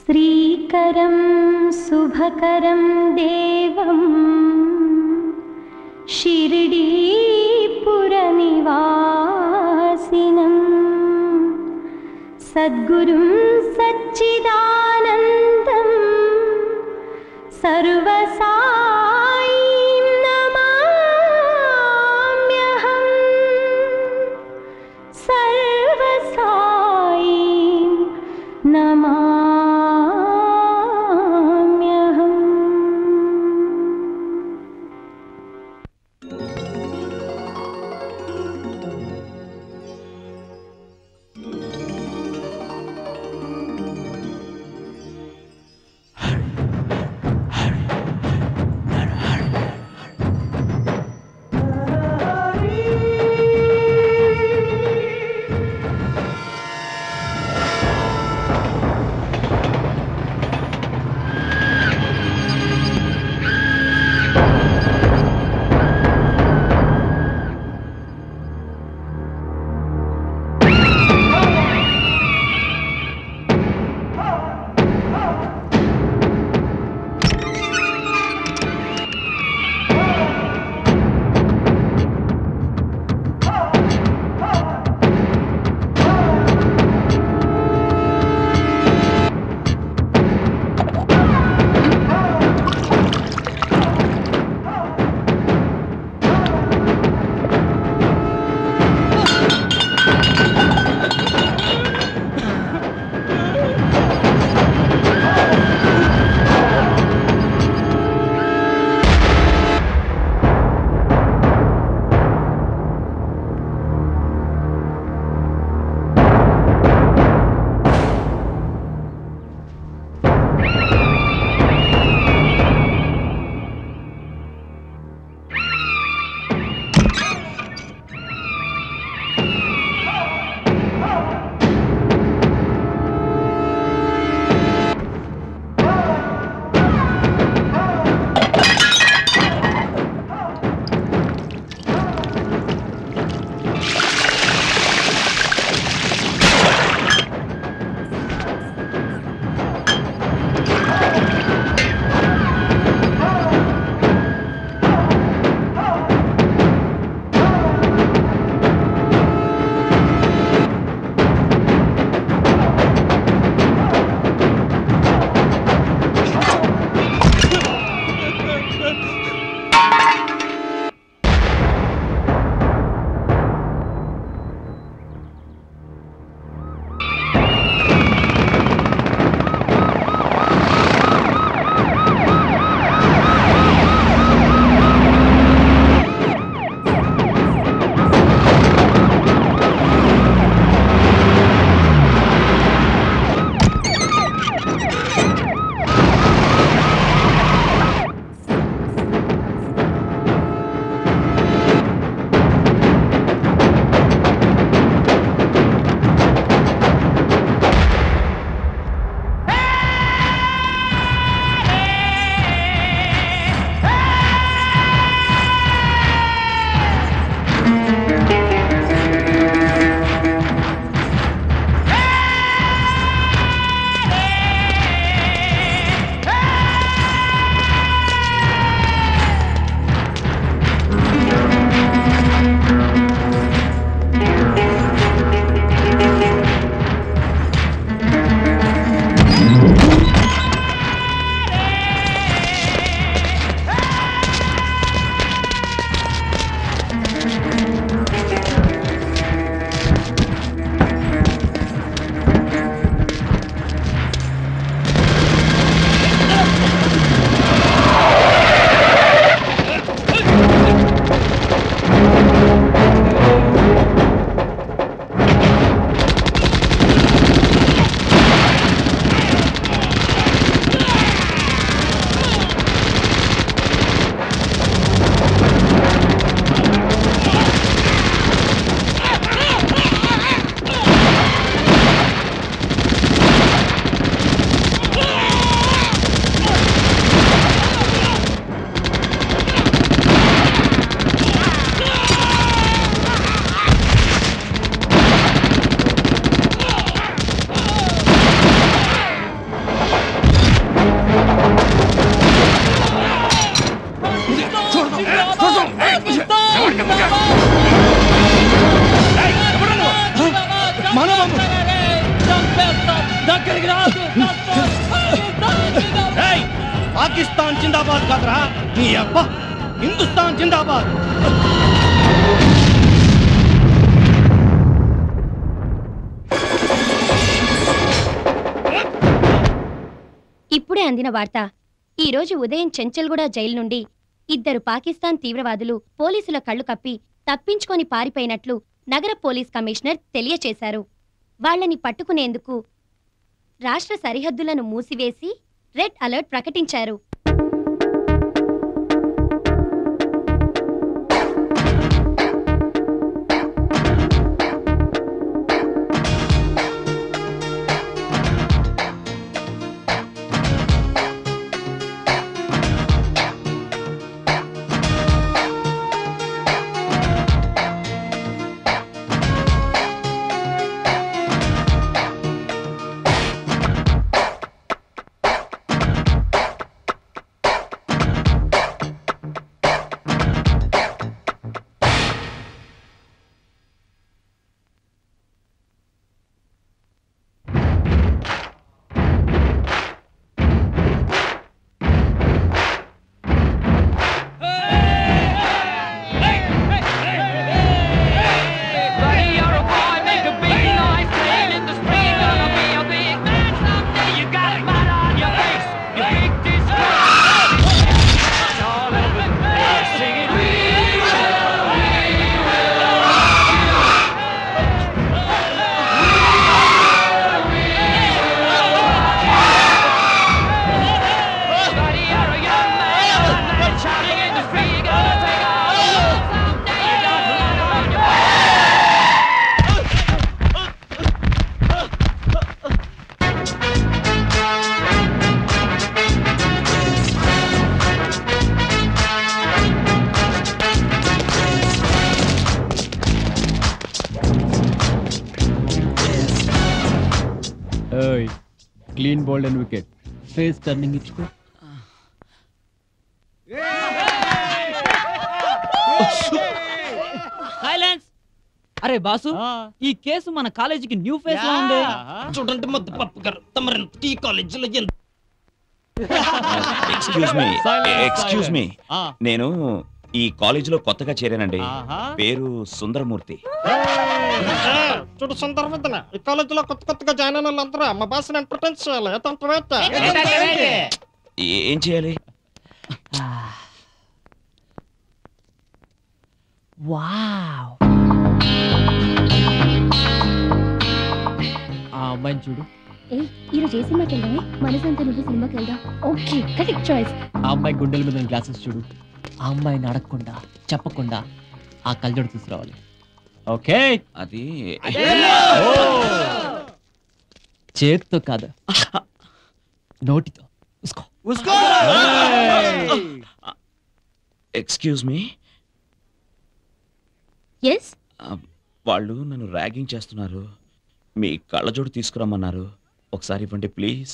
श्रीकरं शुभकरं देवं शिरडीपुरनिवासिनं सद्गुरुं सच्चिदानन्दं सर्वसायीं नमाम्यहम् सर्वसायीं नमाम्यहम् పాకిస్తాన్ జిందాబాద్ కాదురా నీ అబ్బా హిందుస్థాన్ జిందాబాద్ ఇప్పుడే అందిన వార్త ఈ రోజు ఉదయం చెంచల్గూడ జైలు నుండి ఇద్దరు పాకిస్తాన్ తీవ్రవాదులు పోలీసుల కళ్ళు కప్పి తప్పించుకొని పారిపోయినట్లు నగర పోలీస్ కమిషనర్ తెలియచేశారు వాళ్ళని పట్టుకునేందుకు రాష్ట్ర సరిహద్దులను మూసివేసి రెడ్ అలర్ట్ ప్రకటించారు Buddy, you're a boy, make a big noise, playing in the street, gonna be a big man someday. You got a mud on your face, you big disgrace. It's all over the place, singing, "We will, we will." Buddy, you're a young man, one night shouting in the street, gonna take a hold someday. You got mud on your face. Clean bold and wicket face turning ఇచ్చుకో silence అరే boss ఈ case మన కాలేజీకి new face లా ఉంది చూడండి ముద్దు పప్పు గారు తమరెంత ఈ కాలేజీలో ఎంత excuse me Silence, excuse me Ah. నేను ఈ కాలేజీలో కొత్తగా చేరానండి ఆహా. పేరు సుందరమూర్తి చూడు సందర్భం ఈ కాలేజీలో కొత్త కొత్తగా జాయిన్ అయిన వాళ్ళందరూ మా భాషను ఎంటర్టైన్ చేయాలి ఎంటర్టైన్ ఏ- ఏం చేయాలి వావ్ ఆ అమ్మాయిని చూడు ఏయ్ ఈరోజు ఏ సినిమాకి వెళ్దామే మనసంతా నువ్వు సినిమాకి వెళ్దాం ఓకే కరెక్ట్ చాయిస్ ఆ అమ్మాయి గుండెల మీద గ్లాసెస్ చూడు ఆ అమ్మాయిని అడగకుండా చెప్పకుండా ఆ కళ్ళజోడు తీసుకురావాలి ఓకే అది చేత్తో కాదు నోటితో ఉస్కో ఎక్స్క్యూజ్ మీ ఎస్ వాళ్ళు నన్ను ర్యాగింగ్ చేస్తున్నారు మీ కళ్ళజోడు తీసుకురమ్మన్నారు ఒకసారి ఇవ్వండి ప్లీజ్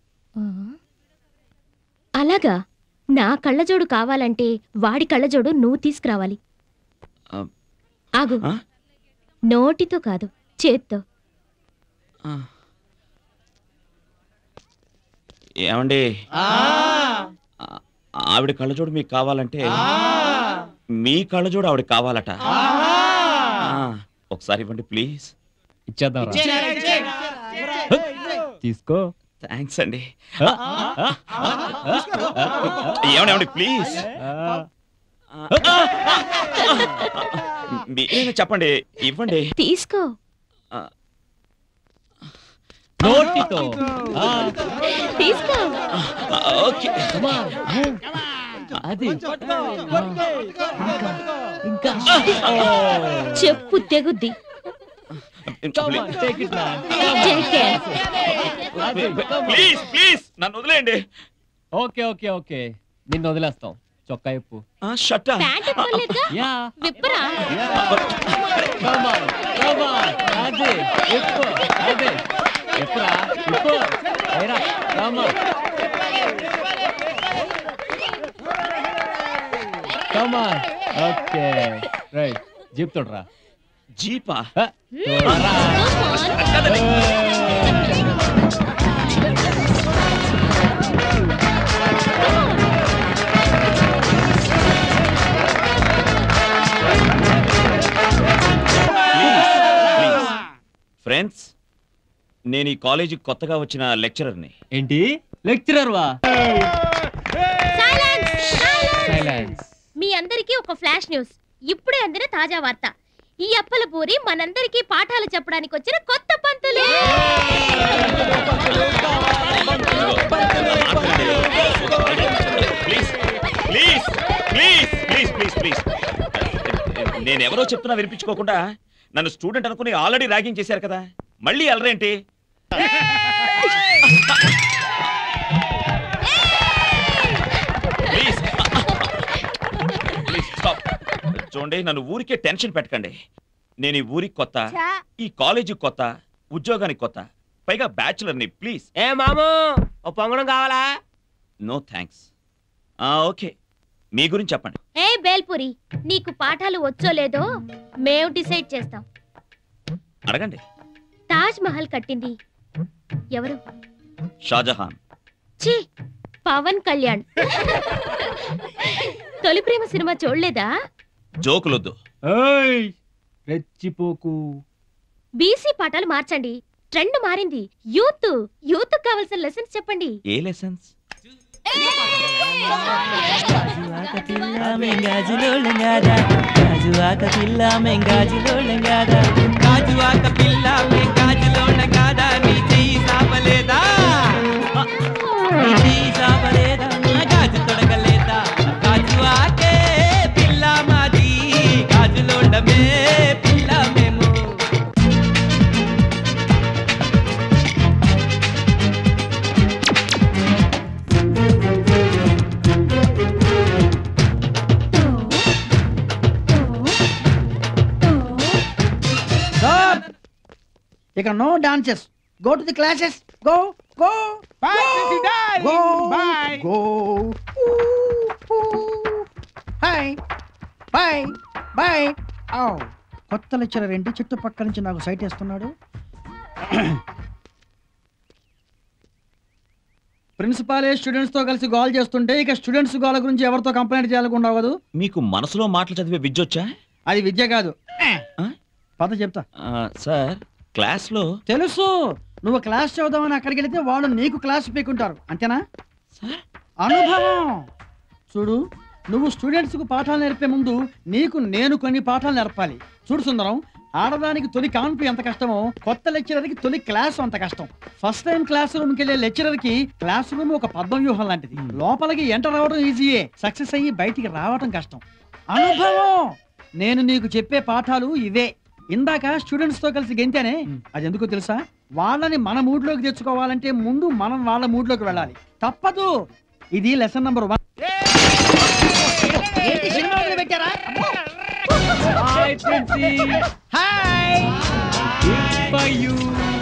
అలాగా నా కళ్ళజోడు కావాలంటే వాడి కళ్ళజోడు నువ్వు తీసుకురావాలి ఆ, ఆగు ఆ? నోటితో కాదు చేత్తో ఆ. ఏమండి ఆ- ఆవిడ కళ్ళజోడు మీకు కావాలంటే మీ కళ్ళజోడు ఆవిడ కావాలట ఆ, ఒకసారి ఇవ్వండి ప్లీజ్ ఇచ్చేద్దాం తీసుకో థ్యాంక్స్ అండి ఏమండి ఏమండి ప్లీజ్ మీరేనా చెప్పండి ఇవ్వండి తీసుకో ఆ, నోటితో ఆ, తీసుకో ఆ, ఓకే come on. అది ఇంకా చెప్పు తెగుద్ది Come on, take it, man. Take care. అది, come on. ప్లీజ్ ప్లీజ్ నన్ను వదిలేయండి ఓకే ఓకే ఓకే నిన్ను వదిలేస్తాం చొక్కా ఇప్పు షట్ ప్యాంట్ ఇప్పలేదుగా యా విప్పరా Come on, come on. అది ఇప్పు అది ఎప్పుడా ఇప్పు ఏరా come on. Come on. Okay right jeep తోడరా జీపా తోడరా Come on. ఫ్రెండ్స్ నేను ఈ కాలేజీకి కొత్తగా వచ్చిన లెక్చరర్ని ఏంటి లెక్చరర్ వా సైలెన్స్ మీ అందరికీ ఒక ఫ్లాష్ న్యూస్ ఇప్పుడే అందిన తాజా వార్త ఈ అప్పల పూరి మనందరికీ పాఠాలు చెప్పడానికి వచ్చిన కొత్త పంతులు please please please please please please నేను ఎవరో చెప్తున్నా వినిపించుకోకుండా నన్ను స్టూడెంట్ అనుకుని ఆల్రెడీ ర్యాగింగ్ చేశారు కదా మళ్ళీ అలరేంటి ప్లీజ్ ప్లీజ్ స్టాప్ చూడండి నన్ను ఊరికే టెన్షన్ పెట్టకండి నేను ఈ ఊరికి కొత్త ఈ కాలేజీకి కొత్త ఉద్యోగానికి కొత్త పైగా బ్యాచులర్ని ప్లీజ్ ఏ మాము ఓ పొంగడం కావాలా నో థ్యాంక్స్ ఓకే మీ గురించి చెప్పండి ఏ బేల్పూరి నీకు పాఠాలు వచ్చో లేదో మేము డిసైడ్ చేస్తాం అడగండి తాజ్ మహల్ కట్టింది ఎవరు షాజహాన్ ఛీ పవన్ కళ్యాణ్ తొలి ప్రేమ సినిమా చూడలేదా జోకులొద్దు ఏయ్ రెచ్చిపోకు బీసీ పాఠాలు మార్చండి ట్రెండ్ మారింది యూత్ యూత్ కావాల్సిన లెసన్స్ చెప్పండి ఏ లెసన్స్ గాజువాక పిల్ల మెంగాజులోళ్ళం కాదా గాజువాక పిల్ల మెంగాజులోళ్ళం కాదా గాజువాక పిల్ల మెంగాజులోళ్ళం కాదా నీ చెయ్యి సాపలేదా నీ చెయ్యి సాపలేదా నా గాజు తొడగలేదా గాజువాకే పిల్ల మాది గాజులోళ్ళమే పిల్ల మేము Stop! ఇక్కడ no dances go to the classes go go go go hi bye bye ఔ కొత్త లెక్చరర్ ఏంటి చుట్టుపక్కల నుంచి నాకు సైట్ వేస్తున్నాడు ప్రిన్సిపాలే స్టూడెంట్స్ తో కలిసి గోల్ చేస్తుంటే ఇక స్టూడెంట్స్ గోల గురించి ఎవరితో కంప్లైంట్ చేయాలకుండా అవ్వదు మీకు మనసులో మాటలు చదివే విద్య వచ్చా అది విద్య కాదు ఆ? పద చెప్తా ఆ, సార్ క్లాస్లో తెలుసు నువ్వు క్లాస్ చదువుదామని అక్కడికి వెళితే వాళ్ళు నీకు క్లాస్ పీకుంటారు అంతేనా సార్ అనుభవం చూడు నువ్వు స్టూడెంట్స్ కు పాఠాలు నేర్పే ముందు నీకు నేను కొన్ని పాఠాలు నేర్పాలి చూడు సుందరం ఆడదానికి తొలి కాన్పు ఎంత కష్టమో కొత్త లెక్చరర్ కి తొలి క్లాస్ అంత కష్టం ఫస్ట్ టైం క్లాస్ రూమ్ కి వెళ్ళే లెక్చరర్ కి క్లాస్ రూమ్ ఒక పద్మ వ్యూహం లాంటిది లోపలికి ఎంటర్ అవ్వడం ఈజీయే సక్సెస్ అయ్యి బయటికి రావడం కష్టం అనుభవం నేను నీకు చెప్పే పాఠాలు ఇవే ఇందాక స్టూడెంట్స్ తో కలిసి గెంతానే అది ఎందుకో తెలుసా వాళ్ళని మన మూడ్ లోకి తెచ్చుకోవాలంటే ముందు మనం వాళ్ళ మూడ్ లోకి వెళ్ళాలి తప్పదు ఇది లెసన్ నంబర్ వన్ ఏంటి సినిమా మొదలు పెట్టారా hi princi hi for you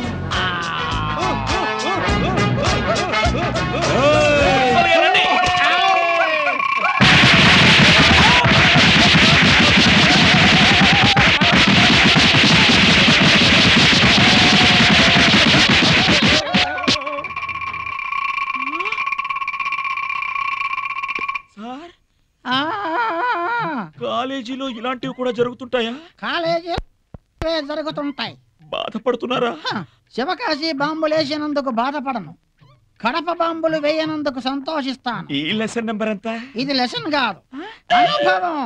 sir ఆ, కాలేజీలో ఇలాంటివి కూడా జరుగుతుంటాయా కాలేజీ జరుగుతుంటాయి బాధపడుతున్నారా హ, శివకాశి బాంబులు వేసినందుకు బాధపడను కడప బాంబులు వేయనందుకు సంతోషిస్తాను ఈ లెసన్ నెంబర్ ఎంత ఇది లెసన్ కాదు అనుభవం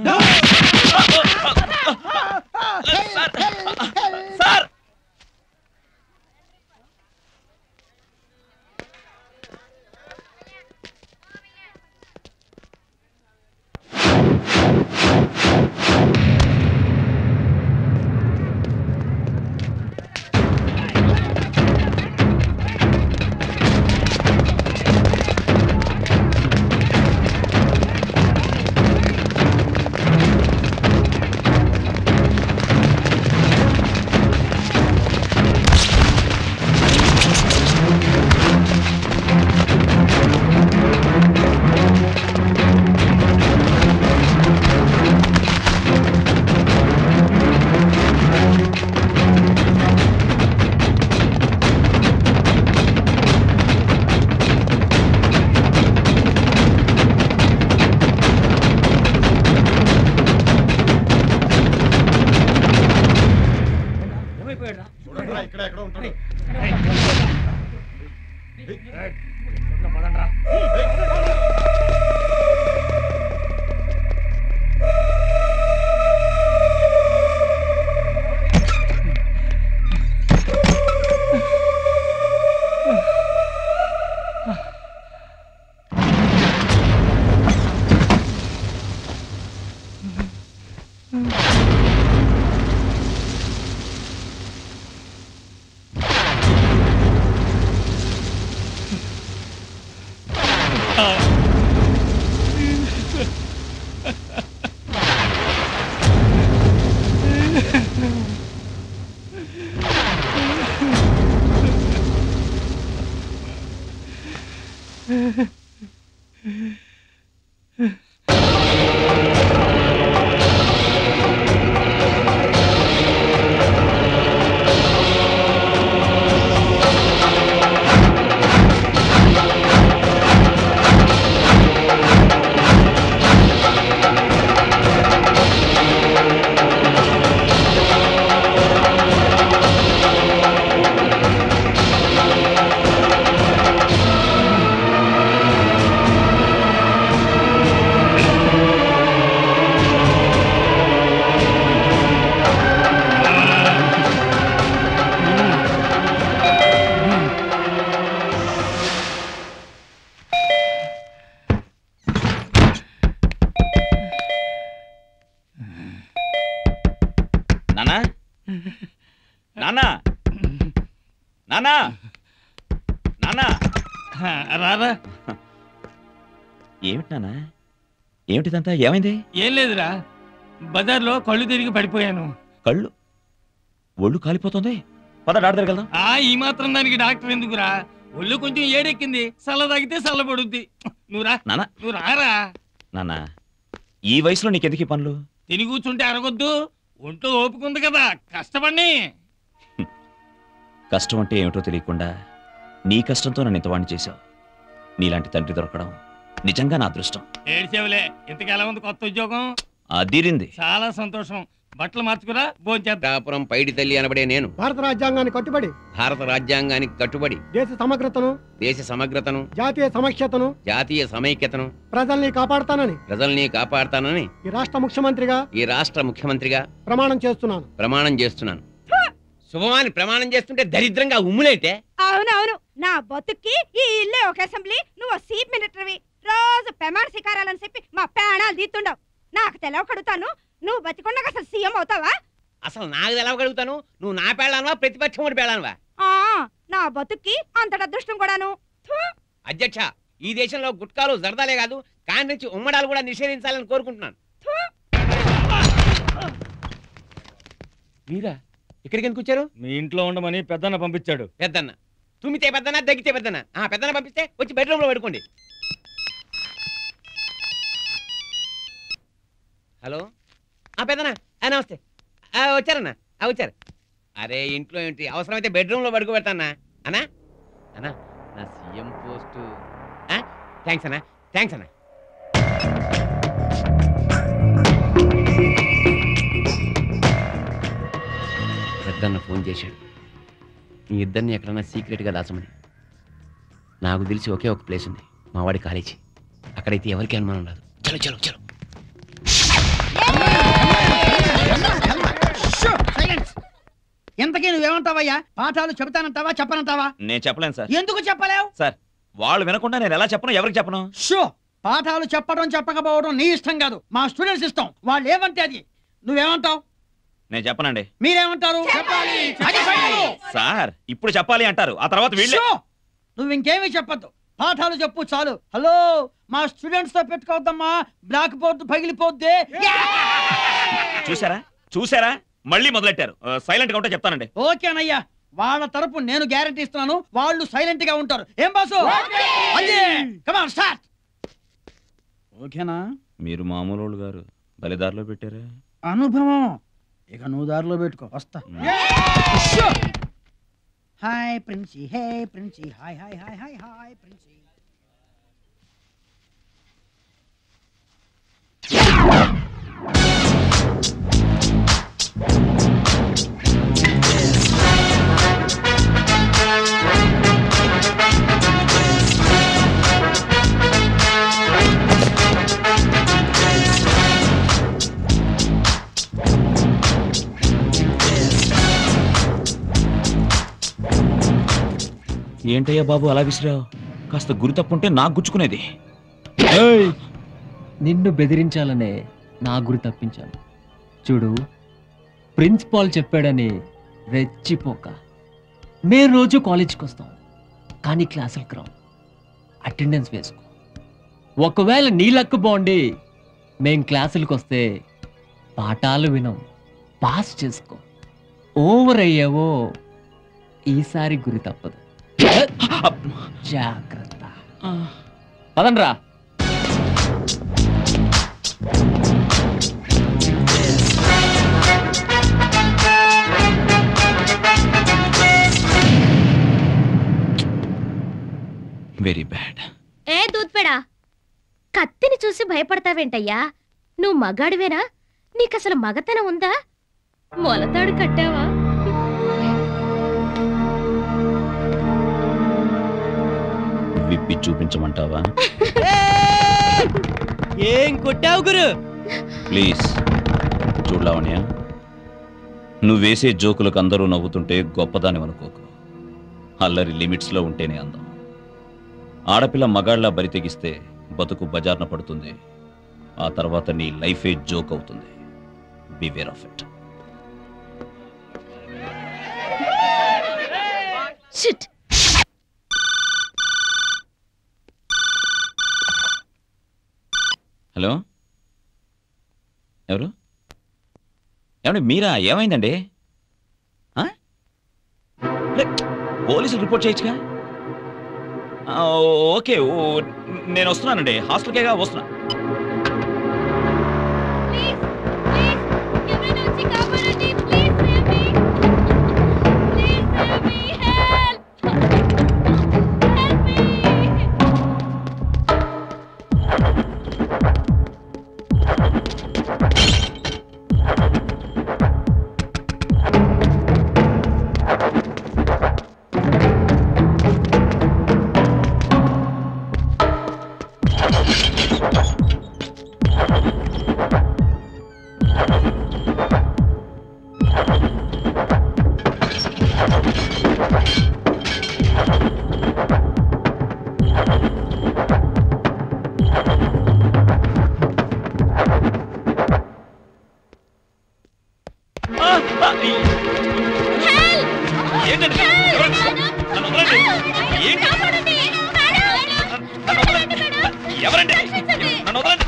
సార్ ఇక్కడ ఎక్కడ ఉంటాడు నానా నానా నానా నానా రారా ఏమిటి నానా ఏమిటిదంతా ఏమైంది ఏం లేదురా బజార్లో కళ్ళు తిరిగి పడిపోయాను కళ్ళు ఒళ్ళు కాలిపోతుంది పద డాక్టర్ దగ్గరికి వెళ్దాం ఆ ఈ మాత్రం దానికి డాక్టర్ ఎందుకురా ఒళ్ళు కొంచెం ఏడెక్కింది చల్ల తాగితే చల్లబడుద్ది నువ్వు రా నానా నువ్వు రారా నానా ఈ వయసులో నీకెందుకు ఈ పనులు తిని కూర్చుంటే అరగొద్దు ఒంట్లో ఓపుకుంది కదా కష్టపడి కష్టం అంటే ఏమిటో తెలియకుండా నీ కష్టంతో నన్ను ఇంతవాణ్ణి చేశావు నీలాంటి తండ్రి దొరకడం నిజంగా నా అదృష్టం ఏడ్చేవులే ఇంతకు ఎలా ఉంది కొత్త ఉద్యోగం అదిరింది చాలా సంతోషం బట్టలు మార్చుకురా భోంచేద్దాం కాపురం పైడి తల్లి అనబడే నేను భారత రాజ్యాంగాన్ని కట్టుబడి భారత రాజ్యాంగానికి కట్టుబడి దేశ సమగ్రతను దేశ సమగ్రతను జాతీయ సమైక్యతను జాతీయ సమైక్యతను ప్రజల్ని కాపాడుతానని ప్రజల్ని కాపాడతానని ఈ రాష్ట్ర ముఖ్యమంత్రిగా ఈ రాష్ట్ర ముఖ్యమంత్రిగా ప్రమాణం చేస్తున్నాను ప్రమాణం చేస్తున్నాను శుభమాని ప్రమాణం చేస్తుంటే దరిద్రంగా ఉమ్ములేటే అవునవును నా బతుక్కి ఈ ఇల్లే ఒక అసెంబ్లీ నువ్వు సీప్ మినిటర్వి రోజు పెమార్ శిఖారాలని చెప్పి మా ప్రాణాలు తీస్తుండవు నాకు తెలవకడుతాను నువ్వు బతికొండగా అసలు సీఎం అవుతావా అసలు నాకు తెలవగలుగుతాను నువ్వు నా పేళ్ళానవా ప్రతిపక్షం ఒకటి పేళ్ళానవా ఆ నా బతుక్కి అంతటి అదృష్టం కూడాను థు, అధ్యక్ష ఈ దేశంలో గుట్కాలు జరదాలే కాదు కాని నుంచి ఉమ్మడాలు కూడా నిషేధించాలని కోరుకుంటున్నాను థు. మీరా ఇక్కడికి ఎందుకు వచ్చారు మీ ఇంట్లో ఉండమని పెద్దన్న పంపించాడు పెద్దన్న తుమ్మితే పెద్దన్న దగ్గితే పెద్దన్న ఆ పెద్దన్న పంపిస్తే వచ్చి బెడ్రూమ్ లో పడుకోండి హలో ఆ పెద్దన్న ఆ, నమస్తే ఆ, వచ్చారన్నా ఆ, వచ్చారు అరే ఇంట్లో ఏంటి అవసరమైతే బెడ్రూమ్ లో పడుకోబెడతానా అన్నా అన్నా నా సీఎం పోస్ట్ థ్యాంక్స్ అన్నా థ్యాంక్స్ అన్నా పెద్దన్న ఫోన్ చేశాడు మీ ఇద్దరిని ఎక్కడన్నా సీక్రెట్గా దాచమని నాకు తెలిసి ఒకే ఒక ప్లేస్ ఉంది మావాడి కాలేజీ అక్కడైతే ఎవరికి అనుమానం రాదు చలో చలో చలో సైలెన్స్ ఇంతకీ నువ్వేమంటావయ్యా పాఠాలు చెబుతానంటావా చెప్పనంటావా నేను చెప్పలేను సార్ ఎందుకు చెప్పలేవు సార్ వాళ్ళు వినకుండా నేను ఎలా చెప్పను ఎవరికి చెప్పను షో పాఠాలు చెప్పడం చెప్పకపోవడం నీ ఇష్టం కాదు మా స్టూడెంట్స్ ఇష్టం వాళ్ళు ఏమంటే అది నువ్వేమంటావు నేను చెప్పనండి మీరేమంటారు చెప్పాలి అది ఫైనల్. సార్ ఇప్పుడు చెప్పాలి అంటారు ఆ తర్వాత వీళ్ళే షో! నువ్వు ఇంకేమీ చెప్పొద్దు పాఠాలు చెప్పు చాలు హలో మా స్టూడెంట్స్ తో పెట్టుకోవద్దమ్మా బ్లాక్ బోర్డు పగిలిపోద్ది చూసారా చూసారా మళ్ళీ మొదలెట్టారు సైలెంట్ గా ఉంటే చెప్తానండి ఓకేనయ్యా వాళ్ళ తరపు నేను గ్యారెంటీ ఇస్తున్నాను వాళ్ళు సైలెంట్ గా ఉంటారు ఏం బాసు అదే కమాన్ స్టార్ట్ ఓకేనా మీరు మామూలు వాళ్ళు గారు బలిదారిలో పెట్టారా అనుభవం ఇక నువ్వు దారిలో పెట్టుకో వస్తా hi princi hey princi hi hi hi hi hi princi ఏంటయ్యా బాబు అలా విసిరావు కాస్త గురి తప్పుంటే నాకు గుచ్చుకునేది నిన్ను బెదిరించాలనే నా గురి తప్పించాను చూడు ప్రిన్సిపాల్ చెప్పాడని రెచ్చిపోక మేము రోజు కాలేజీకి వస్తాం కానీ క్లాసులకు రాం అటెండెన్స్ వేసుకో ఒకవేళ నీ లక్ బాగుండి మేం క్లాసులకు వస్తే పాఠాలు వినం పాస్ చేసుకో ఓవర్ అయ్యావో ఈసారి గురి తప్పదు జాగ్రత్త పదండ్రా వెరీ బ్యాడ్ ఏ దూద్పేడా కత్తిని చూసి భయపడతావేంటయ్యా నువ్వు మగాడివేనా నీకసలు మగతనం ఉందా మొలతాడు కట్టావా విప్పి చూపించమంటావా ఏం కొట్టావు గురు ప్లీజ్ చూడలావణ్య నువ్వు వేసే జోకులకు అందరూ నవ్వుతుంటే గొప్పదాని అనుకోకు అల్లరి లిమిట్స్లో ఉంటేనే అందం ఆడపిల్ల మగాళ్ళ బరి తెగిస్తే బతుకు బజార్న పడుతుంది ఆ తర్వాత నీ లైఫే జోక్ అవుతుంది beware of it shit hello ఎవరు ఏమండి మీరా ఏమైందండి ఆ? లే, పోలీసులు రిపోర్ట్ చేయొచ్చుగా ఆ, ఓకే ఓ, నేను వస్తున్నానండి హాస్టల్కేగా వస్తున్నా ఆ, ఆ, ఈ- ఏంటండి? ఎవరండి? నన్ను వదలండి. ఏంటి? నన్ను వదలండి. ఎవరండి నన్ను వదలండి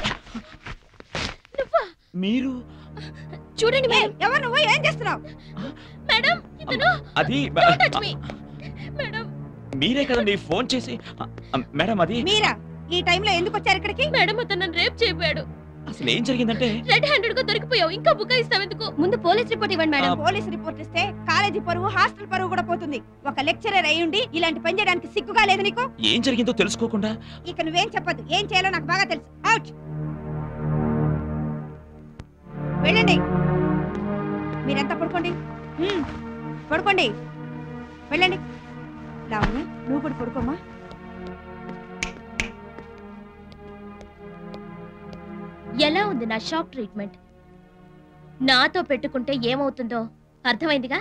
మీరు చూడండి మేడం ఎవరు నువ్వు ఏం చేస్తున్నావు మేడం ఇతను అది Don't touch me. మేడం మీరే కదండి ఫోన్ చేసి ఆ, ఆ, మేడం అది మీరా ఈ టైంలో ఎందుకు వచ్చారు ఇక్కడికి మేడం అతను నన్ను రేప్ చేయబోయాడు అసలు ఏం జరిగిందంటే రెడ్ హ్యాండెడ్ గా దొరికిపోయావు ఇంకా బుకాయిస్తావు ఎందుకు ముందు పోలీస్ రిపోర్ట్ ఇవ్వండి మేడం పోలీస్ రిపోర్ట్ ఇస్తే కాలేజీ పరువు హాస్టల్ పరువు కూడా పోతుంది ఒక లెక్చరర్ అయ్యుండి ఇలాంటి పని చేయడానికి సిగ్గుగా లేదు నీకు ఏం జరిగిందో తెలుసుకోకుండా ఇక నువ్వేం చెప్పదు ఏం చేయాలో నాకు బాగా తెలుసు అవుట్ వెళ్ళండి మీరంతా పడుకోండి హ్మ్, పడుకోండి వెళ్ళండి లావణ్య నువ్వు కూడా పడుకోమ్మా ఎలా ఉంది నా షాక్ ట్రీట్మెంట్ నాతో పెట్టుకుంటే ఏమవుతుందో అర్థమైందిగా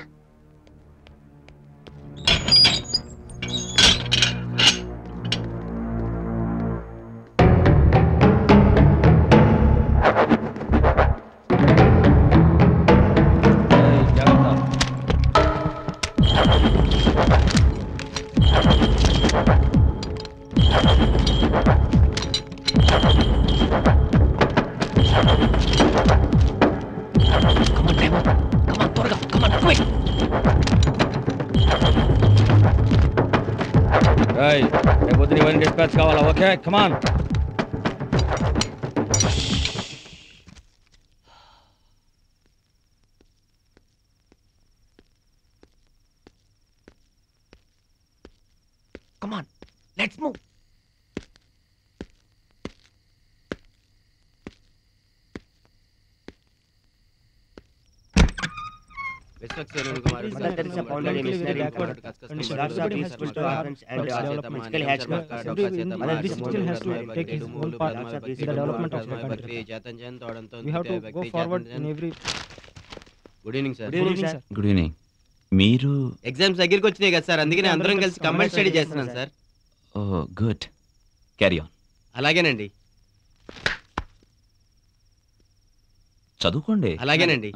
రేపు పొద్దున ఇవన్నీ డిస్పాచ్ కావాలా okay come on come on let's move Mother Teresa founded a missionary effort which lots of peace, tolerance, and development still has not. Mother this still has to take his whole part in the development of the country. We have to go forward in every. Good evening sir Good evening, sir. Good evening మీరు exams దగ్గరికి వచ్చినాయి కదా sir అందుకనే అందరం కలిసి combine study చేస్తున్నాం sir oh good carry on అలాగేనండి చదువుకోండి అలాగేనండి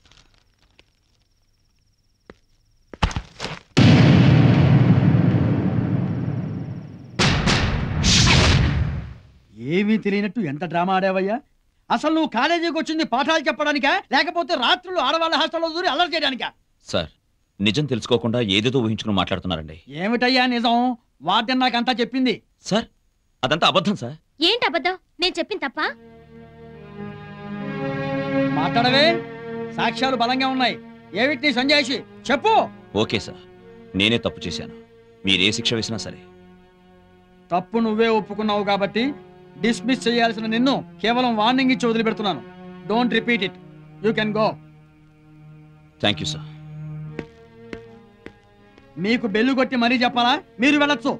ఏమీ తెలియనట్టు ఎంత డ్రామా ఆడావయ్యా అసలు నువ్వు కాలేజీకి వచ్చింది పాఠాలు చెప్పడానికా లేకపోతే రాత్రులు ఆడవాళ్ళ హాస్టల్లో దూరి అల్లరి చేయడానికా సార్ నిజం తెలుసుకోకుండా ఏదేదో ఊహించుకుని మాట్లాడుతున్నారండి ఏమిటయ్యా నిజం వార్డెన్ నాకంతా చెప్పింది సార్ అదంతా అబద్ధం సార్ ఏంటి అబద్ధం నేను చెప్పింది తప్ప మాట్లాడవే సాక్ష్యాలు బలంగా ఉన్నాయి ఏమిటి నీ సంజాయిషి చెప్పు ఓకే సార్ నేనే తప్పు చేశాను మీరే శిక్ష వేసినా సరే తప్పు నువ్వే ఒప్పుకున్నావు కాబట్టి డిస్మిస్ చేయాల్సిన నిన్ను కేవలం వార్నింగ్ ఇచ్చి వదిలిపెడుతున్నాను don't repeat it you can go thank you sir మీకు బెల్లు కొట్టి మరీ చెప్పాలా మీరు వెళ్ళొచ్చు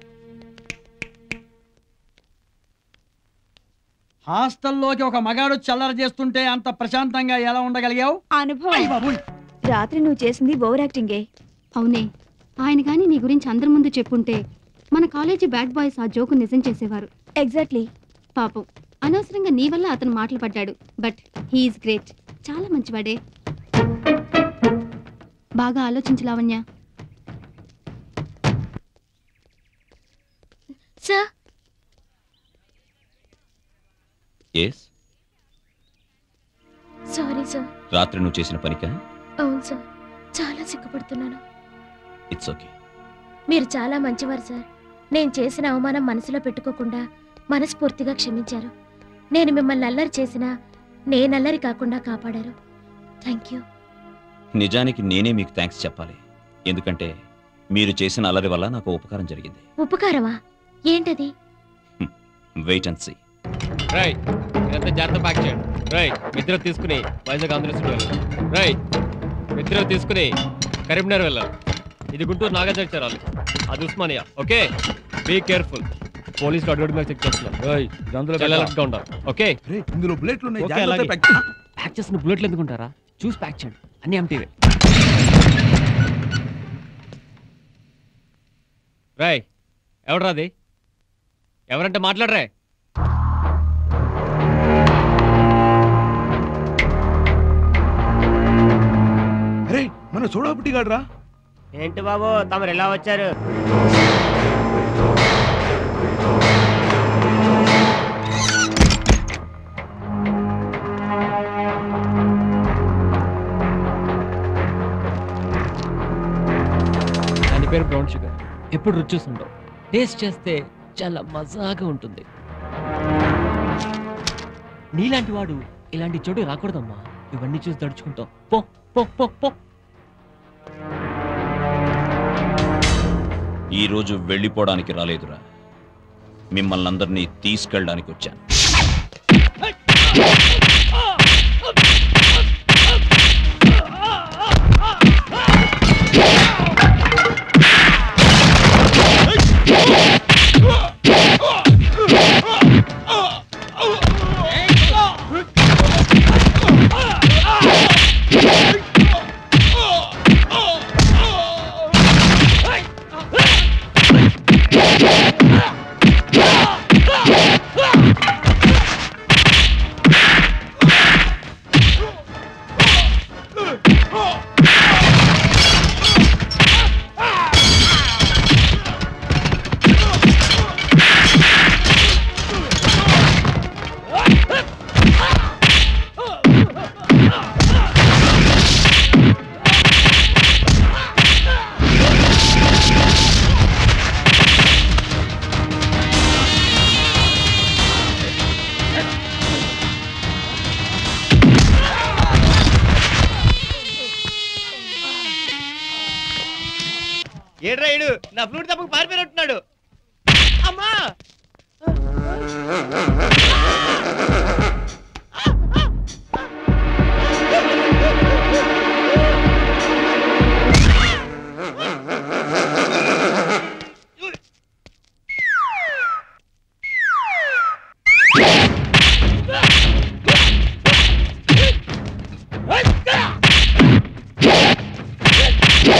హాస్టల్లోకి ఒక మగాడు చల్లర చేస్తుంటే అంత ప్రశాంతంగా ఎలా ఉండగలిగావు అనుభవం రాత్రి నువ్వు చేసింది ఓవర్ యాక్టింగే అవునే ఆయన గాని నీ గురించి అందరి ముందు చెప్పుంటే మన కాలేజీ బ్యాడ్ బాయ్స్ ఆ జోకు నిజం చేసేవారు ఎగ్జాక్ట్లీ పాపం అనవసరంగా నీ వల్ల అతను మాటలు పడ్డాడు బట్ హీఈస్ గ్రేట్ చాలా మంచివాడే బాగా ఆలోచించు Lavanya sir yes sorry sir రాత్రి నువ్వు చేసిన పనికా అవును సార్ చాలా సిగ్గుపడుతున్నాను ఇట్స్ ఓకే మీరు చాలా మంచివారు సార్ నేను చేసిన అవమానం మనసులో పెట్టుకోకుండా మనస్ఫూర్తిగా క్షమించారు నేను మిమ్మల్ని అల్లరి చేసినా నేనల్లరి కాకుండా కాపాడారు థ్యాంక్ యూ నిజానికి నేనే మీకు థ్యాంక్స్ చెప్పాలి ఎందుకంటే మీరు చేసిన అల్లరి వల్ల నాకు ఉపకారం జరిగింది ఉపకారమా ఏంటది వెయిట్ అండ్ సీ రై ఇదంతా జాగ్రత్త ప్యాక్ చేయండి రై ఇద్దరు తీసుకుని వైజాగ్ ఆంధ్రప్రదేశ్ వెళ్ళాలి రై ఇద్దరు తీసుకుని కరీంనగర్ వెళ్ళాలి ఇది గుంటూరు నాగార్జున చేరాలి అది ఉస్మానియా ఓకే బీ కేర్ఫుల్ పోలీసులు అడుగు మీద చెక్ చేస్తున్నారు రై అందులో చాలా పెట్టా. alert గా ఉండాలి ఓకే ఇందులో బుల్లెట్లు ఉన్నాయి ఓకే, జాగ్రత్త అలాగే. ప్యాక్ చేయి. ప్యాక్ చేసిన బుల్లెట్లు ఎందుకుంటారా చూసి ప్యాక్ చేయండి అన్ని ఎంటీవే రాయ్ ఎవడరాది ఎవరంటే మాట్లాడరే అరే మన చూడబుట్టి గాడ్రా ఏంటి బాబు తమరు ఎలా వచ్చారు దాని పేరు బ్రౌన్ షుగర్ ఎప్పుడు రుచి చూస్తుండవు టేస్ట్ చేస్తే చాలా మజాగా ఉంటుంది నీలాంటి వాడు ఇలాంటి చోటు రాకూడదమ్మా ఇవన్నీ చూసి దడుచుకుంటావు పో పో పో పో ఈ రోజు వెళ్ళిపోవడానికి రాలేదురా మిమ్మల్ని అందరినీ తీసుకెళ్ళడానికి వచ్చాను ఏడ్రా ఏడు నా ఫ్లూట్ తప్పకు పారిపోయినట్టున్నాడు అమ్మా Let's go!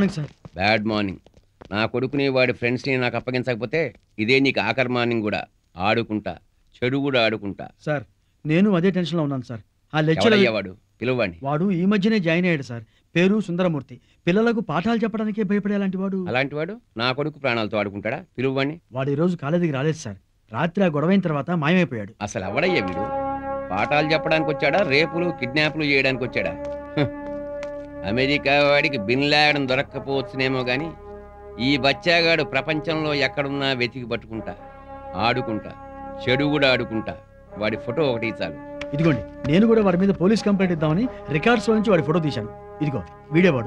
Morning sir bad morning నా కొడుకుని వాడి ఫ్రెండ్స్ని నాకు అప్పగించకపోతే ఇదే నీకు ఆఖరి మార్నింగ్ కూడా ఆడుకుంటా చెడు కూడా ఆడుకుంటా సార్ నేను అదే టెన్షన్లో ఉన్నాను సార్ ఆ లెక్చరర్ ఎవడయ్యా వాడు పిలువండి వాడు ఈ మధ్యనే జాయిన్ అయ్యాడు సార్ పేరు సుందరమూర్తి పిల్లలకు పాఠాలు చెప్పడానికే భయపడేలాంటి వాడు అలాంటి వాడు నా కొడుకు ప్రాణాలతో ఆడుకుంటాడా పిలువ్వండి వాడు ఈ రోజు కాలేజీకి రాలేదు సార్ రాత్రి ఆ గొడవైన తర్వాత మాయమైపోయాడు అసలు ఎవడయ్యా వీడు పాఠాలు చెప్పడానికి వచ్చాడా రేపులు కిడ్నాప్లు చేయడానికి వచ్చాడా హ్. అమెరికా వాడికి బిన్ లాడన్ దొరక్కపోవచ్చునేమో గాని ఈ బచ్చాగాడు ప్రపంచంలో ఎక్కడున్నా వెతికి పట్టుకుంటా ఆడుకుంటా చెడు కూడా ఆడుకుంటా వాడి ఫోటో ఒకటి చాలు ఇదిగోండి నేను కూడా వాడి మీద పోలీస్ కంప్లైంట్ ఇద్దామని రికార్డ్స్ నుంచి వాడి ఫోటో తీశాను ఇదిగో వీడియో వాడు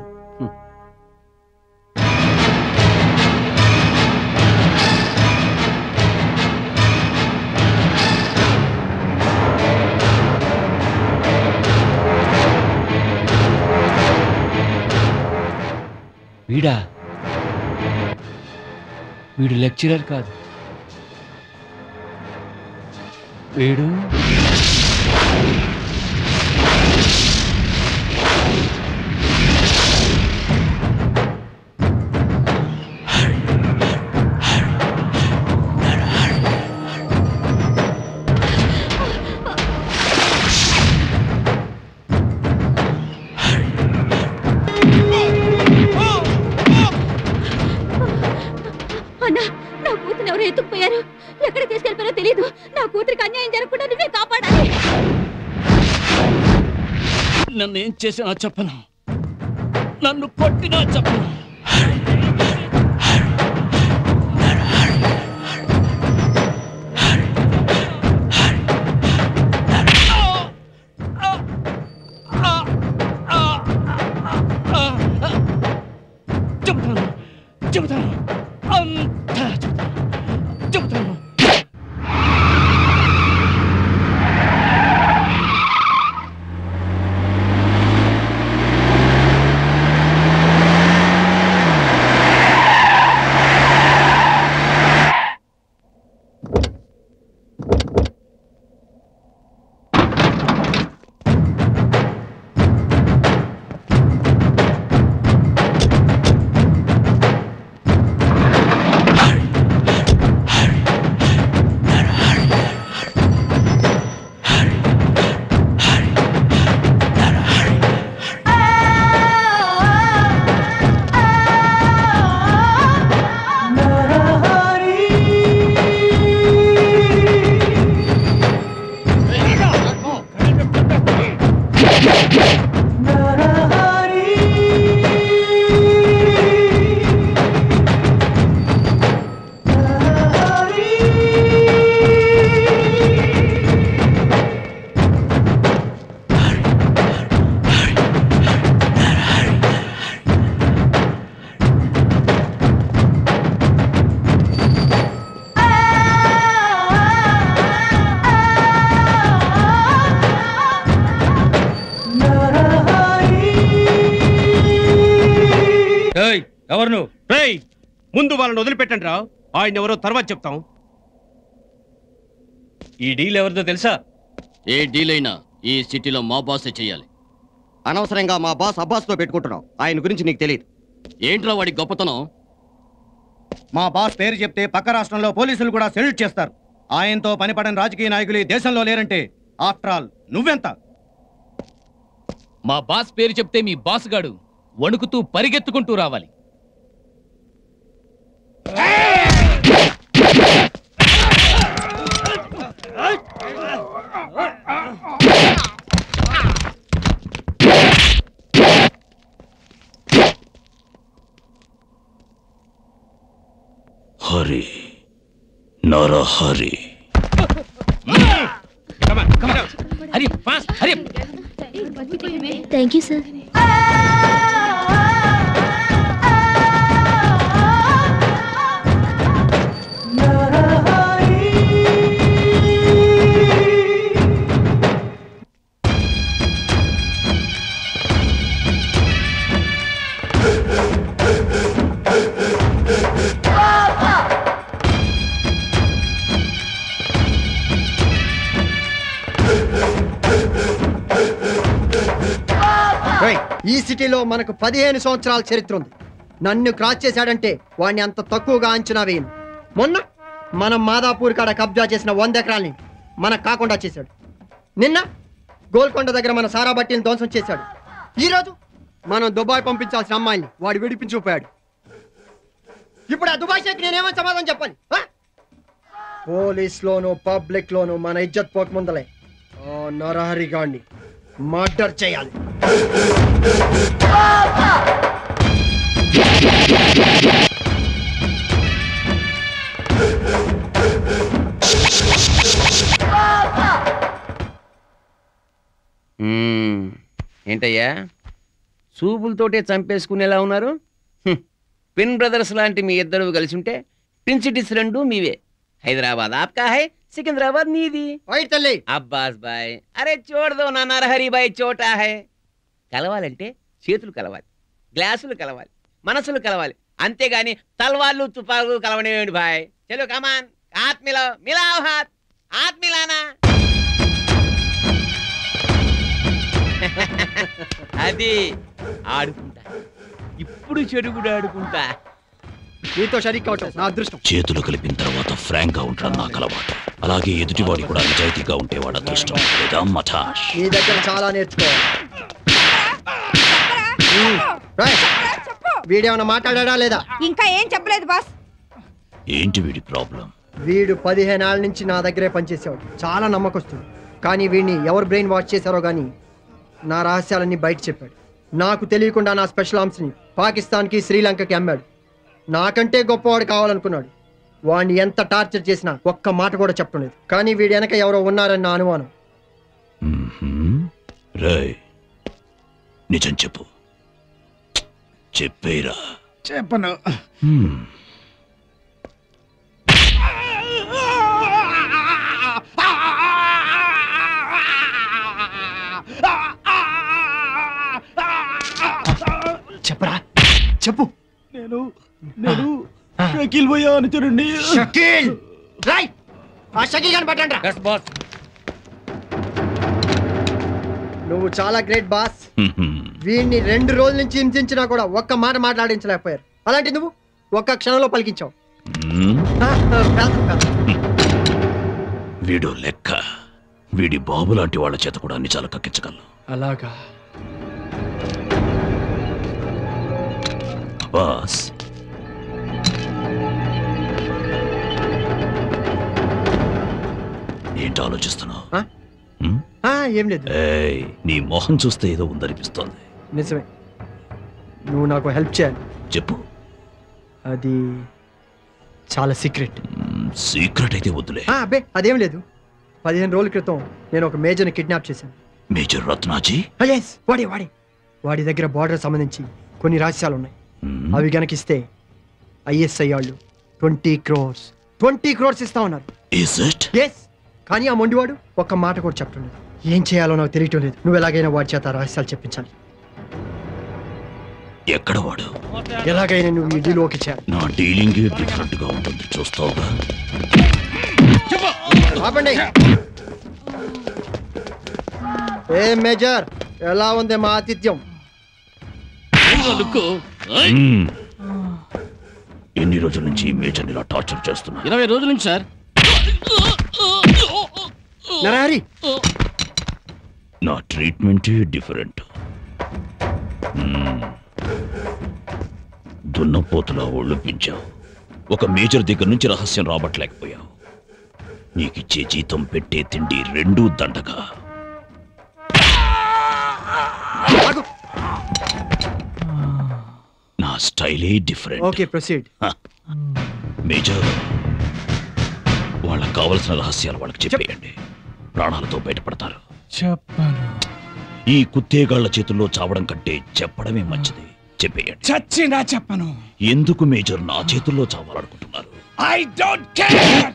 వీడా వీడు లెక్చరర్ కాదు వీడు అన్నా నా కూతురు ఎవరు ఎత్తుకుపోయారు ఎక్కడ తీసుకెళ్ళిపోయారో తెలియదు నా కూతురికి అన్యాయం జరగకుండా నువ్వే కాపాడాలి నన్ను ఏం చేసినా చెప్పను నన్ను కొట్టినా చెప్పను చెబుతాను చెబుతాను అంతా చెబుతాను చెబుతాను ఎవరు నువ్వు రేయ్ ముందు వాళ్ళని వదిలిపెట్టండి రా ఆయన ఎవరో తర్వాత చెప్తాం ఈ డీల్ ఎవరిదో తెలుసా ఏ డీల్ అయినా ఈ సిటీలో మా బాసే చేయాలి అనవసరంగా మా బాస్ అబ్బాస్తో పెట్టుకుంటున్నాం ఆయన గురించి నీకు తెలియదు ఏంట్రా వాడి గొప్పతనం మా బాస్ పేరు చెప్తే పక్క రాష్ట్రంలో పోలీసులు కూడా సెల్యూట్ చేస్తారు ఆయనతో పనిపడని రాజకీయ నాయకులు ఈ దేశంలో లేరంటే ఆఫ్టర్ ఆల్ నువ్వెంత మా బాస్ పేరు చెప్తే మీ బాస్ గాడు వణుకుతూ పరిగెత్తుకుంటూ రావాలి Hari Narahari Hari fast Hari thank you sir రేయ్, ఈ సిటీలో మనకు పదిహేను సంవత్సరాల చరిత్ర ఉంది నన్ను క్రాస్ చేశాడంటే వాడిని అంత తక్కువగా అంచనా వేయను మొన్న మనం మాదాపూర్ కాడ కబ్జా చేసిన వంద ఎకరాల్ని మనకు కాకుండా చేశాడు నిన్న గోల్కొండ దగ్గర మన సారా బట్టిని ధ్వంసం చేశాడు ఈరోజు మనం దుబాయ్ పంపించాల్సిన అమ్మాయిని వాడు విడిపించుకుపోయాడు ఇప్పుడు ఆ దుబాయ్ షేక్ నేనేమో సమాధానం చెప్పాలి ఆ? పోలీస్లోను పబ్లిక్లోను మన ఇజ్జత్ పోక ముందలే ఆ నరహరి గాడిని మర్డర్ చేయాలి మ్మ్. ఏంటయ్యా చూపులతోటే చంపేసుకునేలా ఉన్నారు హ్మ్. పిన్ బ్రదర్స్ లాంటి మీ ఇద్దరు కలిసి ఉంటే ట్విన్ సిటీస్ రెండు మీవే హైదరాబాద్ ఆప్కా హై సికింద్రాబాద్ నీది తల్లి అబ్బాస్ బాయ్ అరే చూడదు నా నరహరి బాయ్ చోటా హై కలవాలంటే చేతులు కలవాలి గ్లాసులు కలవాలి మనసులు కలవాలి అంతేగాని తల్వాళ్ళు తుపాకులు కలవనివ్వండి బాయ్ చలో కమాన్ హాత్ మిలావ్ మిలావ్ హాత్ హాత్ మిలానా అది ఆడుకుంటా ఇప్పుడు చెడుగుడు ఆడుకుంటా నీతో షరీక్ అవటం నా అదృష్టం చేతులు కలిపిన తర్వాత ఫ్రాంక్ గా ఉండడం నాకు అలవాటు అలాగే ఎదుటివాడి కూడా నిజాయితీగా ఉంటే వాడు అదృష్టం లేదా మఠాష్ నీ దగ్గర చాలా నేర్చుకోవాలి ఉమ్, రైట్. వీడేమన్నా మాట్లాడా లేదా ఇంకా ఏం చెప్పలేదు బాస్ ఏంటి వీడి ప్రాబ్లం వీడు పదిహేనేళ్ళ నుంచి నా దగ్గరే పనిచేసేవాడు చాలా నమ్మకస్తుడు కానీ వీడిని ఎవరు బ్రెయిన్ వాష్ చేశారో కానీ నా రహస్యాలన్నీ బయట చెప్పాడు నాకు తెలియకుండా నా స్పెషల్ ఆర్మ్స్ని పాకిస్తాన్కి శ్రీలంకకి అమ్మాడు నాకంటే గొప్పవాడు కావాలనుకున్నాడు వాడిని ఎంత టార్చర్ చేసినా ఒక్క మాట కూడా చెప్పలేదు కానీ వీడి వెనక ఎవరో ఉన్నారని నా అనుమానం రేయ్ నిజం చెప్పు చెప్పేరా చెప్పను హ్మ్. చెప్పరా చెప్పు నేను నేను షకీల్ భయ్యా అని చూడండి షకీల్ రైట్ ఆ షకీల్ గాని పట్టండి నువ్వు చాలా గ్రేట్ బాస్ వీడిని రెండు రోజుల నుంచి హింసించినా కూడా ఒక్క మాట మాట్లాడించలేకపోయారు అలాంటి నువ్వు ఒక్క క్షణంలో పలికించావు హ్మ్? ఆ, ఆ, వెళ్తాం, వెళ్తాం. వీడు లెక్క వీడి బాబు లాంటి వాళ్ళ చేత కూడా నిజాలు కక్కించగలను అలాగా బాస్ ఏంటి ఆలోచిస్తున్నావు ఆ, ఏం లేదు ఏయ్ నీ మొహం చూస్తే ఏదో ఉందనిపిస్తోంది నిజమే నువ్వు నాకు హెల్ప్ చేయాలి చెప్పు అది చాలా సీక్రెట్ సీక్రెట్ అయితే వద్దులే అబ్బే అదేం లేదు పదిహేను రోజుల క్రితం నేను ఒక మేజర్ని కిడ్నాప్ చేశాను మేజర్ రత్నాజీ ఎస్ వాడి వాడి వాడి దగ్గర బార్డర్ సంబంధించి కొన్ని రహస్యాలు ఉన్నాయి అవి గనక ఇస్తే ఐఎస్ఐ వాళ్ళు ట్వంటీ క్రోర్స్ ట్వంటీ క్రోర్స్ ఇస్తా ఉన్నారు ఇస్ ఇట్ ఎస్ కానీ ఆ మొండివాడు ఒక్క మాట కూడా చెప్పడం లేదు ఏం చేయాలో నాకు తెలియటం లేదు నువ్వు ఎలాగైనా వాడి చేత ఆ రహస్యాలు చెప్పించాలి ఎక్కడ వాడు ఎలాగైనా నువ్వు ఈ డీల్ ఓకే చేయాలి నా డీలింగ్ డిఫరెంట్ గా ఉంటుంది చూస్తావుగా ఆపండి ఏ మేజర్ ఎలా ఉంది మా ఆతిథ్యం మ్మ్. ఎన్ని రోజుల నుంచి ఈ మేజర్ని ఇలా టార్చర్ చేస్తున్నా ఇరవై రోజుల నుంచి సార్ నరహరి నా ట్రీట్మెంటే డిఫరెంట్ మ్మ్. దున్నపోతులా ఒళ్ళు పెంచావు ఒక మేజర్ దగ్గర నుంచి రహస్యం రాబట్టలేకపోయావు నీకిచ్చే జీతం పెట్టే తిండి రెండూ దండగా నా స్టైలే డిఫరెంట్ ఓకే ప్రొసీడ్ మేజర్ వాళ్ళకి కావలసిన రహస్యాలు వాళ్ళకి చెప్పేయండి ప్రాణాలతో బయటపడతారు చెప్పను ఈ కుత్తేగాళ్ల చేతుల్లో చావడం కంటే చెప్పడమే మంచిది చెప్పేయండి చచ్చిందా చెప్పను ఎందుకు మేజర్ నా చేతుల్లో చావాలనుకుంటున్నారు ఐ డోంట్ కేర్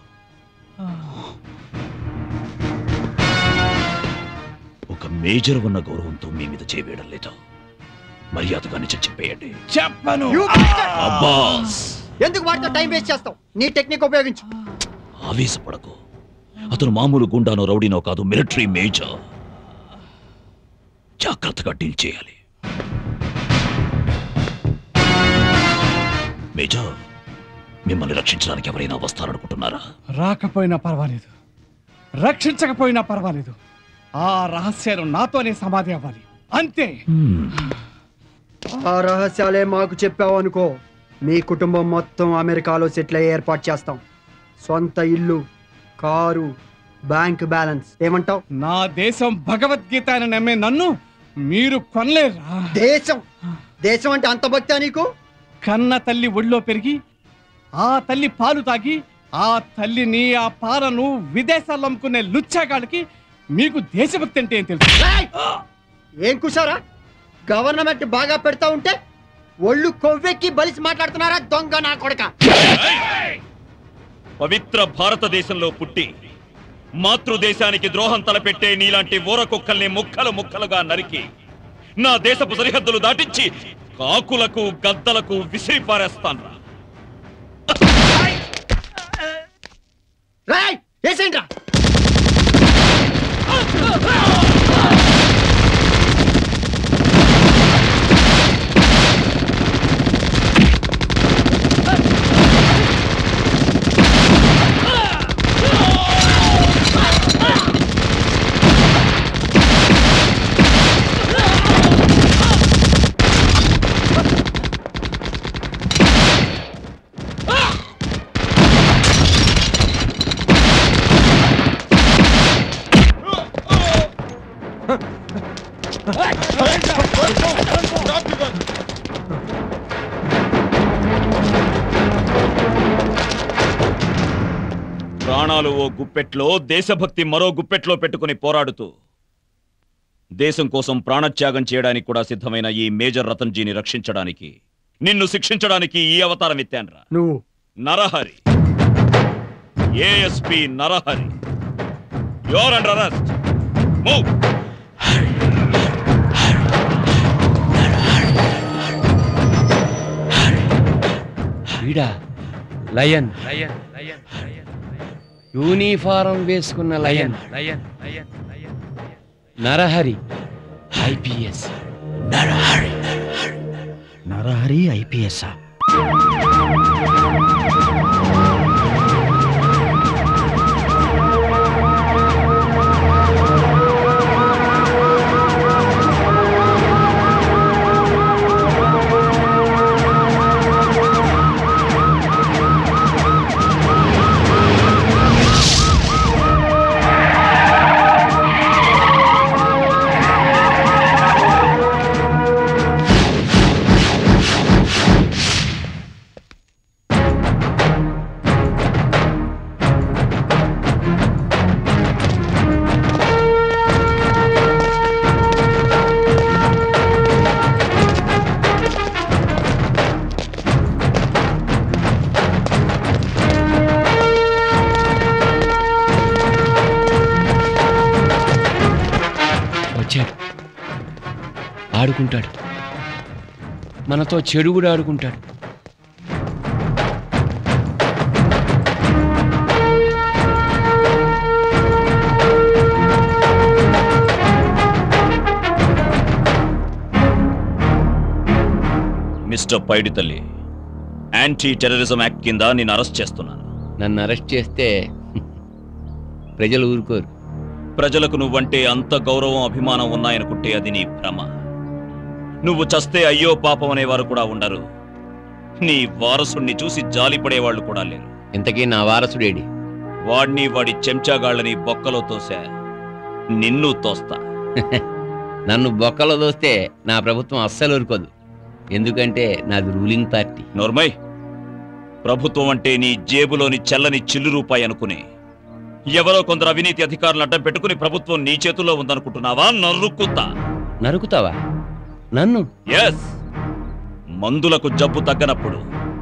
ఒక మేజర్ ఉన్న గౌరవంతో మీ మీద చేయవేయడం లేదా మర్యాదగా నిజం చెప్పేయండి చెప్పను అబ్బాస్ ఎందుకు వాటితో టైం వేస్ట్ చేస్తావు నీ టెక్నిక్ ఉపయోగించు ఆవేశపడకు అతను మామూలు గుండానో రౌడీనో కాదు మిలిటరీ మేజర్ జాగ్రత్తగా డీల్ చేయాలి మేజర్ మిమ్మల్ని రక్షించడానికి ఎవరైనా వస్తారనుకుంటున్నారా రాకపోయినా పర్వాలేదు రక్షించకపోయినా పర్వాలేదు ఆ రహస్యాలు నాతోనే సమాధి అవ్వాలి అంతే ఆ రహస్యాలే మాకు చెప్పావు అనుకో మీ కుటుంబం మొత్తం అమెరికాలో సెటిల్ అయ్యే ఏర్పాటు చేస్తాం సొంత ఇల్లు కారు బ్యాంక్ బ్యాలెన్స్ ఏమంటావు నా దేశం భగవద్గీత అని నమ్మే నన్ను మీరు కొనలేరా దేశం దేశం అంటే అంత భక్తా నీకు కన్న తల్లి ఒడిలో పెరిగి ఆ తల్లి పాలు తాగి ఆ తల్లిని ఆ పాలను విదేశాల్లో అమ్ముకునే లుచ్చాగాళ్ళకి మీకు దేశభక్తి అంటే ఏం తెలుసు ఏం కుషారా గవర్నమెంట్ బాగా పెడతా ఉంటే ఒళ్ళు కొవ్వెక్కి బలిసి మాట్లాడుతున్నారా దొంగ నా కొడక పవిత్ర భారతదేశంలో పుట్టి మాతృదేశానికి ద్రోహం తలపెట్టే నీలాంటి ఊరకుక్కల్ని ముక్కలు ముక్కలుగా నరికి నా దేశపు సరిహద్దులు దాటించి కాకులకు గద్దలకు విసిరి పారేస్తాను రాయ్ వేసేయండి ప్రాణాలు ఓ గుప్పెట్లో దేశభక్తి మరో గుప్పెట్లో పెట్టుకుని పోరాడుతూ దేశం కోసం ప్రాణత్యాగం చేయడానికి కూడా సిద్ధమైన ఈ మేజర్ రతన్జీని రక్షించడానికి నిన్ను శిక్షించడానికి ఈ అవతారం ఎత్తాన్రా నువ్వు Narahari ASP Narahari your under arrest move వీడా లయన్ యూనిఫారం వేసుకున్న lion Narahari IPS Narahari Narahari IPS వచ్చాడు ఆడుకుంటాడు మనతో చెడు కూడా ఆడుకుంటాడు mister Paiditalli anti terrorism act కింద నేను అరెస్ట్ చేస్తున్నాను నన్ను అరెస్ట్ చేస్తే ప్రజలు ఊరుకోరు ప్రజలకు నువ్వంటే అంత గౌరవం అభిమానం ఉన్నాయనుకుంటే అది నీ భ్రమ నువ్వు చస్తే అయ్యో పాపం అనేవారు కూడా ఉండరు నీ వారసుణ్ణి చూసి జాలిపడేవాళ్ళు కూడా లేరు ఇంతకీ నా వారసుడేడి వాడిని వాడి చెంచాగాళ్ళని బొక్కలో తోసా నిన్ను తోస్తా నన్ను బొక్కలో దోస్తే నా ప్రభుత్వం అస్సలు ఊరుకోదు ఎందుకంటే నాది రూలింగ్ పార్టీ నోర్మయ్ ప్రభుత్వం అంటే నీ జేబులోని చెల్లని చిల్లు రూపాయి అనుకుని ఎవరో కొందరు అవినీతి అధికారులు అడ్డం పెట్టుకుని ప్రభుత్వం నీ చేతుల్లో ఉందనుకుంటున్నావా నరుక్కుతా నరుకుతావా నన్ను ఎస్ మందులకు జబ్బు తగ్గనప్పుడు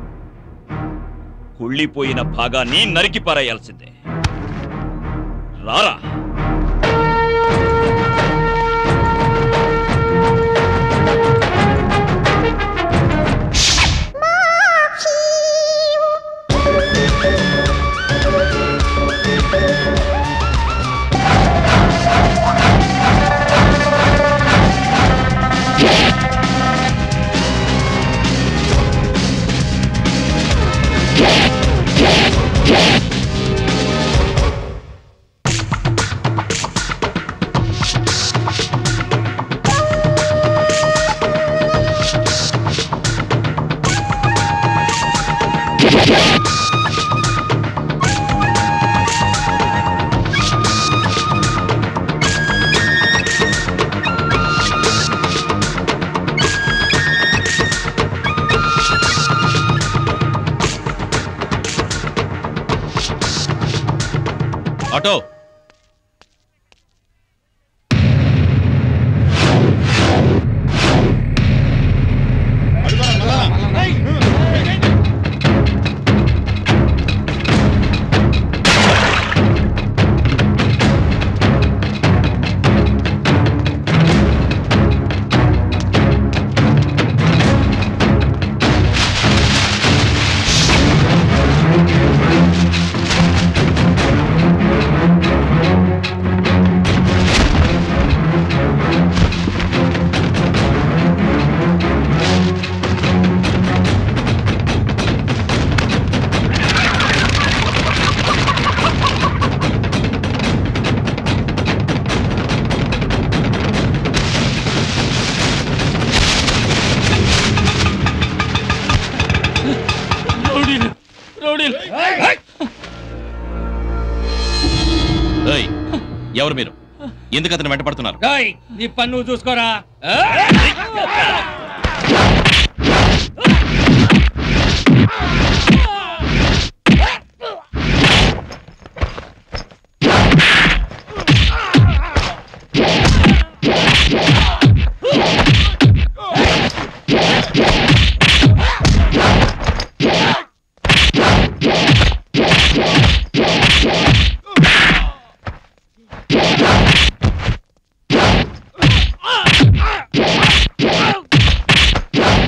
కుళ్ళిపోయిన భాగాన్ని నరికి పారేయాల్సిందే రారా Yeah. ఆటో రౌడీలు రౌడీలు ఏయ్, ఎవరు మీరు ఎందుకు అతను వెంట పడుతున్నారు రాయ్ నీ పన్ను చూసుకోరా ఆ? Ah!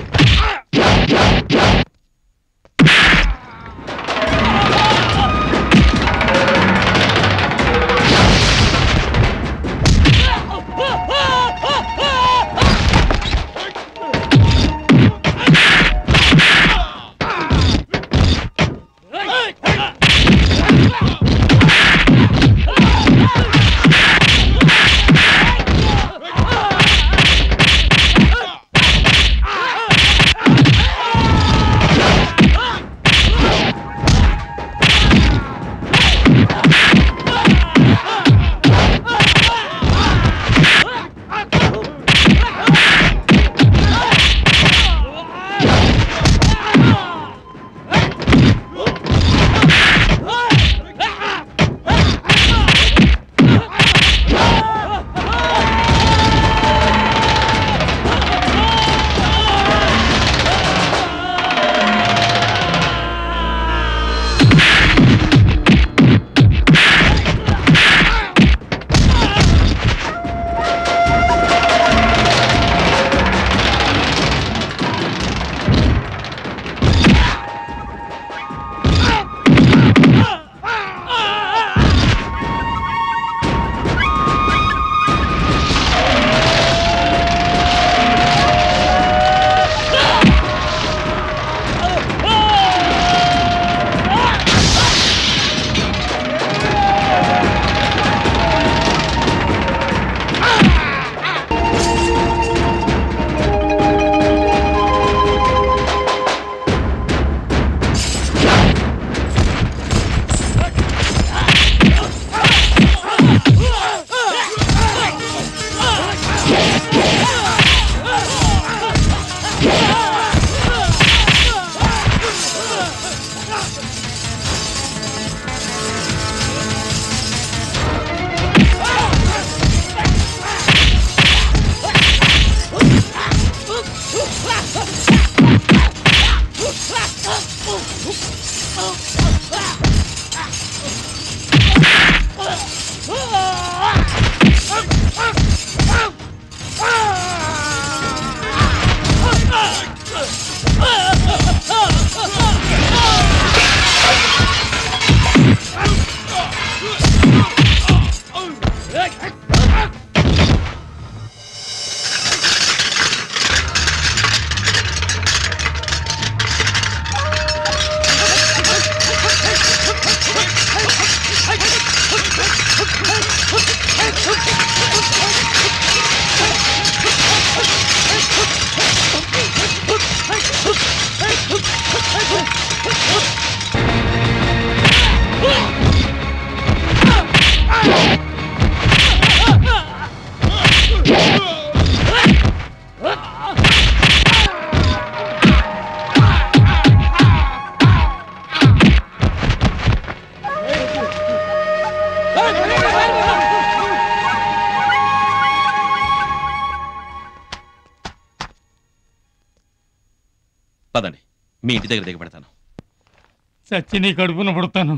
పదండి మీ ఇంటి దగ్గర దిగ పెడతాను చచ్చి నీ కడుపున పుడతాను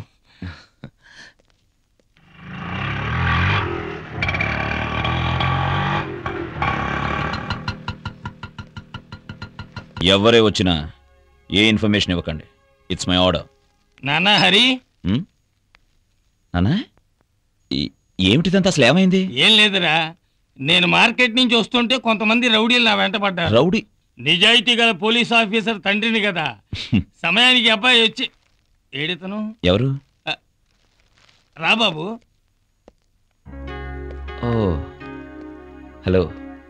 ఎవరే వచ్చినా ఏ ఇన్ఫర్మేషన్ ఇవ్వకండి ఇట్స్ మై ఆర్డర్ నాన్న హరి అన్నా ఏమిటిదంతా అసలు ఏమైంది ఏం లేదురా నేను మార్కెట్ నుంచి వస్తుంటే కొంతమంది రౌడీలు నా వెంట పడ్డారు రౌడీ నిజాయితీ గల పోలీస్ ఆఫీసర్ తండ్రిని కదా సమయానికి అబ్బాయి వచ్చి ఏడితను ఎవరు రా బాబు ఓ హలో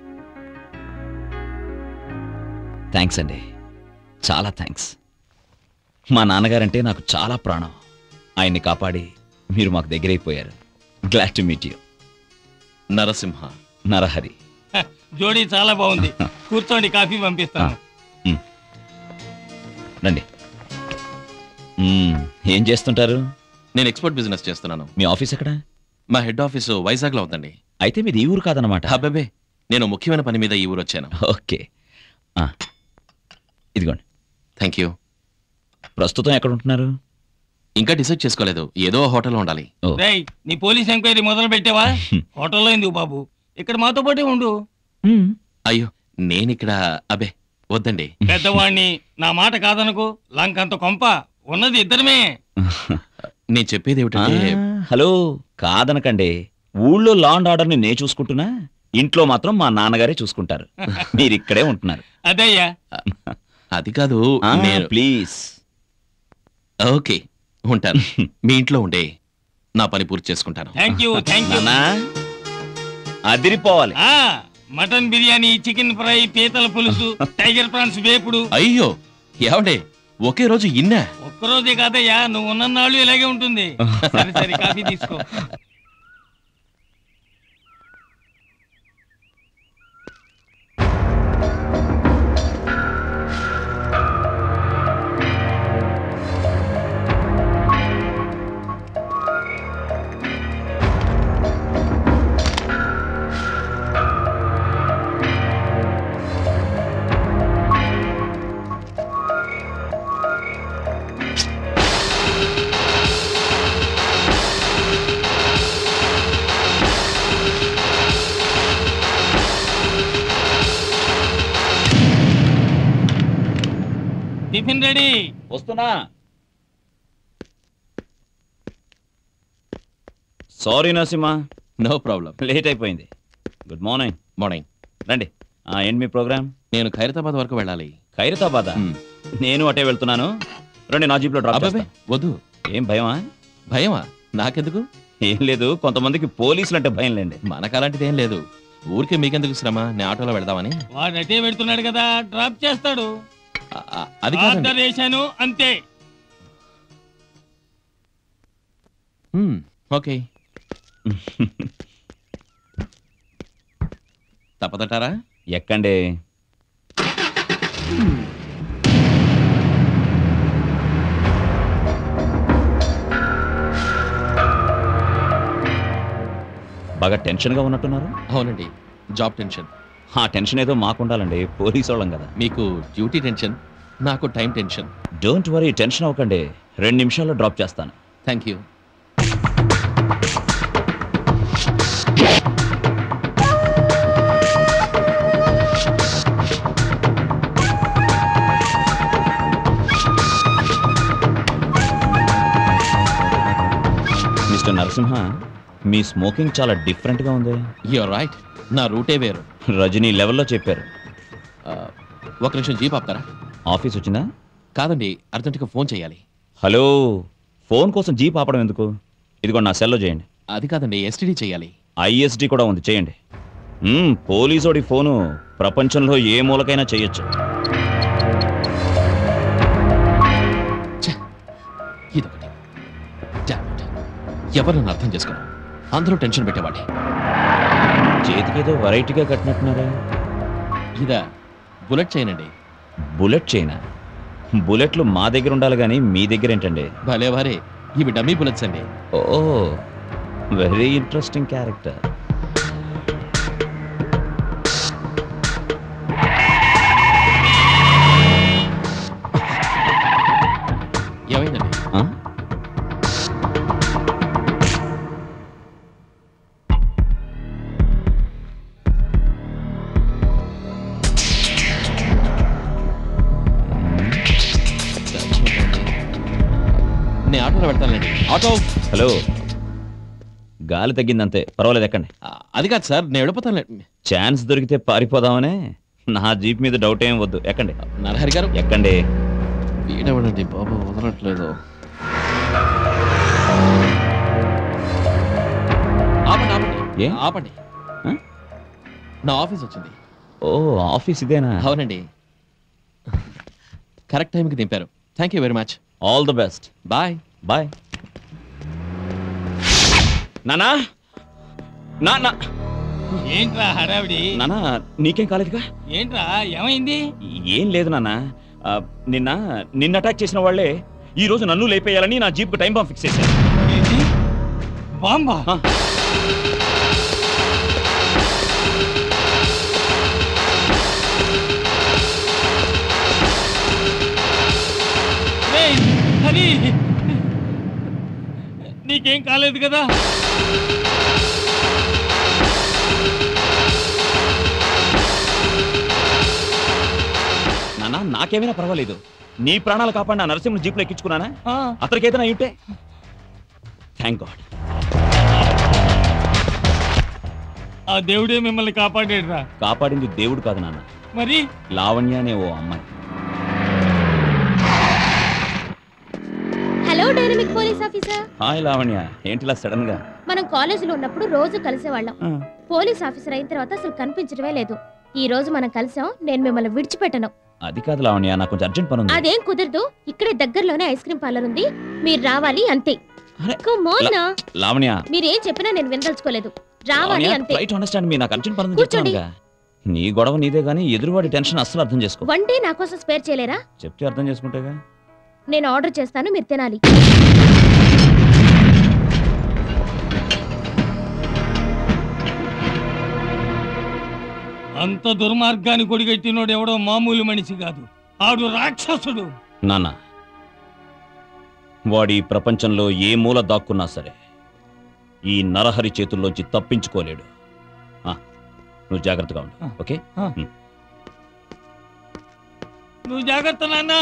థ్యాంక్స్ అండి చాలా థ్యాంక్స్ మా నాన్నగారంటే నాకు చాలా ప్రాణం ఆయన్ని కాపాడి మీరు మాకు దగ్గరైపోయారు glad to meet you Narasimha Narahari హ, జోడీ చాలా బాగుంది కూర్చోండి కాఫీ పంపిస్తాను రండి మ్మ్, ఏం చేస్తుంటారు నేను ఎక్స్పోర్ట్ బిజినెస్ చేస్తున్నాను మీ ఆఫీస్ ఎక్కడ మా హెడ్ ఆఫీస్ వైజాగ్లో ఉందండి అయితే మీది ఈ ఊరు కాదనమాట అబ్బాబే నేను ముఖ్యమైన పని మీద ఈ ఊరు వచ్చాను ఓకే ఆ, ఇదిగోండి థ్యాంక్ యూ ప్రస్తుతం ఎక్కడ ఉంటున్నారు ఇంకా డిసైడ్ చేసుకోలేదు ఏదో హోటల్లో ఉండాలి రేయ్ నీ పోలీస్ ఎంక్వైరీ మొదలు పెట్టావా హోటల్లో ఎందుకు బాబు ఇక్కడ మాతో పాటే ఉండు అయ్యో నేనిక్కడ అబే వద్దండి పెద్దవాణ్ణి నా మాట కాదనుకో లంకంత కొంప ఉన్నది ఇద్దరమే నేను చెప్పేది ఏమిటంటే ఆ, హలో కాదనకండి ఊళ్ళో లా అండ్ ఆర్డర్ని నే చూసుకుంటున్నా ఇంట్లో మాత్రం మా నాన్నగారే చూసుకుంటారు మీరు ఇక్కడే ఉంటున్నారు అదయ్యా అది కాదు ఆ, నేను ప్లీజ్ ఓకే ఉంటాను మీ ఇంట్లో ఉండే నా పని పూర్తి చేసుకుంటాను థ్యాంక్ యూ థ్యాంక్ యూ నాన్నా అదిరిపోవాలి ఆ మటన్ బిర్యానీ చికెన్ ఫ్రై పీతల పులుసు టైగర్ ప్రాన్స్ వేపుడు అయ్యో ఏమండే ఒకే రోజు ఇన్నా ఒక్కరోజే కాదయ్యా నువ్వు ఉన్నన్నాళ్ళు ఇలాగే ఉంటుంది సరే సరే కాఫీ తీసుకో టిఫిన్ రెడీ వస్తున్నా sorry Narasimha no problem late అయిపోయింది గుడ్ మార్నింగ్ మార్నింగ్ రండి ఆ, ఏంటి మీ ప్రోగ్రామ్ నేను ఖైరతాబాద్ వరకు వెళ్ళాలి ఖైరతాబాద్ నేను అటే వెళ్తున్నాను రండి నా జీప్లో డ్రాప్ అబ్బబ్బే, చేస్తా. వద్దు ఏం భయమా భయమా నాకెందుకు ఏం లేదు కొంతమందికి పోలీసులు అంటే భయం లేండి మనకు అలాంటిది ఏం లేదు ఊరికే మీకెందుకు శ్రమ నేను ఆటోలో వెళ్దామని వాడు అటే పెడుతున్నాడు కదా డ్రాప్ చేస్తాడు అది కాదండి ఆర్డర్ వేశాను అంతే హ్మ్, ఓకే తప్పదంటారా ఎక్కండి బాగా టెన్షన్గా ఉన్నట్టున్నారు అవునండి జాబ్ టెన్షన్ ఆ టెన్షన్ ఏదో మాకుండాలండి పోలీసు వాళ్ళం కదా మీకు డ్యూటీ టెన్షన్ నాకు time tension don't worry tension అవ్వకండి రెండు నిమిషాల్లో డ్రాప్ చేస్తాను థ్యాంక్ యూ మిస్టర్ నరసింహ మీ స్మోకింగ్ చాలా డిఫరెంట్గా ఉంది యూర్ రైట్ నా రూటే వేరు రజనీ లెవెల్లో చెప్పారు ఒక నిమిషం జీప్ ఆపుతారా ఆఫీస్ వచ్చిందా కాదండి అర్జెంటుగా ఫోన్ చేయాలి హలో ఫోన్ కోసం జీప్ ఆపడం ఎందుకు ఇదిగోండి నా సెల్లో చేయండి అది కాదండి ఎస్టీడీ చేయాలి ఐఎస్డి కూడా ఉంది చేయండి మ్మ్, పోలీసోడి ఫోను ప్రపంచంలో ఏ మూలకైనా చేయొచ్చు ఇదొకటి Damn it. ఎవరు నన్ను అర్థం చేసుకోరు అందరూ టెన్షన్ పెట్టేవాడి చేతికేదో వెరైటీగా కట్టినట్టున్నారా ఇదా బుల్లెట్ చేయనండి బుల్లెట్ చైనా బుల్లెట్లు మా దగ్గర ఉండాలి కానీ మీ దగ్గర ఏంటండి భలే వారే ఇవి డమ్మీ బుల్లెట్స్ అండి ఓ వెరీ ఇంట్రెస్టింగ్ క్యారెక్టర్ లోపల పెడతానండి ఆటో హలో గాలి తగ్గిందంతే పర్వాలేదు ఎక్కండి అది కాదు సార్ నేను వెళ్ళిపోతానులేండి ఛాన్స్ దొరికితే పారిపోదామనే నా జీప్ మీద డౌట్ ఏం వద్దు ఎక్కండి నరహరి గారు ఎక్కండి వీడవడండి బాబు వదలట్లేదు ఆపండి ఆపండి ఏ? ఆపండి నా ఆఫీస్ వచ్చింది ఓ ఆఫీస్ ఇదేనా అవునండి కరెక్ట్ టైంకి దింపారు thank you very much all the best bye bye నానా నా నా ఏంట్రా హడావిడి నానా నీకేం కాలేదుగా ఏంట్రా ఏమైంది ఏం లేదు నాన్న ఆ, నిన్న నిన్న అటాక్ చేసిన వాళ్ళే ఈ రోజు నన్ను లేపేయాలని నా జీప్కి టైం బాంబ్ ఫిక్స్ చేశారు బాంబా రేయ్, హరి నీకేం కాలేదు కదా నాన్న నాకేమైనా పర్వాలేదు నీ ప్రాణాలు కాపాడిన నరసింహ జీప్లో ఎక్కించుకున్నానా ఆ. అతనికి ఏదైనా అయ్యుంటే థ్యాంక్ గాడ్ ఆ దేవుడే మిమ్మల్ని కాపాడాడురా కాపాడింది దేవుడు కాదు నాన్న మరి లావణ్య అనే ఓ అమ్మాయి hello dynamic police officer hi Lavanya ఏంటిలా సడన్ గా మనం కాలేజీలో ఉన్నప్పుడు రోజు కలిసేవాళ్ళం పోలీస్ ఆఫీసర్ అయిన తర్వాత అసలు కనిపించడమే లేదు ఈ రోజు మనం కలిసాం నేను మిమ్మల్ని విడిచిపెట్టను అది కాదు లావణ్య నాకు కొంచెం అర్జెంట్ పని ఉంది అదేం కుదరదు ఇక్కడే దగ్గరలోనే ఐస్ క్రీమ్ పార్లర్ ఉంది మీరు రావాలి అంతే Come on నా. లావణ్య మీరేం చెప్పినా నేను వినదలుచుకోలేదు రావాలి అంతే ట్రై టు అండర్స్టాండ్ మీ నాకు అర్జెంట్ పని ఉంది కూర్చోండి. చెప్తున్నానుగా నీ గొడవ నీదే గానీ ఎదురువాడి టెన్షన్ అస్సలు అర్థం చేసుకో వన్ డే నా కోసం స్పేర్ చేయలేరా చెప్తే అర్థం చేసుకుంటేగా నేను ఆర్డర్ చేస్తాను మీరు తినాలి అంత దుర్మార్గాన్ని కొడిగట్టినోడు ఎవడో మామూలు మనిషి కాదు ఆడు రాక్షసుడు నాన్న వాడి ఈ ప్రపంచంలో ఏ మూల దాక్కున్నా సరే ఈ నరహరి చేతుల్లోంచి తప్పించుకోలేడు ఆ, నువ్వు జాగ్రత్తగా ఉండు ఓకే ఆ. ఉమ్. నువ్వు జాగ్రత్త నాన్న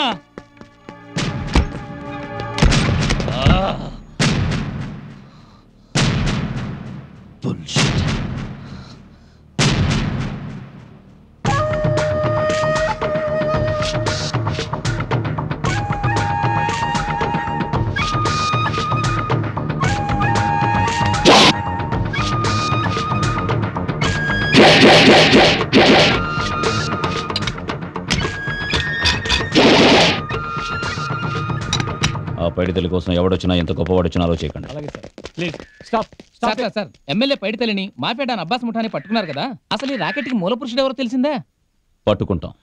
ఆ పైడితల్లి కోసం ఎవడొచ్చినా ఎంత గొప్పవాడొచ్చినా ఆలో చేయకండి అలాగే sir please stop sir sir sir MLA పైడితల్లిని మాపేట అబ్బాస్ ముఠాని పట్టుకున్నారు కదా అసలు ఈ రాకెట్ కి మూల పురుషుడు ఎవరో తెలిసిందా పట్టుకుంటాం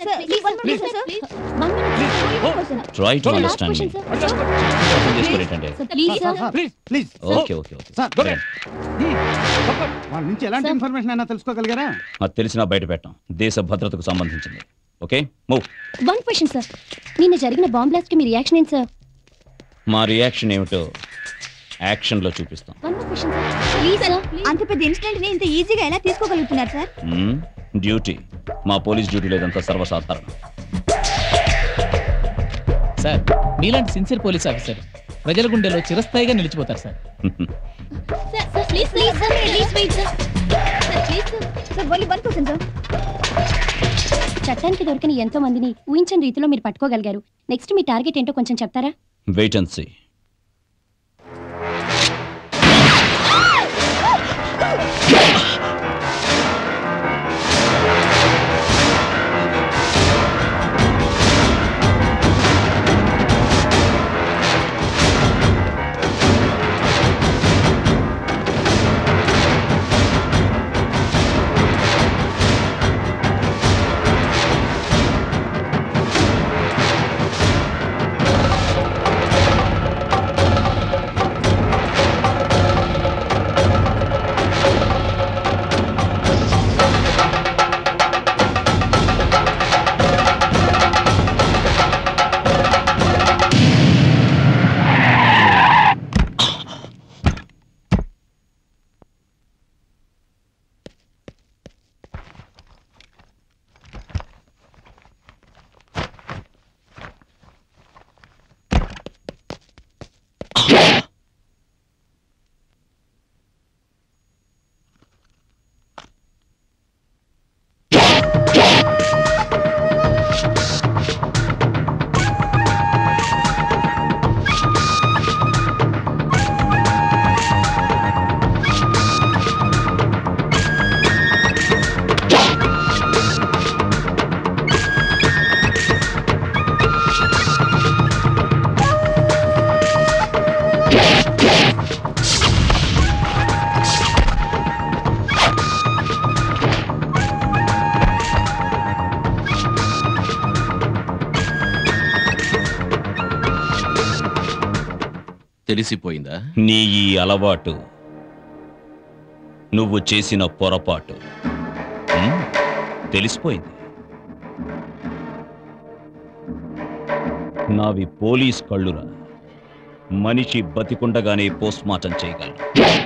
ట్రై టు అండర్స్టాండ్ మీ అర్థం చేసుకోలేటండి please okay okay okay sir వాళ్ళ నుంచి ఎలాంటి ఇన్ఫర్మేషన్ అయినా తెలుసుకోగలిగారా అది తెలిసినా బయట పెట్టం దేశ భద్రతకు సంబంధించింది okay move one question sir నిన్న జరిగిన బాంబ్ బ్లాస్ట్ కి మీ రియాక్షన్ ఏంటి సార్ మా రియాక్షన్ ఏమిటో యాక్షన్లో చూపిస్తాం one question sir please sir అంత పెద్ద ఇన్సిడెంట్ ని ఇంత ఈజీగా ఎలా తీసుకోగలుగుతున్నారు సార్ మ్మ్? డ్యూటీ మా పోలీస్ డ్యూటీ లేదంతా సర్వసాధారణం సార్ మీలాంటి సిన్సియర్ పోలీస్ ఆఫీసర్ ప్రజల గుండెలో చిరస్థాయిగా నిలిచిపోతారు sir sir please please sir please wait sir sir please sir only one question sir చట్టానికి దొరికిన ఎంతో మందిని ఊహించని రీతిలో మీరు పట్టుకోగలిగారు నెక్స్ట్ మీ టార్గెట్ ఏంటో కొంచెం చెప్తారా వెయిట్ అండ్ సీ తెలిసిపోయిందా నీ ఈ అలవాటు నువ్వు చేసిన పొరపాటు ఉమ్, తెలిసిపోయింది నావి పోలీస్ కళ్ళురా మనిషి బతికుండగానే పోస్ట్ మార్టం చేయగలరు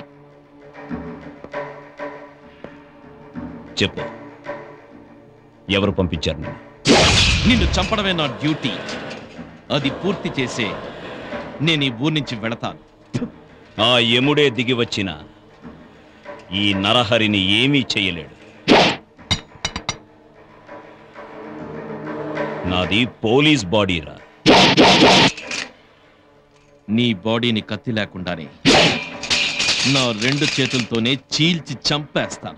చెప్పు ఎవరు పంపించారు నిన్ను నిన్ను చంపడమే నా డ్యూటీ అది పూర్తి చేసే నేను ఈ ఊరి నుంచి వెళతాను ఆ యముడే దిగి వచ్చిన ఈ నరహరిని ఏమీ చెయ్యలేడు నాది పోలీస్ బాడీరా నీ బాడీని కత్తి లేకుండానే నా రెండు చేతులతోనే చీల్చి చంపేస్తాను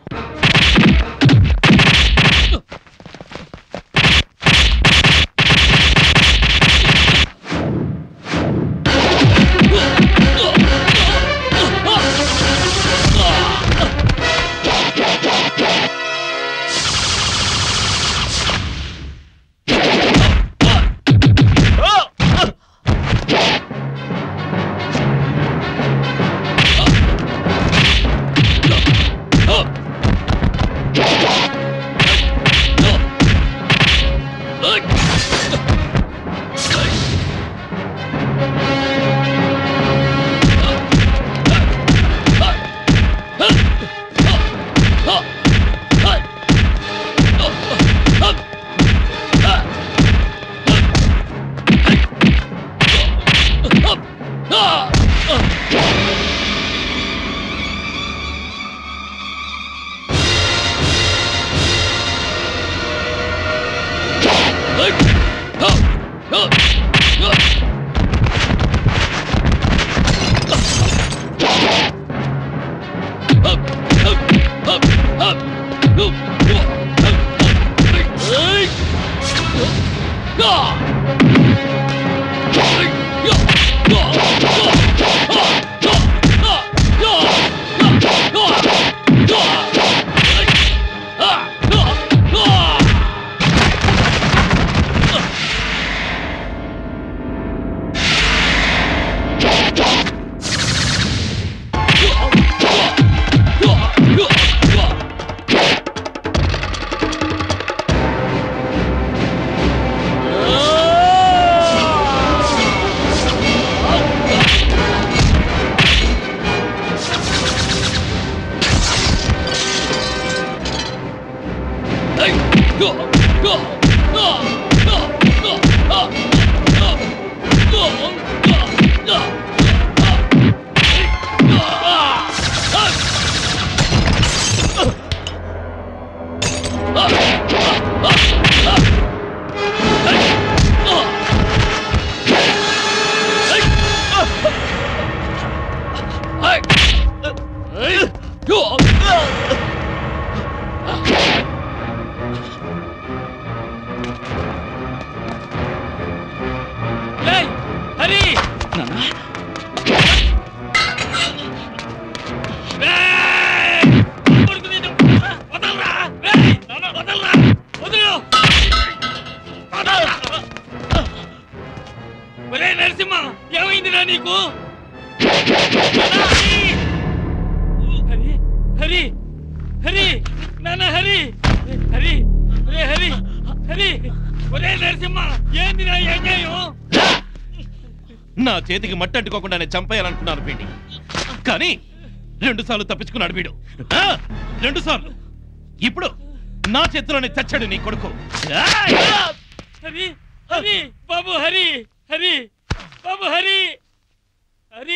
ఏయ్, హరి ఏయ్, కొడుకు నిన్ను వదలరా ఏయ్, వదలరా వదలు వదలరా. ఒరే నరసింహ ఏమైందిరా నీకు హరి హరి హరి నాన్న హరి హరి ఒరే హరి హరి ఒరే నరసింహ ఏందిరా ఈ అన్యాయం నా చేతికి మట్టి అంటుకోకుండానే చంపేయాలనుకున్నాను వీడిని కానీ రెండు సార్లు తప్పించుకున్నాడు వీడు ఆ! రెండు సార్లు ఇప్పుడు నా చేతిలోనే చచ్చాడు నీ కొడుకు ఆ! హరి హరి బాబు హరి హరి బాబు హరి హరి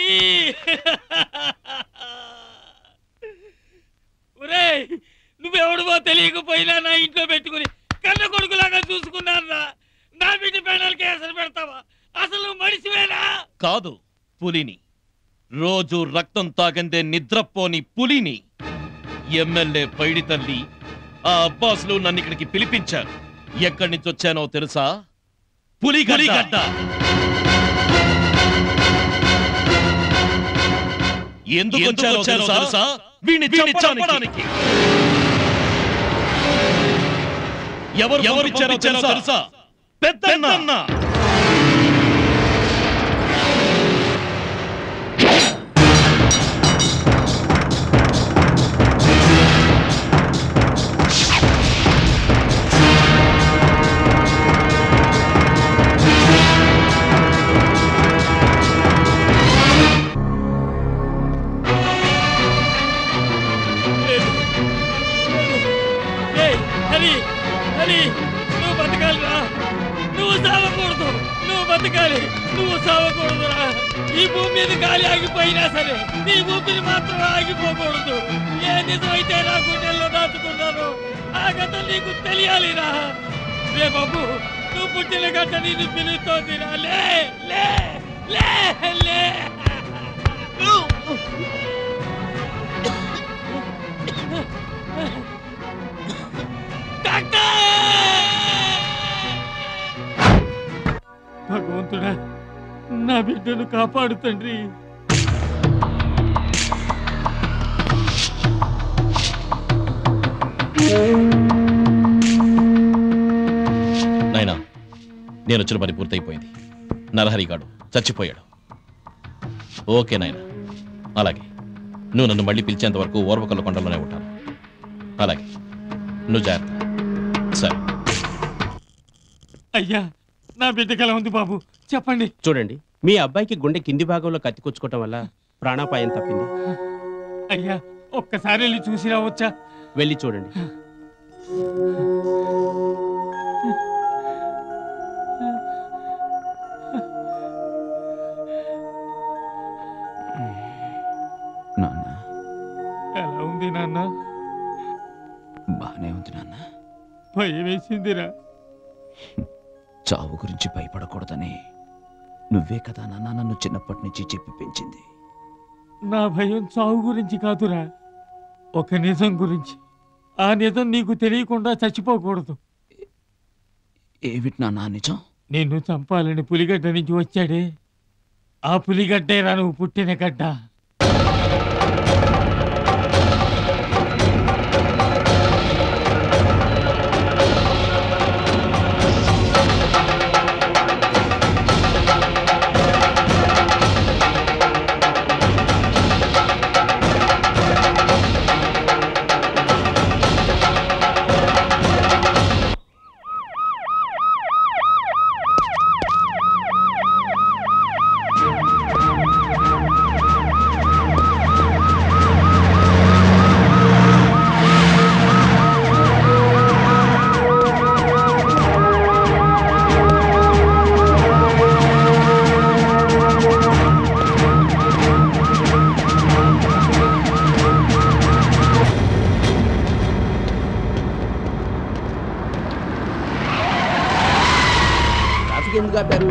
ఒరేయ్ నువ్వెవడువో తెలియకపోయినా నా ఇంట్లో పెట్టుకుని కన్న కొడుకులాగా చూసుకున్నారా నా బిడ్డ పేడలకి అసలు పెడతావా అసలు నువ్వు మనిషివేనా కాదు పులిని రోజు రక్తం తాగందే నిద్రపోని పులిని ఎమ్మెల్యే పైడి తల్లి ఆ అబ్బాసులు నన్ను ఇక్కడికి పిలిపించారు ఎక్కడి నుంచి వచ్చానో తెలుసా పులిగడ్డ ఎందుకు వచ్చానో తెలుసా వీడిని చంపడానికి ఎవరు ఎవరు పంపించారో తెలుసా పెద్దన్న హరి హరి నువ్వు బతకాలిరా నువ్వు సావకూడదు నువ్వు బతకాలి నువ్వు సావకూడదురా ఈ భూమి మీద గాలి ఆగిపోయినా సరే నీ ఊపిరి మాత్రం ఆగిపోకూడదు ఏ నిజమైతే నా గుండెల్లో దాచుకున్నాను ఆ కథ నీకు తెలియాలిరా రే బాబు నువ్వు పుట్టిన గడ్డ నిన్ను పిలుస్తోందిరా లే లే లే లే భగవంతుడా నా బిడ్డను కాపాడు తండ్రి నాయనా నేను వచ్చిన పని పూర్తయిపోయింది నరహరిగాడు చచ్చిపోయాడు ఓకే నాయనా అలాగే నువ్వు నన్ను మళ్ళీ పిలిచేంత వరకు ఓర్వకల్ల కొండలోనే ఉంటాను అలాగే నువ్వు జాగ్రత్త సరే అయ్యా నా బిడ్డకి ఎలా ఉంది బాబు చెప్పండి చూడండి మీ అబ్బాయికి గుండె కింది భాగంలో కత్తి కుచ్చుకోవటం వల్ల ప్రాణాపాయం తప్పింది అయ్యా ఒక్కసారి వెళ్ళి చూసి రావచ్చా వెళ్ళి చూడండి నాన్న ఎలా ఉంది నాన్న బానే ఉంది నాన్న భయం వేసిందిరా చావు గురించి భయపడకూడదని నువ్వే కదా నాన్న నన్ను చిన్నప్పటి నుంచి చెప్పి పెంచింది నా భయం చావు గురించి కాదురా ఒక నిజం గురించి ఆ నిజం నీకు తెలియకుండా చచ్చిపోకూడదు ఏమిటి నాన్న నిజం నిన్ను చంపాలని పులిగడ్డ నుంచి వచ్చాడే ఆ పులిగడ్డేరా నువ్వు పుట్టిన గడ్డ ట్రాఫిక్ ఎందుకు ఆపారు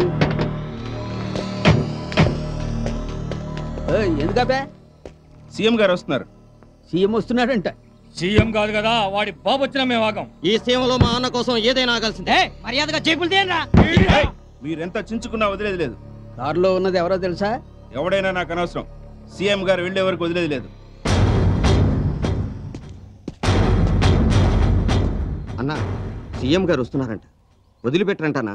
ఏయ్, ఎందుకు ఆపా సీఎం గారు వస్తున్నారు సీఎం వస్తున్నాడంట సీఎం కాదు కదా వాడి బాబు వచ్చిన మేము ఆగం ఈ సీమలో మా అన్న కోసం ఏదైనా ఆగాల్సిందే మర్యాదగా చేపులు తేనరా మీరెంత చించుకున్నా వదిలేది లేదు కారులో ఉన్నది ఎవరో తెలుసా ఎవడైనా నాకు అనవసరం సీఎం గారు వెళ్ళే వరకు వదిలేది లేదు అన్న సీఎం గారు వస్తున్నారంట వదిలిపెట్టరంటనా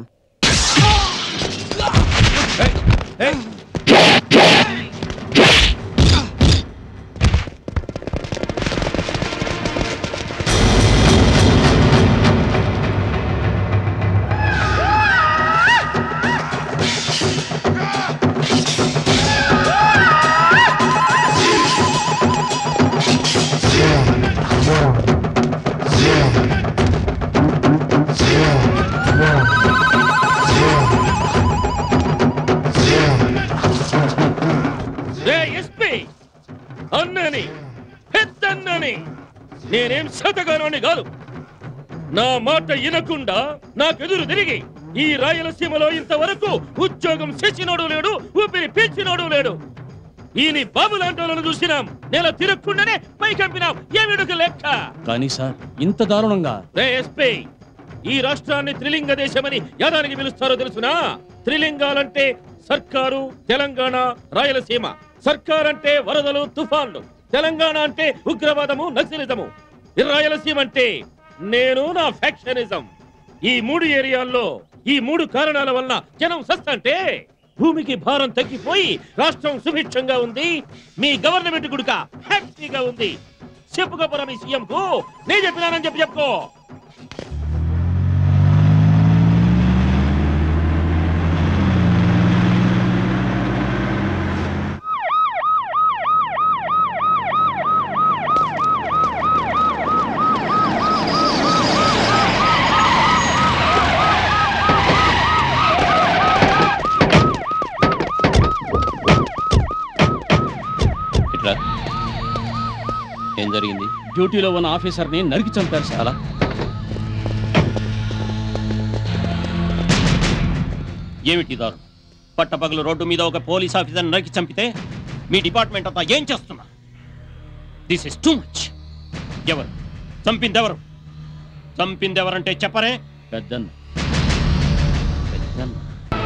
రే ఎస్పీ అన్నని పెద్దన్నని నేనేం శతగానని కాదు నా మాట వినకుండా నాకెదురు తిరిగి ఈ రాయలసీమలో ఇంతవరకు ఉద్యోగం చేసినోడు లేడు ఊపిరి పీల్చినోడు లేడు ఈయన బాబు లాంటి చూసినాం నెల తిరగకుండానే పైకంపినాం ఏమిడుకు లెక్క కానీ సార్ ఇంత దారుణంగా రే ఎస్పీ ఈ రాష్ట్రాన్ని త్రిలింగ దేశమని యాదానికి పిలుస్తారో తెలుసునా త్రిలింగాలంటే సర్కారు తెలంగాణ రాయలసీమ సర్కార్ అంటే వరదలు తుఫాన్లు తెలంగాణ అంటే ఉగ్రవాదము నక్సలిజము ఈ రాయలసీమ అంటే నేను నా ఫ్యాక్షనిజం ఈ మూడు ఏరియాల్లో ఈ మూడు కారణాల వలన జనం సస్తంటే భూమికి భారం తగ్గిపోయి రాష్ట్రం సుభిక్షంగా ఉంది మీ గవర్నమెంట్ గుడుక హ్యాపీగా ఉంది చెప్పుకోపోరా మీ సీఎం కు నేను చెప్పినానని చెప్పి చెప్పుకో ఆ డ్యూటీలో ఉన్న ఆఫీసర్ని నరికి చంపారు సార్ అలా ఏమిటి దారుణం పట్టపగలు రోడ్డు మీద ఒక పోలీస్ ఆఫీసర్ నరికి చంపితే మీ డిపార్ట్మెంట్ అంతా ఏం చేస్తున్నా దిస్ ఇస్ టూ మచ్ ఎవరు చంపింది ఎవరు చంపింది ఎవరంటే చెప్పరే పెద్దన్న పెద్దన్న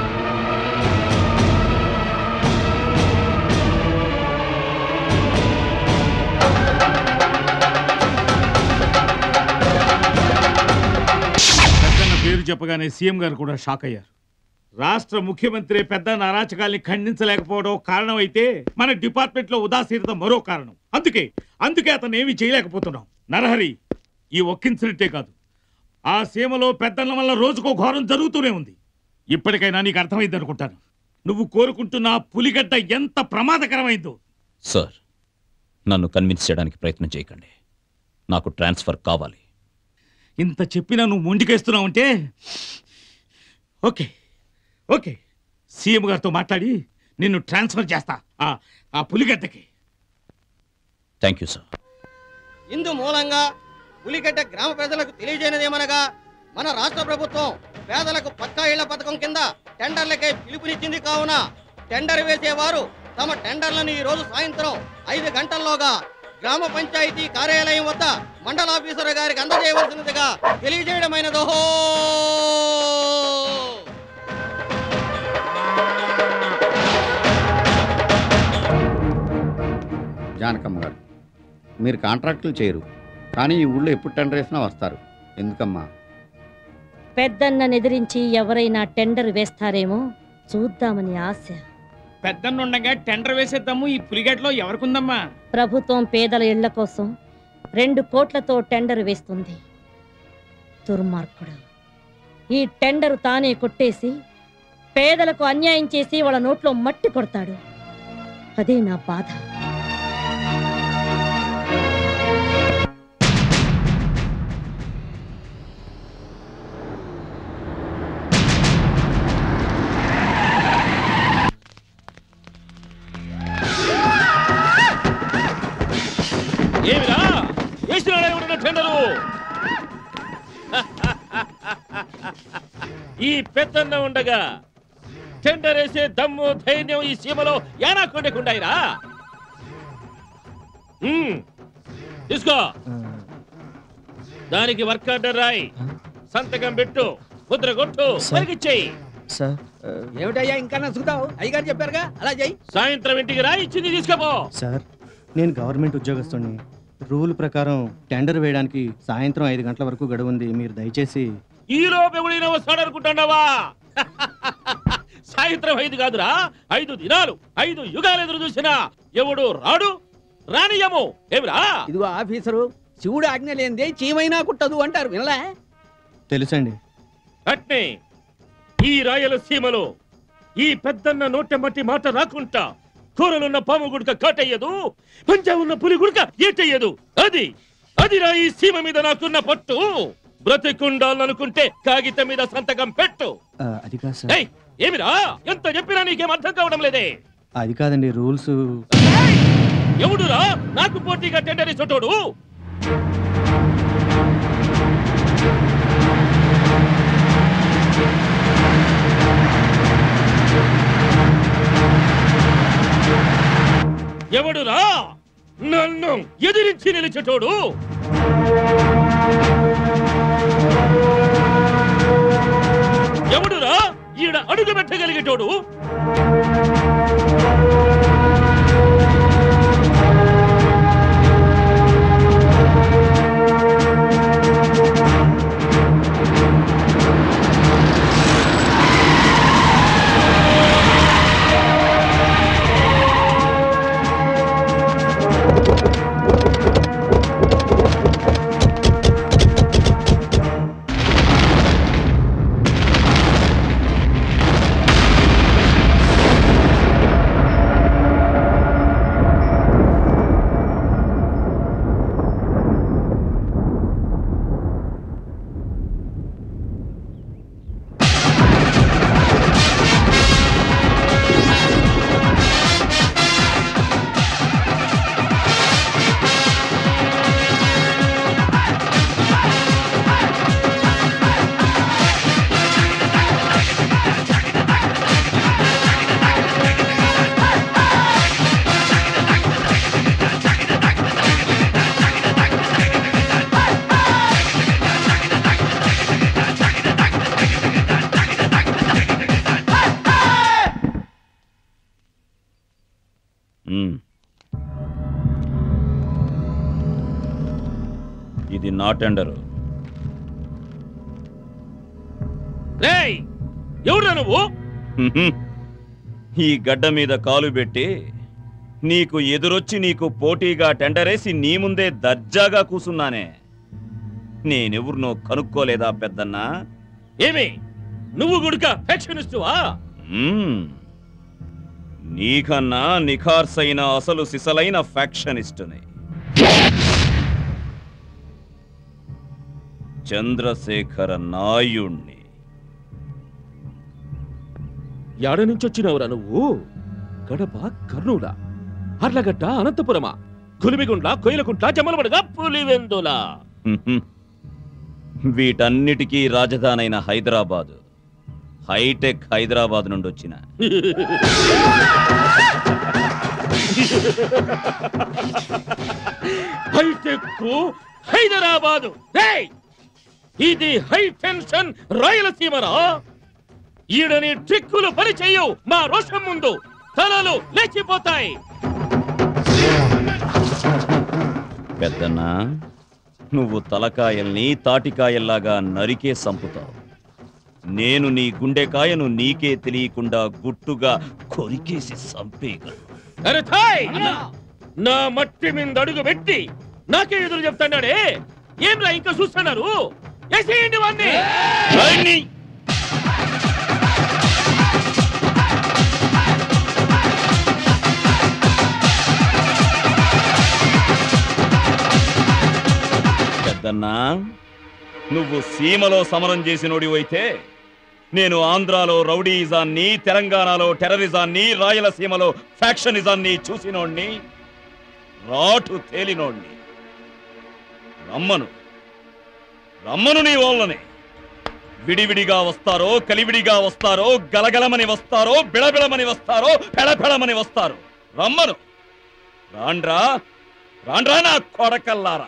పెద్దన్న పేరు చెప్పగానే సీఎం గారు కూడా షాక్ అయ్యారు రాష్ట్ర ముఖ్యమంత్రి పెద్దన్న అరాచకాల్ని ఖండించలేకపోవడం కారణం అయితే మన డిపార్ట్మెంట్ లో ఉదాసీనత మరో కారణం అందుకే అందుకే అతను ఏమీ చేయలేకపోతున్నాం నరహరి ఈ ఒక్క ఇన్సిడెంటే కాదు ఆ సీమలో పెద్దన్న వల్ల రోజుకో ఘోరం జరుగుతూనే ఉంది ఇప్పటికైనా నీకు అర్థమైంది అనుకుంటాను నువ్వు కోరుకుంటున్న ఆ పులిగడ్డ ఎంత ప్రమాదకరమైందో సార్ నన్ను కన్విన్స్ చేయడానికి ప్రయత్నం చేయకండి నాకు ట్రాన్స్ఫర్ కావాలి ఇంత చెప్పినా నువ్వు ముందుకేస్తున్నావు అంటే ఓకే ఓకే సీఎం గారితో మాట్లాడి నిన్ను ట్రాన్స్ఫర్ చేస్తా ఆ ఆ పులిగడ్డకి థ్యాంక్ యూ సార్ ఇందు మూలంగా పులిగడ్డ గ్రామ ప్రజలకు తెలియజేయనిదేమనగా మన రాష్ట్ర ప్రభుత్వం పేదలకు పక్కా ఇళ్ల పథకం కింద టెండర్లకై పిలుపునిచ్చింది కావున టెండర్ వేసేవారు తమ టెండర్లను ఈ రోజు సాయంత్రం ఐదు గంటల్లోగా గ్రామ పంచాయతీ కార్యాలయం వద్ద మండల ఆఫీసర్ గారికి అందజేయవలసినదిగా తెలియజేయడమైనదో జానకమ్మ గారు మీరు కాంట్రాక్టులు చేయరు కానీ ఈ ఊళ్ళో ఎప్పుడు టెండర్ వేసినా వస్తారు ఎందుకమ్మా పెద్దన్నను ఎదిరించి ఎవరైనా టెండర్ వేస్తారేమో చూద్దామని ఆశ పెద్దన్నుండగా టెండర్ వేసేద్దాము ఈ పులిగడ్డలో ఎవరికుందమ్మా ప్రభుత్వం పేదల ఇళ్ల కోసం రెండు కోట్లతో టెండర్ వేస్తుంది దుర్మార్గుడు ఈ టెండరు తానే కొట్టేసి పేదలకు అన్యాయం చేసి వాళ్ళ నోట్లో మట్టి కొడతాడు అదే నా బాధ ఏమిరా వేసినాడే ఉన్న టెండరు ఈ పెద్దన్న ఉండగా టెండర్ వేసే దమ్ము ధైర్యం ఈ సీమలో ఏనా కొండకుండాయిరా తీసుకో దానికి వర్క్ ఆర్డర్ రాయి సంతకం పెట్టు ముద్ర కొట్టు పరిగిచ్చేయి సార్ ఏమిటయ్యా ఇంకా నసుకుతావు అయ్యగారు చెప్పారుగా అలా చెయ్యి సాయంత్రం ఇంటికి రా ఇచ్చింది తీసుకోపో సార్ నేను గవర్నమెంట్ ఉద్యోగస్తుని రూల్ ప్రకారం టెండర్ వేయడానికి సాయంత్రం ఐదు గంటల వరకు గడువు ఉంది మీరు దయచేసి ఈ లోపు ఎవడైనా వస్తాడు అనుకుంటున్నావా సాయంత్రం ఐదు కాదురా ఐదు దినాలు ఐదు యుగాలు ఎదురు చూసినా ఎవడు రాడు రానియము ఏమిరా ఇదిగో ఆఫీసరు శివుడు ఆజ్ఞ లేనిదే చీమైనా కుట్టదు అంటారు వినలే తెలుసండి అట్నే ఈ రాయలసీమలో ఈ పెద్దన్న నోటెమ్మటి మాట రాకుంటా కూరలున్న పాము గుడక కాటయ్యదు పంచ ఉన్న పులి గుడక ఏటయ్యదు అది అది రా ఈ సీమ మీద నాకున్న పట్టు బ్రతికుండాలనుకుంటే కాగితం మీద సంతకం పెట్టు ఆ, అది కాదు సార్ ఏయ్ ఏమిరా ఎంత చెప్పినా నీకేం అర్థం కావడం లేదే అది కాదండి రూల్స్ ఎవడురా నాకు పోటీగా టెండర్ ఇచ్చోటోడు ఎవడురా నన్ను ఎదిరించి నిలిచేటోడు ఎవడురా ఈడ అడుగు పెట్టగలిగేటోడు నా టెండరు రేయ్ ఎవరు నువ్వు హ్మ్. ఈ గడ్డ మీద కాలు పెట్టి నీకు ఎదురొచ్చి నీకు పోటీగా టెండరేసి నీ ముందే దర్జాగా కూసున్నానే నేనెవరినో కనుక్కోలేదా పెద్దన్నా ఏమి నువ్వు గుడుక ఫ్యాక్షనిస్టువా మ్మ్. నీకన్నా నిఖార్సైన అసలు సిసలైన ఫ్యాక్షనిస్టుని చంద్రశేఖర నాయుణ్ణి యాడ నుంచి వచ్చినవురా నువ్వు కడప కర్నూల అర్లగడ్డ అనంతపురమా కులిమిగుండ్ల కొయ్యలకుంట్ల జమలబడగా పులివెందుల హ్మ్. వీటన్నిటికీ రాజధానైన హైదరాబాదు హైటెక్ హైదరాబాద్ నుండి వచ్చిన హైటెక్ హైదరాబాదు రేయ్! ఇది హై టెన్షన్ రాయలసీమరా ఈడని ట్రిక్కులు పని చెయ్యవు మా రోషం ముందు తలలు లేచిపోతాయి పెద్దన్నా నువ్వు తలకాయల్ని తాటికాయల్లాగా నరికే సంపుతావు నేను నీ గుండెకాయను నీకే తెలియకుండా గుట్టుగా కొరికేసి సంపేయగలను అరే థాయ్ నా మట్టి మీద అడుగు పెట్టి నాకే ఎదురు చెప్తాడే ఏంరా ఇంకా చూస్తున్నారు వేసేయండి వాణ్ణి వాణ్ణి! పెద్దన్నా నువ్వు సీమలో సమరం చేసినోడివైతే నేను ఆంధ్రాలో రౌడీయిజాన్ని తెలంగాణలో టెర్రరిజాన్ని రాయలసీమలో ఫ్యాక్షనిజాన్ని చూసినోణ్ణి రాటు తేలినోణ్ణి రమ్మను రమ్మను నీ వాళ్ళని విడివిడిగా వస్తారో కలివిడిగా వస్తారో గలగలమని వస్తారో బిళబిళమని వస్తారో పెళపెళమని వస్తారు రమ్మను రాండ్రా రాండ్రా నా కొడకల్లారా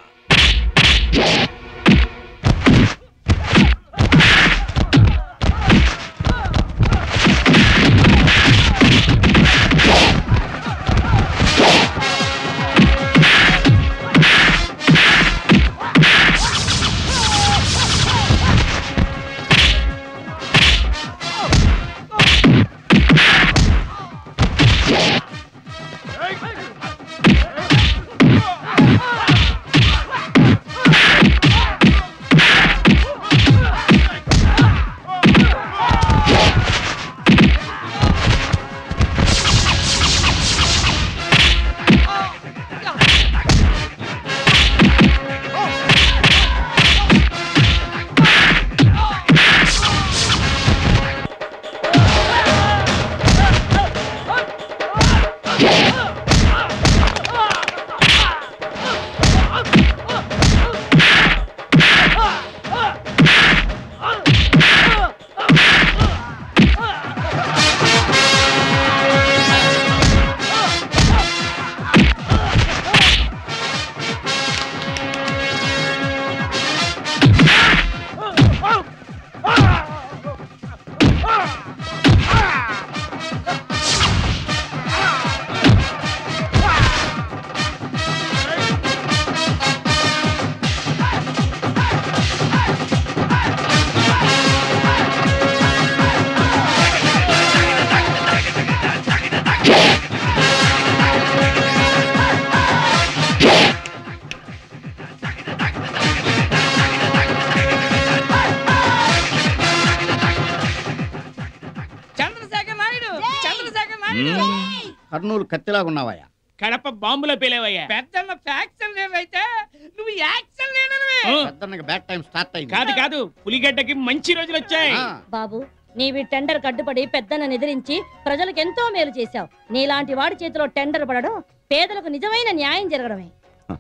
చంద్రశేఖర్ నాయుడు చంద్రశేఖర్ నాయుడు మ్మ్. కర్నూలు కత్తిలాగా ఉన్నావయ్యా కడప బాంబులో పేలేవయ్యా పెద్దన్న ఫ్యాక్షన్ లీడర్ అయితే నువ్వు యాక్షన్ లీడర్వే పెద్దన్నకి బ్యాడ్ టైం స్టార్ట్ అయింది కాదు కాదు పులిగడ్డకి మంచి రోజులు వచ్చాయి బాబు నీవి టెండర్ కడ్డుపడి పెద్దన్న ఎదిరించి ప్రజలకు ఎంతో మేలు చేశావు నీలాంటి వాడి చేతిలో టెండర్ పడడం పేదలకు నిజమైన న్యాయం జరగడమే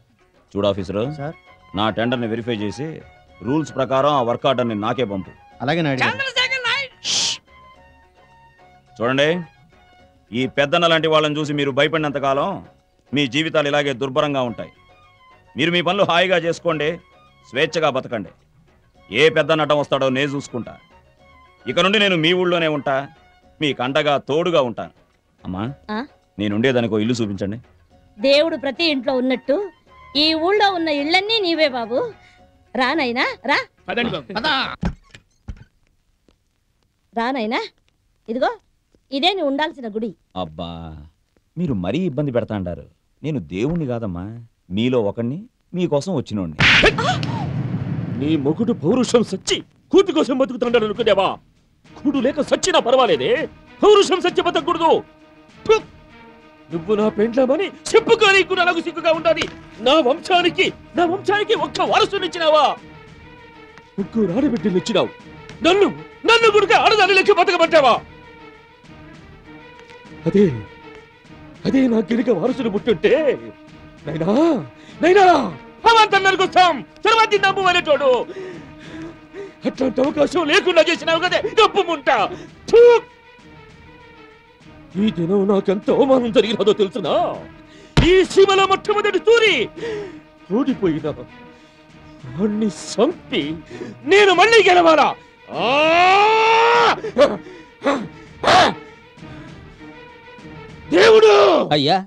చూడు ఆఫీసరు నా టెండర్ని వెరిఫై చేసి రూల్స్ ప్రకారం ఆ వర్క్ ఆర్డర్ని నాకే పంపు అలాగే నాయుడు గారు. చంద్రశేఖర్ నాయుడు చూడండి ఈ పెద్దన్న లాంటి వాళ్ళని చూసి మీరు భయపడినంత కాలం మీ జీవితాలు ఇలాగే దుర్భరంగా ఉంటాయి మీరు మీ పనులు హాయిగా చేసుకోండి స్వేచ్ఛగా బతకండి ఏ పెద్ద నటం వస్తాడో నేను చూసుకుంటా ఇక నుండి నేను మీ ఊళ్ళోనే ఉంటా మీ కంటగా తోడుగా ఉంటాను అమ్మా ఆ? నేనుండేదానికి ఇల్లు చూపించండి దేవుడు ప్రతి ఇంట్లో ఉన్నట్టు ఈ ఊళ్ళో ఉన్న ఇళ్ళన్నీ నీవే బాబు రా నాయనా రా పదండి బాబు పదా రా నాయనా ఇదిగో ఇదే నీ ఉండాల్సిన గుడి అబ్బా మీరు మరీ ఇబ్బంది పెడతాండారు నేను దేవుణ్ణి కాదమ్మా మీలో ఒకణ్ణి మీకోసం వచ్చినోడిని నీ మొగుడు పౌరుషం సచ్చి కూటి కోసం బతుకుతాడు అనుకునేవా కూడు లేక సచ్చినా పర్వాలేదే పౌరుషం సచ్చి బతకూడదు ఫు! నువ్వు నా పెండ్లామని చెప్పుకొని నాకు సిగ్గుగా ఉండాలి నా వంశానికి నా వంశానికి ఒక్క వారసునిచ్చినావా ముగ్గురు ఆడబిడ్డలు ఇచ్చినావు నన్ను నన్ను గుడిక ఆడదాని లెక్క బతకమంటావా అదే అదే నా గిరిక వారసుడు పుట్టుంటే నైనా నైనా అవంతా నలుగుతాం తర్వాత నమ్ము అనేటోడు అట్లాంటి అవకాశం లేకుండా చేసినావు కదే గప్పు ముంట థూ! ఈ దినం నాకెంత అవమానం జరిగినదో తెలుసునా ఈ సీమల మొట్టమొదటి తూరి ఓడిపోయినా వాణ్ణి సంపి నేను మళ్ళీ గెలవాలా ఆ! దేవుడు అయ్యా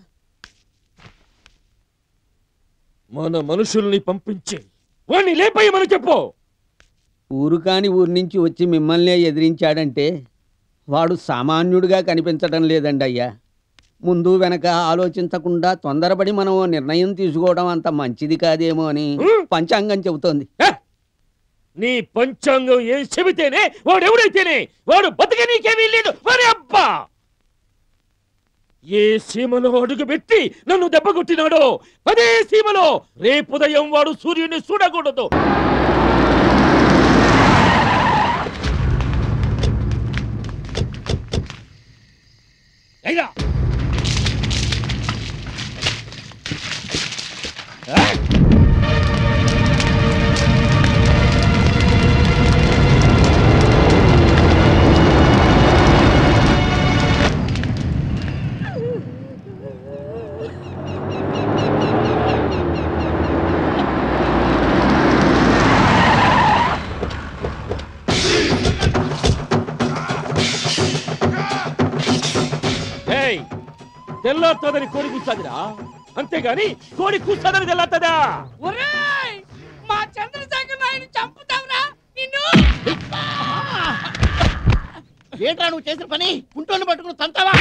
మన మనుషుల్ని పంపించి వాణ్ణి లేపయ్యమని చెప్పు ఊరు కాని ఊరి నుంచి వచ్చి మిమ్మల్నే ఎదిరించాడంటే వాడు సామాన్యుడిగా కనిపించడం లేదండి అయ్యా ముందు వెనక ఆలోచించకుండా తొందరపడి మనం ఓ నిర్ణయం తీసుకోవడం అంత మంచిది కాదేమో అని పంచాంగం చెబుతోంది నీ పంచాంగం ఏం చెబితేనే వాడు ఎవడైతేనే వాడు బతిక నీకేమీ లేదు మరి అబ్బా ఏ సీమలో అడుగు పెట్టి నన్ను దెబ్బ కొట్టినాడో అదే సీమలో రేపుదయం వాడు సూర్యుని చూడకూడదు అయినా ఏయ్ తెల్లారుతుందని కోడి కూర్చాదిరా అంతేగాని కోడి కూర్చాదని తెల్లారుతుందా ఒరేయ్ మా చంద్రశేఖర్ నాయుడు చంపుతావురా నిన్ను ఏంట్రా నువ్వు చేసిన పని కుంటోని పట్టుకుని తంతావా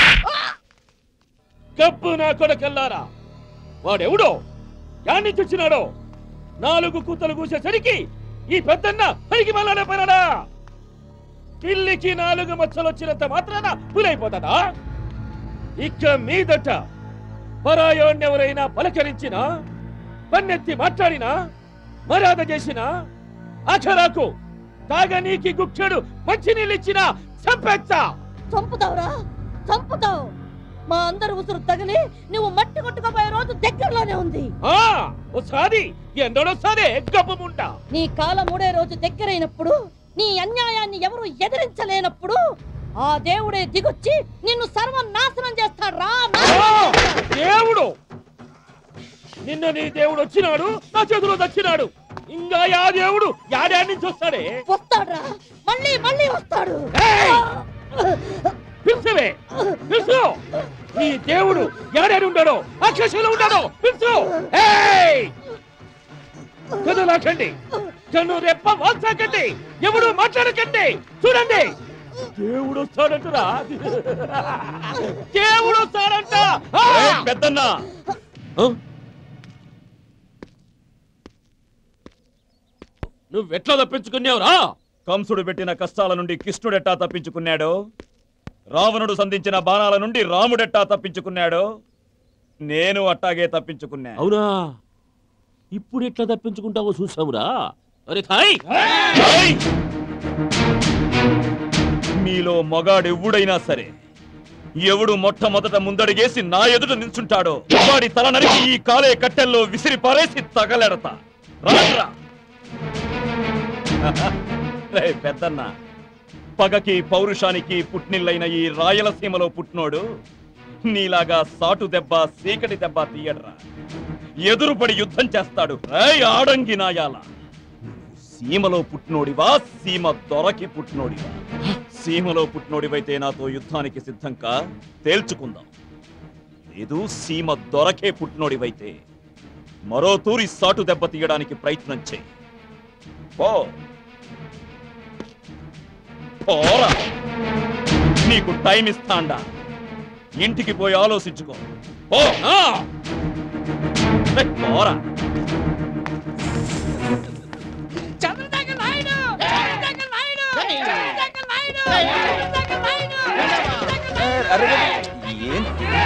కప్పు నా కొడకల్లారా వాడెవడో యాన్ని చూచినాడో నాలుగు కూతలు కూసేసరికి ఈ పెద్దన్న పనికి మళ్ళాడే పోయినాడా పిల్లికి నాలుగు మచ్చలు వచ్చినంత మాత్రాన పులైపోతాడా ఇక మీదట పరాయోణ్యెవరైనా పలకరించినా పన్నెత్తి మాట్లాడినా మర్యాద చేసినా అఖరాకు తాగనీకి గుక్షడు మంచినీళ్ళిచ్చినా చంపేచ్చా చంపుతావురా చంపుతావు మా అందరు ఉసురు తగిలి నువ్వు మట్టి కొట్టుకుపోయే రోజు దగ్గరలోనే ఉంది ఆ ఒకసారి ఎండోడొస్తాదే గబ్బముంటా నీ కాలం మూడే రోజు దగ్గరైనప్పుడు నీ అన్యాయాన్ని ఎవరు ఎదిరించలేనప్పుడు ఆ దేవుడే దిగొచ్చి నిన్ను సర్వనాశనం చేస్తాడు రా దేవుడు నిన్న నీ దేవుడు వచ్చినాడు నా చేతిలో దచ్చినాడు ఇంకా యా దేవుడు యాడా నుంచి వస్తాడే వస్తాడ్రా మళ్ళీ మళ్ళీ వస్తాడు పిలుచువే పిలుచు నీ దేవుడు యాడాడు ఉన్నాడో ఆకాశంలో ఉన్నాడో పిలుచు ఏయ్! కదలాకండి కన్ను రెప్ప వాల్చాకండి ఎవడు మాట్లాడకండి చూడండి దేవుడు వస్తాడంటరా దేవుడు వస్తాడంట ఆ! పెద్దన్నా నువ్వెట్లా తప్పించుకున్నావురా కంసుడు పెట్టిన కష్టాల నుండి కృష్ణుడెట్టా తప్పించుకున్నాడు రావణుడు సంధించిన బాణాల నుండి రాముడెట్టా తప్పించుకున్నాడు నేను అట్టాగే తప్పించుకున్నా అవునా ఇప్పుడు ఎట్లా తప్పించుకుంటావో చూసావురా అరే థాయ్ మీలో మగాడెవ్వుడైనా సరే ఎవడు మొట్టమొదట ముందడిగేసి నా ఎదుట నిల్చుంటాడో వాడి తల నరికి ఈ కాలే కట్టెల్లో విసిరి పారేసి తగలెడతా రాట్రా రే పెద్దన్న పగకి పౌరుషానికి పుట్నిల్లైన ఈ రాయలసీమలో పుట్టినోడు నీలాగా సాటు దెబ్బ సీకటి దెబ్బ తీయడ్రా ఎదురుపడి యుద్ధం చేస్తాడు రేయ్ ఆడంగి నాయాల సీమలో పుట్టినోడివా సీమ దొరకి పుట్టినోడివా సీమలో పుట్టినోడివైతే నాతో యుద్ధానికి సిద్ధంకా తేల్చుకుందాం లేదు సీమ దొరకే పుట్టినోడివైతే మరో తూరి సాటు దెబ్బ తీయడానికి ప్రయత్నం చేయి పో పోరా నీకు టైం ఇస్తాండా ఇంటికి పోయి ఆలోచించుకో పో ఆ! ఏయ్, పోరా చంద్రశేఖర్ నాయుడు చంద్రశేఖర్ నాయుడు చంద్రశేఖర్ నాయుడు చంద్రశేఖర్ నాయుడు అరే ఏం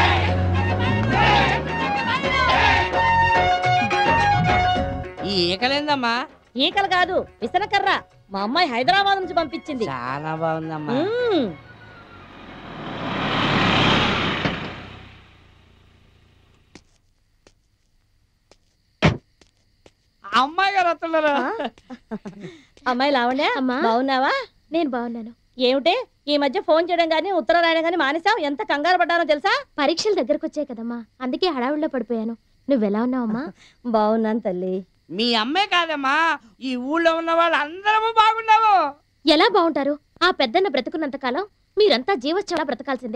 ఈ ఈకలేందమ్మా ఈకలు కాదు విసనకర్ర మా అమ్మాయి హైదరాబాద్ నుంచి పంపించింది చాలా బాగుందమ్మా మ్మ్. అమ్మాయి గారు వస్తున్నారా అమ్మాయి లావణ్య బాగున్నావా నేను బాగున్నాను ఏమిటే ఈ మధ్య ఫోన్ చేయడం గానీ ఉత్తరం రాయడం గానీ మానేసావు ఎంత కంగారు పడ్డానో తెలుసా పరీక్షలు దగ్గరకు వచ్చాయి కదమ్మా అందుకే హడావుల్లో పడిపోయాను నువ్వెలా ఉన్నావమ్మా బాగున్నాను తల్లి మీ అమ్మే కాదమ్మా ఈ ఊళ్ళో ఉన్న వాళ్ళు అందరము బాగున్నాము ఎలా బాగుంటారు ఆ పెద్దన్న బ్రతుకున్నంత కాలం మీరంతా జీవచ్చాలా బ్రతకాల్సిందే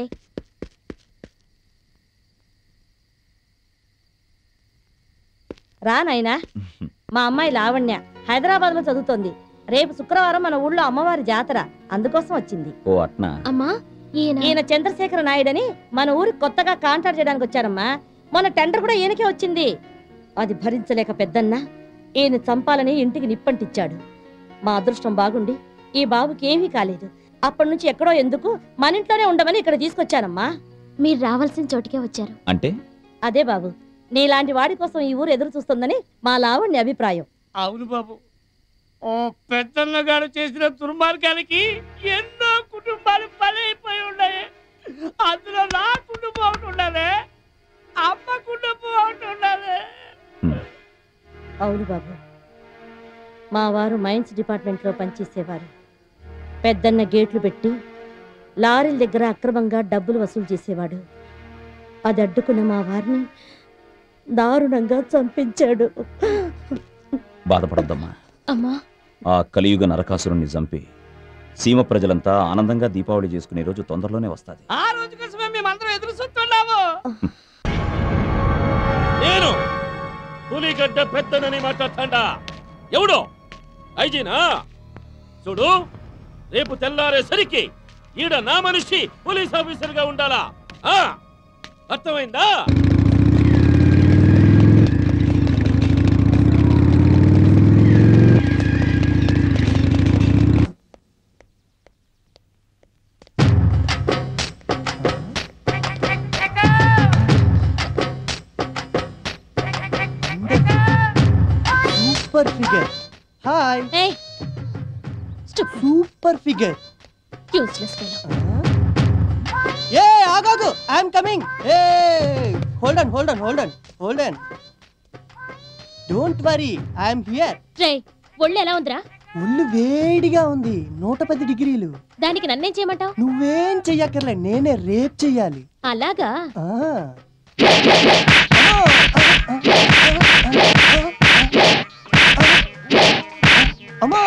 రా నాయనా మా అమ్మాయి లావణ్య హైదరాబాద్ లో చదువుతోంది రేపు శుక్రవారం మన ఊళ్ళో అమ్మవారి జాతర అందుకోసం వచ్చింది ఓ అట్నా అమ్మా ఈయన ఈయన చంద్రశేఖర నాయుడని మన ఊరికి కొత్తగా కాంటాక్ట్ చేయడానికి వచ్చారమ్మా మన టెండర్ కూడా ఈయనకే వచ్చింది అది భరించలేక పెద్దన్న ఈయన చంపాలని ఇంటికి నిప్పంటిచ్చాడు మా అదృష్టం బాగుండి ఈ బాబుకి ఏమీ కాలేదు అప్పటి నుంచి ఎక్కడో ఎందుకు మన ఇంట్లోనే ఉండమని ఇక్కడ తీసుకొచ్చానమ్మా మీరు రావాల్సిన చోటికే వచ్చారు అంటే అదే బాబు నీలాంటి వాడి కోసం ఈ ఊరు ఎదురు చూస్తుందని మా లావణ్య అభిప్రాయం అవును బాబు ఓ పెద్దన్న గారు చేసిన దుర్మార్గానికి ఎన్నో కుటుంబాలు బలైపోయి ఉన్నాయి అందులో నా కుటుంబం ఒకటి ఉండాలి అమ్మ కుటుంబం ఒకటి ఉండాలి అవును బాబు మా వారు మైన్స్ డిపార్ట్మెంట్లో పనిచేసేవారు పెద్దన్న గేట్లు పెట్టి లారీల దగ్గర అక్రమంగా డబ్బులు వసూలు చేసేవాడు అది అడ్డుకున్న మా వారిని దారుణంగా చంపించాడు బాధపడద్దమ్మా అమ్మా ఆ కలియుగ నరకాసురుణ్ణి చంపి సీమ ప్రజలంతా ఆనందంగా దీపావళి చేసుకునే రోజు తొందరలోనే వస్తుంది ఆ రోజు కోసమే మేమందరం ఎదురు చూస్తున్నాము నేను పులిగడ్డ పెద్దనని మాట్లాడతాండా ఎవడో ఐజీనా చూడు రేపు తెల్లారేసరికి ఈడ నా మనిషి పోలీస్ ఆఫీసర్ గా ఉండాలా ఆ అర్థమైందా super figure hi super figure useless fellow ఏ ఆగాగు ఐఎమ్ కమింగ్ ఏ hold on hold on hold on hold on don't worry I'm here రే ఒళ్ళు ఎలా ఉందిరా ఒళ్ళు వేడిగా ఉంది నూట పది డిగ్రీలు దానికి నన్నేం చేయమంటావు నువ్వేం చెయ్యక్కర్లే నేనే రేప్ చెయ్యాలి అలాగా ఆ. అమ్మో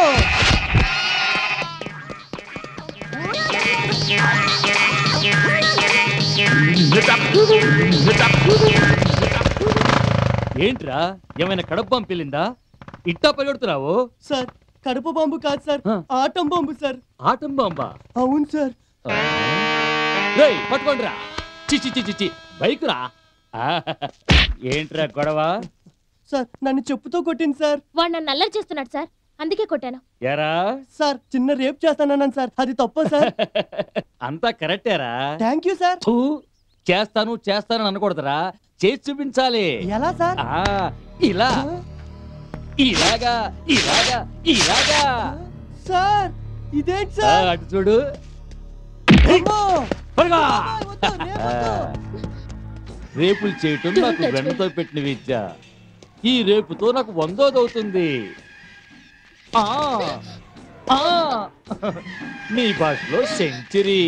ఏంట్రా ఏమైనా కడుపు పంపిలిందా ఇట్టా పరిగెడుతున్నావు సార్ కడుపు బాంబు కాదు sir atom bomb sir atom బాంబా అవును సార్ రేయ్ పట్టుకోండిరా చిచి చిచి చి బైక్ రా ఆ, ఏంట్రా గొడవ సార్ నన్ను చెప్పుతో కొట్టింది సార్ వాడు నన్ను అల్లరి చేస్తున్నాడు సార్ అందుకే కొట్టాను ఎరా సార్ చిన్న రేప్ చేస్తానన్నాను సార్ అది తప్ప సార్ అంతా కరెక్టేరా థ్యాంక్ యూ సార్ థూ, చేస్తాను చేస్తాను అనకూడదురా చేసి చూపించాలి ఎలా సార్ ఆ, ఇలా ఇలాగా ఇలాగా ఇలాగా సార్ ఇదేంటి ఆ, సార్ అటు చూడు అమ్మో! త్వరగా. వద్దు, రేపొద్దు. రేపులు చేయటం నాకు వెన్నతో పెట్టిన విద్య ఈ రేపుతో నాకు వందోదవుతుంది ఆ ఆ మీ భాషలో సెంచరీ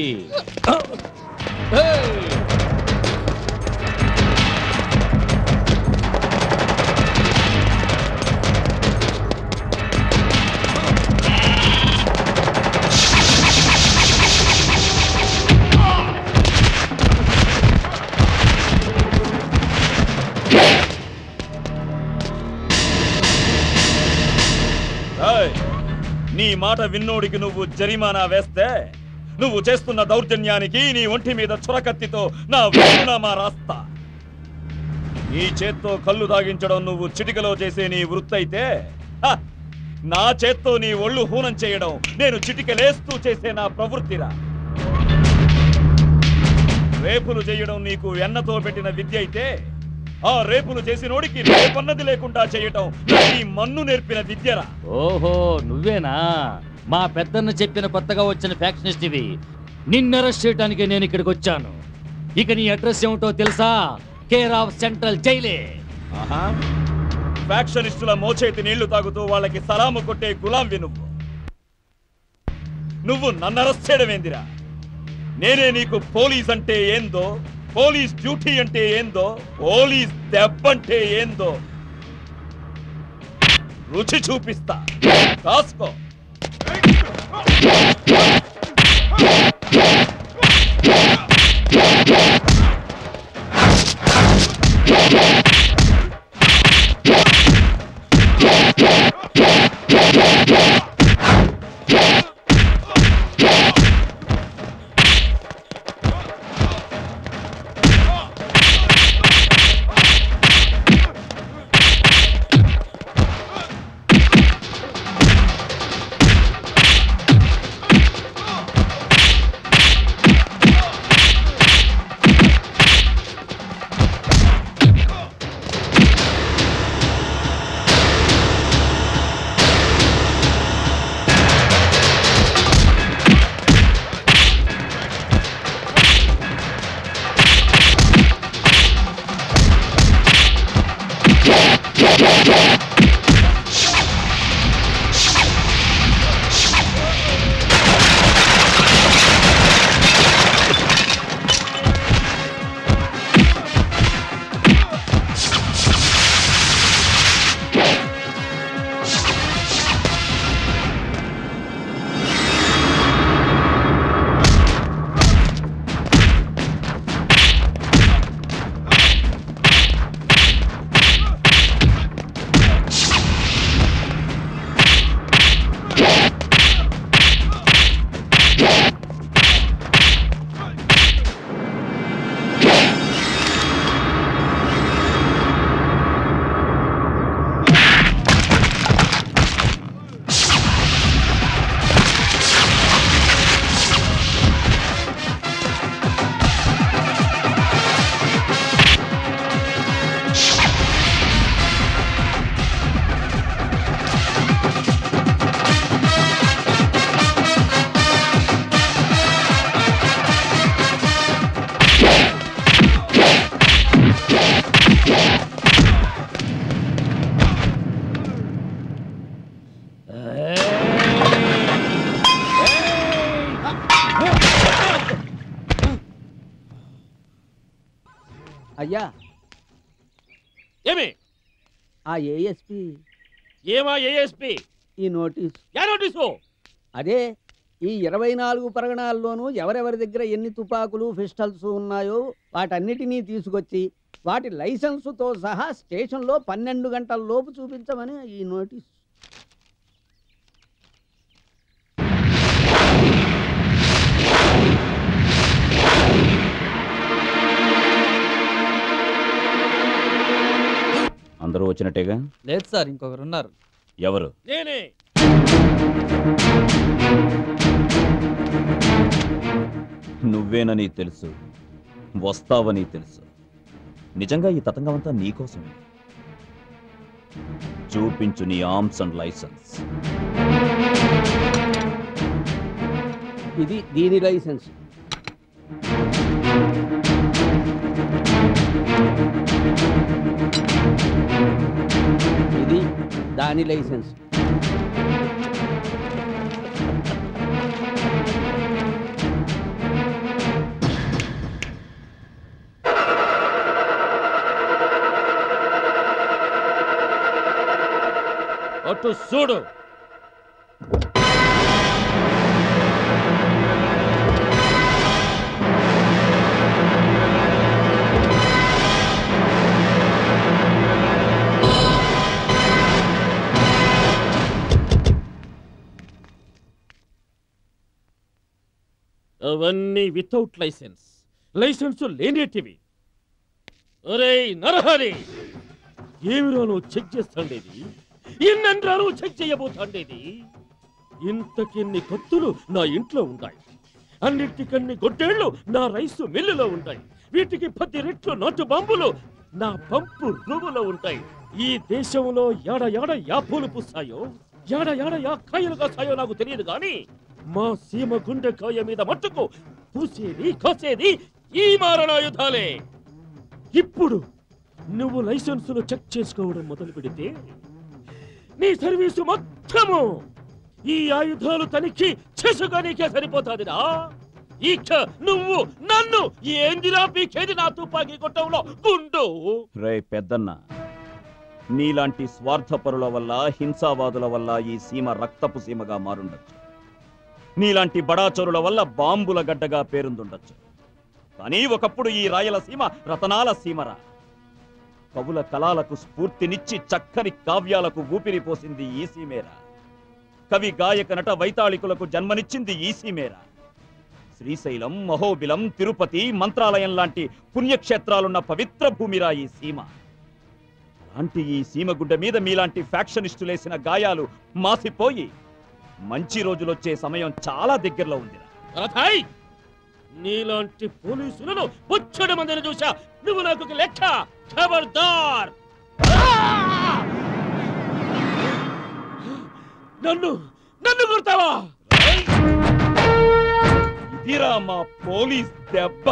ఏయ్! ఏయ్, నీ మాట విన్నోడికి నువ్వు జరిమానా వేస్తే నువ్వు చేస్తున్న దౌర్జన్యానికి నీ ఒంటి మీద చురకత్తితో నా వీరునామా రాస్తా నీ చేత్తో కళ్ళు తాగించడం నువ్వు చిటికలో చేసే నీ వృత్తి అయితే హ, నా చేత్తో నీ ఒళ్ళు హూనం చేయడం నేను చిటికలేస్తూ చేసే నా ప్రవృత్తిరా రేపులు చేయడం నీకు ఎన్నతో పెట్టిన విద్య అయితే ఆ రేపులు చేసినోడికి రేపన్నది లేకుండా చేయటం నీ మన్ను నేర్పిన విద్యరా ఓహో నువ్వేనా మా పెద్దన్న చెప్పిన కొత్తగా వచ్చిన ఫ్యాక్షనిస్ట్ ఇవి నిన్ను అరెస్ట్ చేయడానికి నేను ఇక్కడికి వచ్చాను ఇక నీ అడ్రస్ ఏమిటో తెలుసా కేర్ ఆఫ్ సెంట్రల్ జైలే ఆహా ఫ్యాక్షనిస్టుల మోచేతి నీళ్లు తాగుతూ వాళ్ళకి సలాము కొట్టే గులాంవి నువ్వు నువ్వు నన్ను అరెస్ట్ చేయడమేందిరా నేనే నీకు పోలీస్ అంటే ఏందో పోలీస్ డ్యూటీ అంటే ఏందో పోలీస్ దెబ్బంటే ఏందో రుచి చూపిస్తా కాసుకో అయ్యా ఏమి ఆ ఏఎస్పి ఏమా ఏఎస్పి ఈ నోటీస్ యా నోటీసు అదే ఈ ఇరవై నాలుగు పరగణాల్లోనూ ఎవరెవరి దగ్గర ఎన్ని తుపాకులు పిస్టల్స్ ఉన్నాయో వాటన్నిటినీ తీసుకొచ్చి వాటి లైసెన్సుతో సహా స్టేషన్లో పన్నెండు గంటల లోపు చూపించమని ఈ నోటీస్ అందరూ వచ్చినట్టేగా లేదు సార్ ఇంకొకరు ఉన్నారు ఎవరు నేనే నువ్వేనని తెలుసు వస్తావని తెలుసు నిజంగా ఈ తతంగం అంతా నీకోసమే చూపించు నీ ఆర్మ్స్ అండ్ లైసెన్స్ ఇది దీని లైసెన్స్ ఇది దాని లైసెన్స్ అటు చూడు అవన్నీ వితౌట్ లైసెన్స్ లైసెన్స్ లేనేటివి ఒరే నరహరి ఏమిరా నువ్వు చెక్ చేస్తాండేది ఎన్నంట్రా నువ్వు చెక్ చేయబోతాండేది ఇంతకిన్ని కత్తులు నా ఇంట్లో ఉంటాయి అన్నిటికన్ని గొడ్డేళ్లు నా రైసు మిల్లులో ఉంటాయి వీటికి పది రెట్లు నాటు బాంబులు నా పంపు రూములో ఉంటాయి ఈ దేశంలో యాడ యాడ యాపూలు పూస్తాయో యాడ యాడ యా కాయలు కాస్తాయో నాకు తెలియదు గాని మా సీమ గుండెకాయ మీద మట్టుకు పూసేది కోసేది ఈ మారణాయుధాలే ఇప్పుడు నువ్వు లైసెన్సులు చెక్ చేసుకోవడం మొదలు పెడితే నీ సర్వీసు మొత్తము ఈ ఆయుధాలు తనిఖీ చేసుకోనీకే సరిపోతాదిరా ఇక నువ్వు నన్ను ఏందిరా పీకేది నా తుపాకీ కొట్టంలో గుండు రే పెద్దన్న నీలాంటి స్వార్థపరుల వల్ల హింసావాదుల వల్ల ఈ సీమ రక్తపు సీమగా మారుండొచ్చు నీలాంటి బడాచరుల వల్ల బాంబుల గడ్డగా పేరుందుండొచ్చు కానీ ఒకప్పుడు ఈ రాయలసీమ రతనాల సీమరా కవుల కళాలకు స్ఫూర్తినిచ్చి చక్కని కావ్యాలకు ఊపిరి పోసింది ఈ సీమేరా కవి గాయక నట వైతాళికులకు జన్మనిచ్చింది ఈ సీమేరా శ్రీశైలం మహోబిలం తిరుపతి మంత్రాలయం లాంటి పుణ్యక్షేత్రాలున్న పవిత్ర భూమిరా ఈ సీమ అలాంటి ఈ సీమ గుడ్డ మీద మీలాంటి ఫ్యాక్షనిస్టులేసిన గాయాలు మాసిపోయి మంచి రోజులొచ్చే సమయం చాలా దగ్గరలో ఉందిరా రథాయ్ నీలాంటి పోలీసులను బొచ్చడు మందిని చూసా నువ్వు నాకు ఒక లెక్క ఖబర్దార్ నన్ను నన్ను కొడతావా ఇదిరా మా పోలీస్ దెబ్బ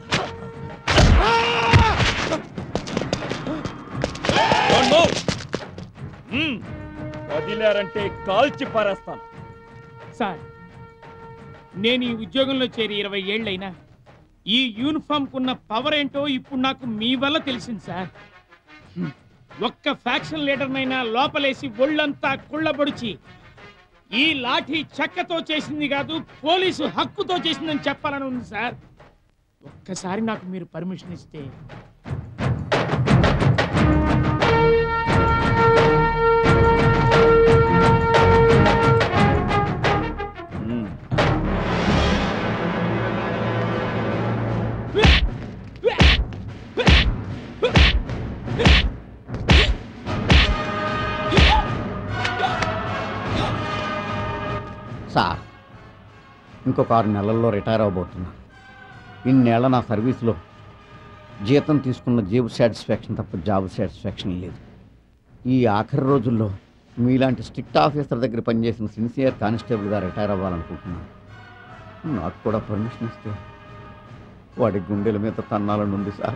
Don't move. మ్మ్. కదిలారంటే కాల్చి పారేస్తాను సార్ నేను ఈ ఉద్యోగంలో చేరి ఇరవై ఏళ్ళైనా ఈ యూనిఫామ్ కున్న పవర్ ఏంటో ఇప్పుడు నాకు మీ వల్ల తెలిసింది సార్ హ్మ్. ఒక్క ఫ్యాక్షన్ లీడర్నైనా లోపలేసి ఒళ్ళంతా కుళ్ళబొడిచి ఈ లాఠీ చెక్కతో చేసింది కాదు పోలీసు హక్కుతో చేసిందని చెప్పాలని ఉంది సార్ ఒక్కసారి నాకు మీరు పర్మిషన్ ఇస్తే సార్ ఇంకొక ఆరు నెలల్లో రిటైర్ అవబోతున్నా ఇన్నేళ్ల నా సర్వీస్లో జీతం తీసుకున్న జేబు సాటిస్ఫాక్షన్ తప్ప జాబ్ సాటిస్ఫాక్షన్ లేదు ఈ ఆఖరి రోజుల్లో మీలాంటి స్ట్రిక్ట్ ఆఫీసర్ దగ్గర పనిచేసిన సిన్సియర్ కానిస్టేబుల్గా రిటైర్ అవ్వాలనుకుంటున్నాను నాకు కూడా పర్మిషన్ ఇస్తే వాడి గుండెల మీద తన్నాలని ఉంది సార్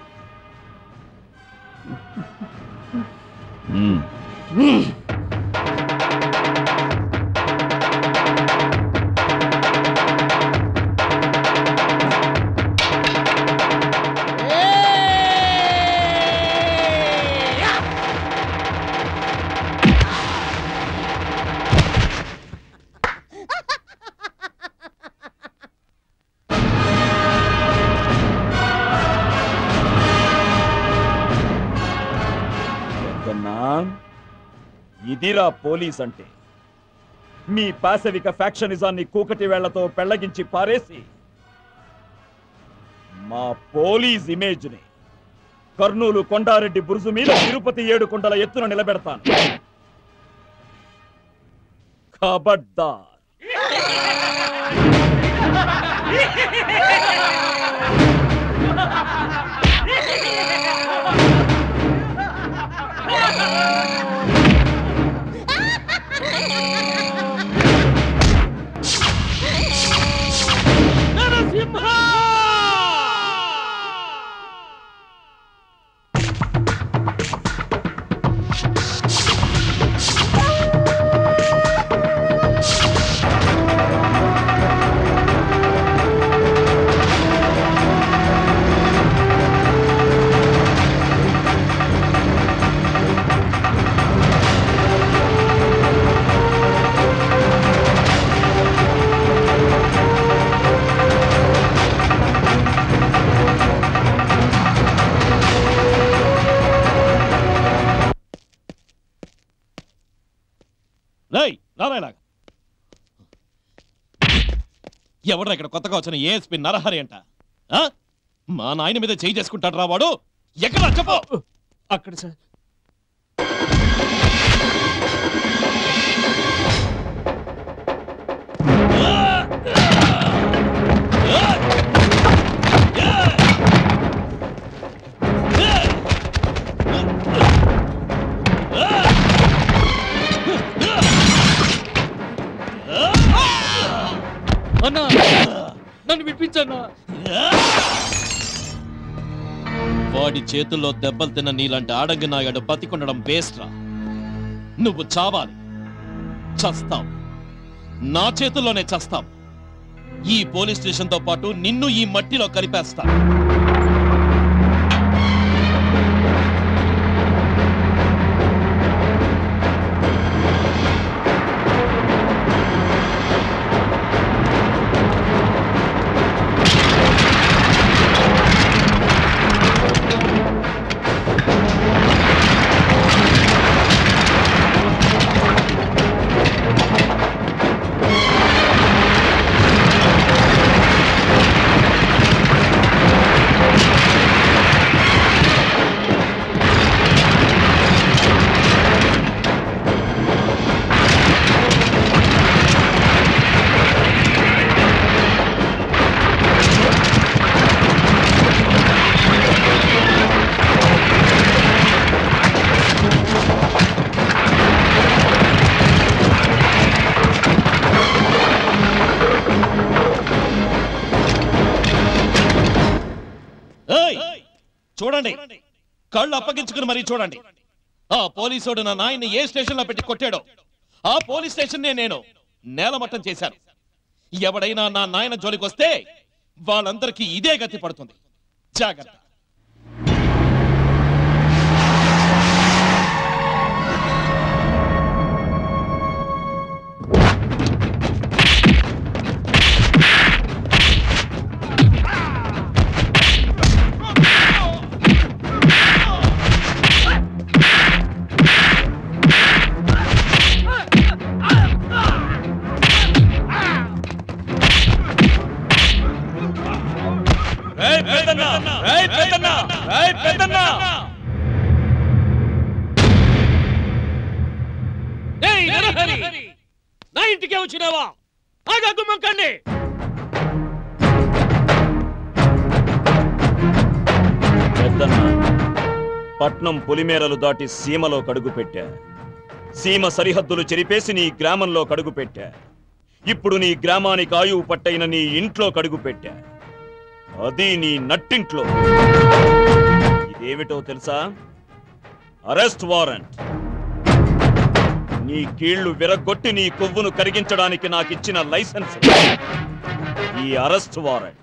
పెద్దన్నా ఇదిరా పోలీస్ అంటే మీ పాశవిక ఫ్యాక్షనిజాన్ని కూకటి వేళ్లతో పెళ్లగించి పారేసి మా పోలీస్ ఇమేజ్ని కర్నూలు కొండారెడ్డి బురుజు మీద తిరుపతి ఏడు కొండల ఎత్తున నిలబెడతాను ఖబర్దార్ ఆ ఎవడ్రా ఇక్కడ కొత్తగా వచ్చిన ఏఎస్పి నరహరి అంట ఆ? మా నాయన మీద చేయి చేసుకుంటాడు రా వాడు ఎక్కడ చెప్పు అక్కడ సార్ అన్నా నన్ను విడిపించన్నా వాడి చేతుల్లో దెబ్బలు తిన్న నీలాంటి ఆడంగి నాయాడు బతికుండడం వేస్ట్ రా నువ్వు చావాలి చస్తావు నా చేతుల్లోనే చస్తావు ఈ పోలీస్ స్టేషన్ తో పాటు నిన్ను ఈ మట్టిలో కలిపేస్తా ఏయ్! చూడండి కళ్ళు అప్పగించుకుని మరీ చూడండి ఆ పోలీసోడు నా నాయన్ని ఏ స్టేషన్ లో పెట్టి కొట్టాడో ఆ పోలీస్ స్టేషన్ నేను నేలమట్టం చేశాను ఎవడైనా నా నాయన జోలికి వస్తే వాళ్ళందరికీ ఇదే గతి పడుతుంది జాగ్రత్త ఏయ్ పెద్దన్న ఏయ్ పెద్దన్న ఏయ్ పెద్దన్న ఏయ్ నరహరి నా ఇంటికే వచ్చినావా ఆగా గుమ్మంకండి పెద్దన్న పట్నం పొలిమేరలు దాటి సీమలో కడుగు పెట్టా సీమ సరిహద్దులు చెరిపేసి నీ గ్రామంలో కడుగు పెట్టా ఇప్పుడు నీ గ్రామానికి ఆయువు పట్టైన నీ ఇంట్లో కడుగు పెట్టా అది నీ నట్టింట్లో ఇదేమిటో తెలుసా అరెస్ట్ వారెంట్ నీ కీళ్లు విరగొట్టి నీ కొవ్వును కరిగించడానికి నాకిచ్చిన లైసెన్స్ ఈ అరెస్ట్ వారెంట్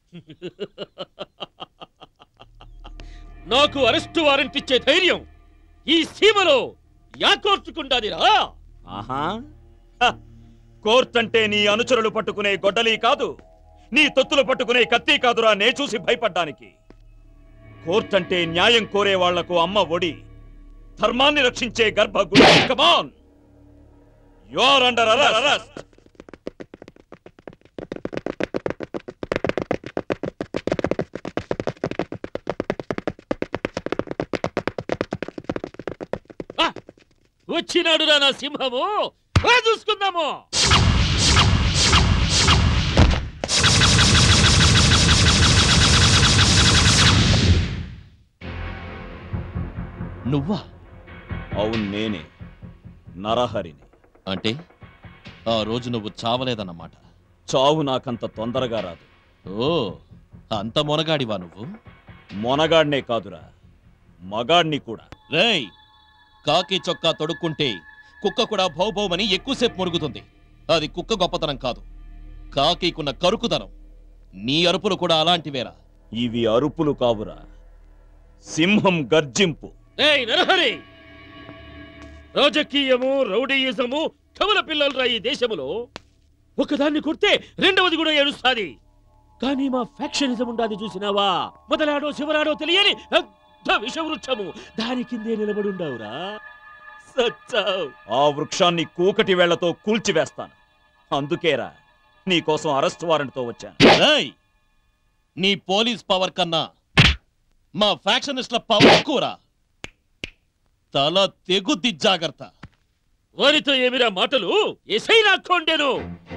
నాకు అరెస్టు వారెంట్ ఇచ్చే ధైర్యం ఈ సీమలో యా కోర్టుకుండాదిరా ఆహా హ! కోర్ట్ అంటే నీ అనుచరులు పట్టుకునే గొడ్డలి కాదు నీ తొత్తులు పట్టుకునే కత్తి కాదురా నే చూసి భయపడ్డానికి కోర్ట్ అంటే న్యాయం కోరే వాళ్లకు అమ్మ ఒడి ధర్మాన్ని రక్షించే గర్భగుడి come on you are under arrest వచ్చినాడురా నా సింహము రా చూసుకుందాము నువ్వా అవును నేనే నరహరిని అంటే ఆ రోజు నువ్వు చావలేదన్నమాట చావు నాకంత తొందరగా రాదు ఓ అంత మొనగాడివా నువ్వు మొనగాడినే కాదురా మగాడిని కూడా రేయ్ కాకి చొక్కా తొడుక్కుంటే కుక్క కూడా భౌభౌమని ఎక్కువసేపు మురుగుతుంది అది కుక్క గొప్పతనం కాదు కాకికున్న కరుకుదనం నీ అరుపులు కూడా అలాంటివేరా ఇవి అరుపులు కావురా సింహం గర్జింపు ఏయ్ నరహరి రాజకీయము రౌడీయిజము కమల పిల్లలరా ఈ దేశములో ఒకదాన్ని కొడితే రెండవది కూడా ఏడుస్తాది కానీ మా ఫ్యాక్షనిజం ఉండాది చూసినావా మొదలాడో శివరాడో తెలియని పెద్ద విషవృక్షము దాని కిందే నిలబడి ఉండవురా సచ్చావు ఆ వృక్షాన్ని కూకటి వేళ్లతో కూల్చివేస్తాను అందుకేరా నీ కోసం అరెస్ట్ వారెంట్తో వచ్చాను రేయ్, నీ పోలీస్ పవర్ కన్నా మా ఫ్యాక్షనిస్ట్ల పవర్ ఎక్కువరా తల తెగుద్ది జాగ్రత్త వారితో ఏమిరా మాటలు ఎసై నాక్కోండేను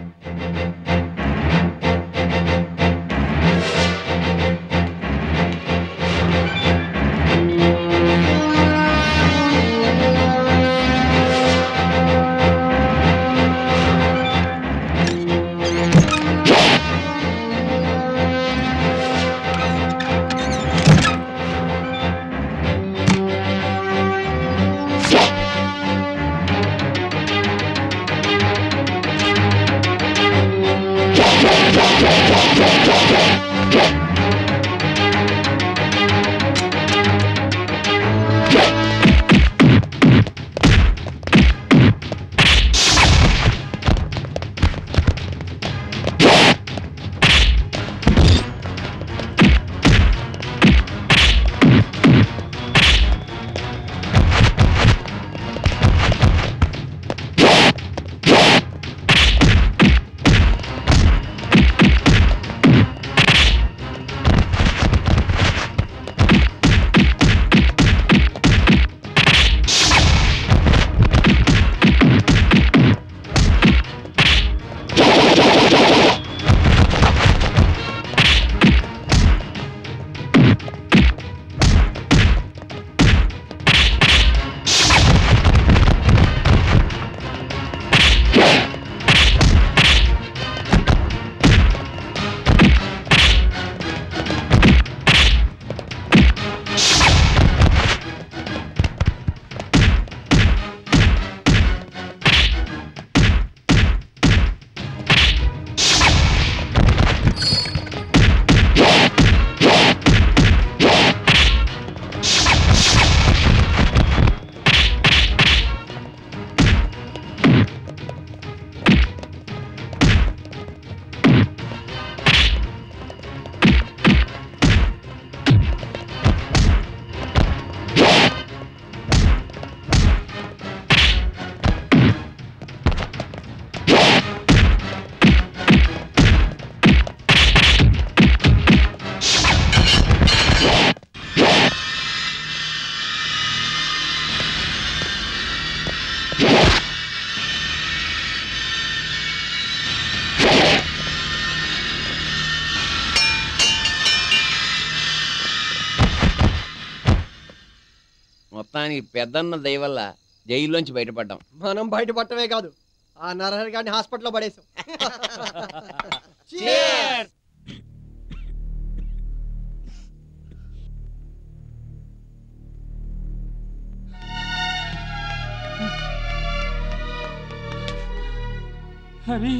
మొత్తానికి పెద్దన్న దయ వల్ల జైల్లోంచి బయటపడ్డాం మనం బయటపడటమే కాదు ఆ నరహరి గారిని హాస్పిటల్లో పడేసాం హరి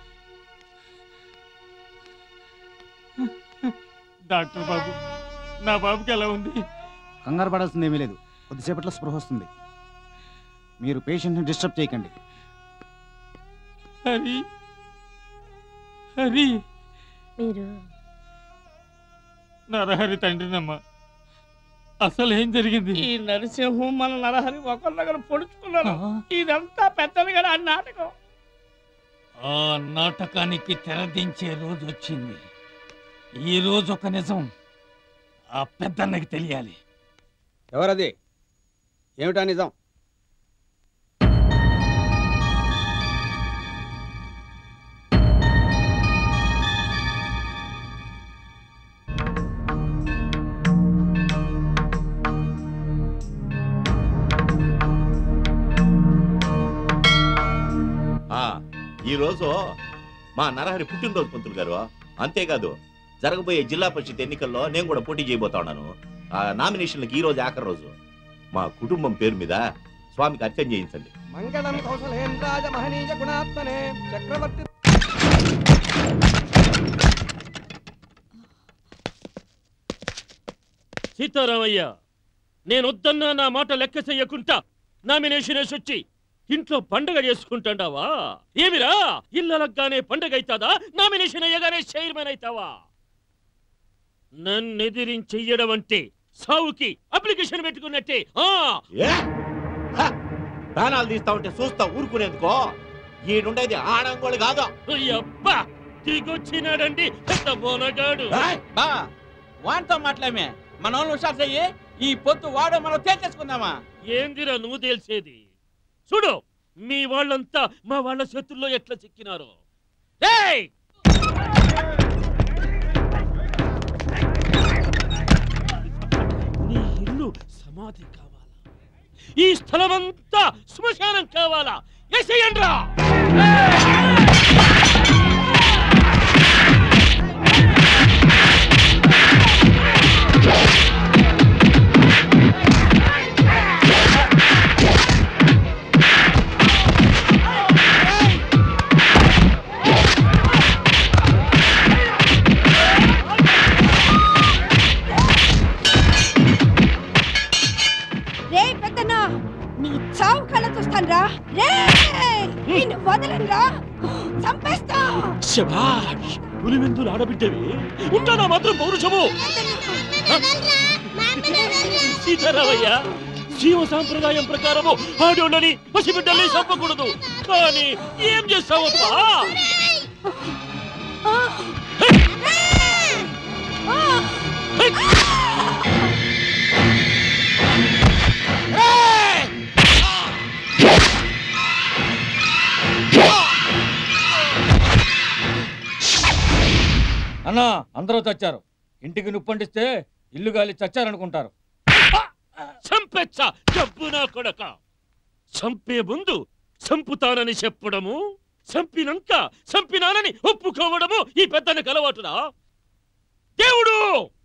డాక్టర్ బాబు నా బాబుకి ఎలా ఉంది కంగారు పడాల్సింది ఏమీ లేదు కొద్దిసేపట్లో స్పృహ వస్తుంది మీరు పేషెంట్ని డిస్టర్బ్ చేయకండి హరి హరి మీరు నరహరి తండ్రినమ్మా అసలు ఏం జరిగింది ఈ నరసింహం మన నరహరి ఒకరినొకరు పొడుచుకున్నారు ఇదంతా పెద్దది కదా ఆ నాటకం ఆ నాటకానికి తెరదించే రోజు వచ్చింది ఈ రోజు ఒక నిజం ఆ పెద్దన్నకి తెలియాలి ఎవరది ఏమిటా నిజం ఆ, ఈ రోజు మా నరహరి పుట్టినరోజు పంతులు గారు అంతేకాదు జరగబోయే జిల్లా పరిషత్ ఎన్నికల్లో నేను కూడా పోటీ చేయబోతా ఉన్నాను ఆ నామినేషన్లకు ఈ రోజు ఆఖరి రోజు మా కుటుంబం పేరు మీద స్వామికి అర్చన చేయించండి మంగళం కౌశలేంద్రాజ మహనీయ గుణాత్మనే చక్రవర్తి సీతారామయ్య నేనొద్దన్నా నా మాట లెక్క చెయ్యకుంటా నామినేషన్ వేసి వచ్చి ఇంట్లో పండగ చేసుకుంటాండావా ఏమిరా ఇళ్ళలగ్గానే పండగ అవుతాదా నామినేషన్ అయ్యగానే చైర్మన్ అవుతావా నన్ను ఎదిరించెయ్యడం అంటే సావుకి అప్లికేషన్ పెట్టుకున్నట్టే ఆ ఏ? హ! ప్రాణాలు తీస్తా ఉంటే చూస్తా ఊరుకునేందుకో ఈడుండేది ఆడంగోళ్ళు కాదు అబ్బా దిగొచ్చినాడండి పెద్ద బోనగాడు బా వాడితో మాట్లాడమే మన వాళ్ళు హుషారు చెయ్యి ఈ పొద్దు వాడు మనం తేల్చేసుకుందామా ఏందిరా నువ్వు తెలిసేది చూడు మీ వాళ్ళంతా మా వాళ్ళ చేతుల్లో ఎట్లా చిక్కినారో రేయ్! నీ ఇల్లు సమాధి కావాలా ఈ స్థలమంతా శ్మశానం కావాలా ఎసేయండ్రా రే పెద్దన్నా నీ చావు కళ్ళ చూస్తాను రా రే నిన్ను వదలనురా చంపేస్తా శభాష్ పులివెందులు ఆడబిడ్డవి ఉంటానా మాత్రం పౌరుషము సీతారామయ్య జీవ సాంప్రదాయం ప్రకారము ఆడోళ్ళని పసిబిడ్డల్ని చంపకూడదు కానీ ఏం చేస్తావప్పా అన్నా అందరూ చచ్చారు ఇంటికి నుప్పండిస్తే ఇల్లు గాలి చచ్చారనుకుంటారు చంపెచ్చా డబ్బు నా కొడక చంపే ముందు చంపుతానని చెప్పడము చంపినంక చంపినానని ఒప్పుకోవడము ఈ పెద్దనికి అలవాటురా దేవుడు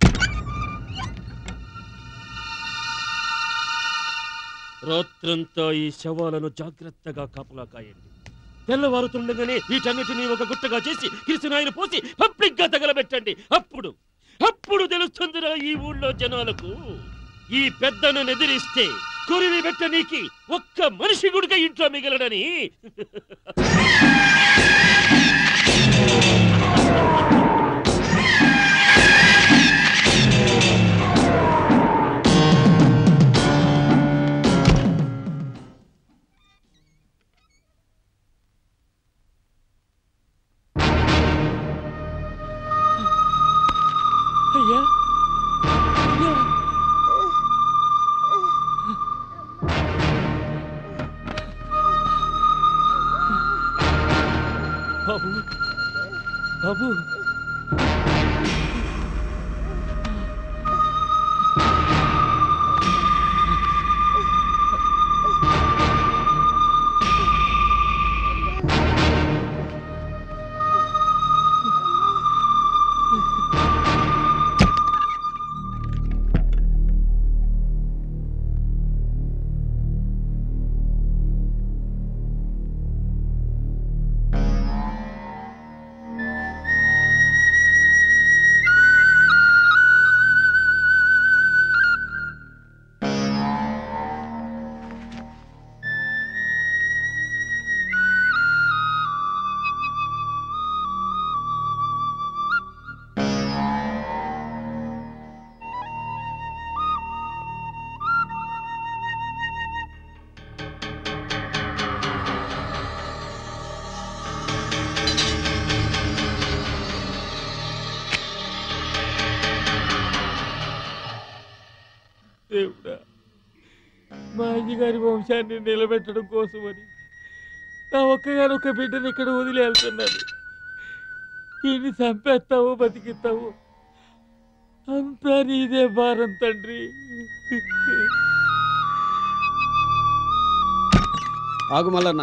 రాత్రంతా ఈ శవాలను జాగ్రత్తగా కాపలా కాయండి తెల్లవారుతుండగానే వీటన్నిటినీ ఒక గుట్టగా చేసి కృష్ణాయన పోసి పబ్లిక్ గా తగలబెట్టండి అప్పుడు అప్పుడు తెలుస్తుందిరా ఈ ఊళ్ళో జనాలకు ఈ పెద్దను ఎదిరిస్తే కొరివి పెట్టనీకి ఒక్క మనిషి గుడిక ఇంట్లో మిగలడని అయ్యా అయ్యా బాబు బాబు దేవుడా మా అయ్యగారి వంశాన్ని నిలబెట్టడం కోసమని నా ఒక్కగారు ఒక బిడ్డని ఇక్కడ వదిలి వెళ్తున్నాను ఈయన్ని చంపేస్తావు బతికిస్తావు అంతా నీదే భారం తండ్రి ఆగు మల్లన్న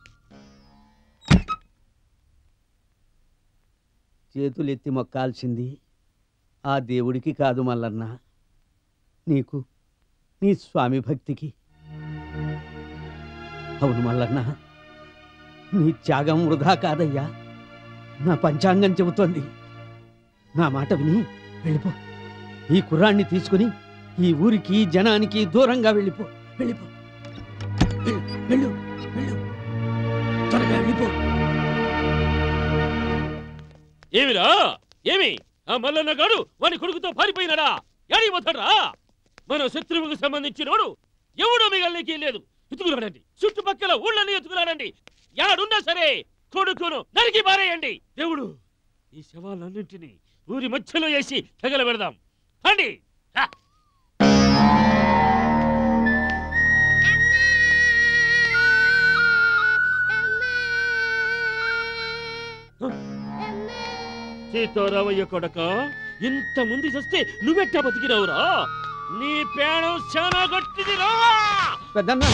చేతులెత్తి మొక్కాల్సింది ఆ దేవుడికి కాదు మల్లన్న నీకు నీ స్వామి భక్తికి అవును మల్లన్న నీ త్యాగం వృధా కాదయ్యా నా పంచాంగం చెబుతోంది నా మాట విని వెళ్ళిపో ఈ కుర్రాన్ని తీసుకుని ఈ ఊరికి జనానికి దూరంగా వెళ్ళిపో వెళ్ళిపో వెళ్ళు, వెళ్ళు వెళ్ళు త్వరగా వెళ్ళిపో ఏమిరా ఏమి ఆ మల్లన్న గాడు వాని కొడుకుతో పారిపోయినాడా ఎడి పోతాడా మన శత్రువుకు సంబంధించినోడు ఎవడో మిగలనికి లేదు ఎత్తుకురాడండి చుట్టుపక్కల ఊళ్ళని ఎత్తుకురాడండి యాడున్నా సరే కొడుకును నరికి పారేయండి దేవుడు ఈ శవాలన్నింటినీ ఊరి మధ్యలో వేసి తగలబెడదాం అండి సీతారామయ్య కొడక ఇంత ముందు చస్తే నువ్వెట్టా బతికినావురా నీ పేణం చాలా గట్టిది రా పెద్దన్న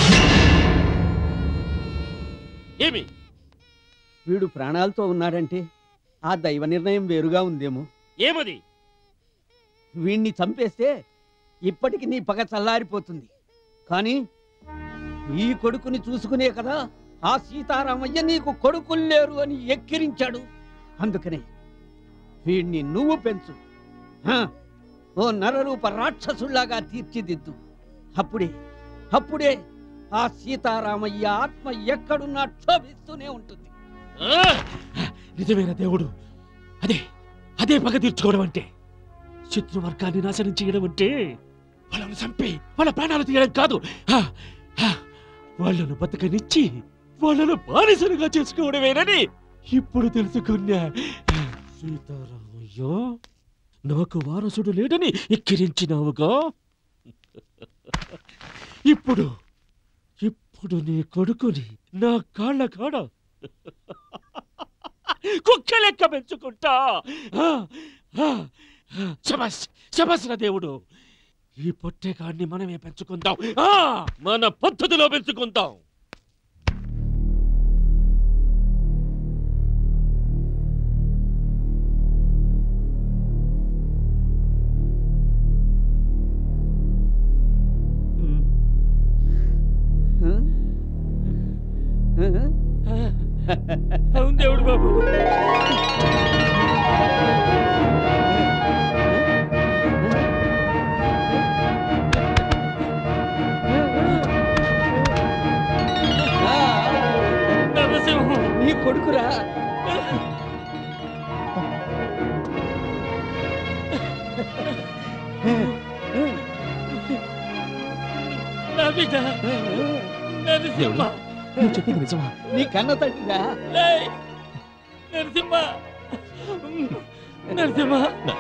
ఏమి వీడు ప్రాణాలతో ఉన్నాడంటే ఆ దైవ నిర్ణయం వేరుగా ఉందేమో ఏమది వీణ్ణి చంపేస్తే ఇప్పటికి నీ పగ చల్లారిపోతుంది కానీ ఈ కొడుకుని చూసుకునే కదా ఆ సీతారామయ్య నీకు కొడుకులు లేరు అని ఎక్కిరించాడు అందుకనే వీణ్ణి నువ్వు పెంచు హ, ఓ నరరూప రాక్షసుల్లాగా తీర్చిదిద్దు అప్పుడే అప్పుడే ఆ సీతారామయ్య ఆత్మ ఎక్కడున్నా క్షోభిస్తూనే ఉంటుంది ఆ! నిజమైన దేవుడు అదే అదే పగ తీర్చుకోవడం అంటే శత్రువర్గాన్ని నాశనం చేయడం అంటే వాళ్ళను చంపి వాళ్ళ ప్రాణాలు తీయడం కాదు ఆ! ఆ! వాళ్ళను బతకనిచ్చి వాళ్ళను బానిసలుగా చేసుకోవడమేనని ఇప్పుడు తెలుసుకున్నా సీతారామయ్య నాకు వారసుడు లేడని ఎక్కిరించినావుగా ఇప్పుడు ఇప్పుడు నీ కొడుకుని నా కాళ్ళ కాడ కుక్క లెక్క పెంచుకుంటా ఆ, ఆ, ఆ, శబాస్ శబాస్ రా దేవుడు ఈ పొట్టేగాడిని మనమే పెంచుకుందాం ఆ, మన పద్ధతిలో పెంచుకుందాం అవును దేవుడు బాబు నరసింహం నీ కొడుకురా నా బిడ్డ నరసింహ నువ్వు చెప్పింది నిజమా నీ కన్న తండ్రిరా లేయ్! నరసింహ నరసింహ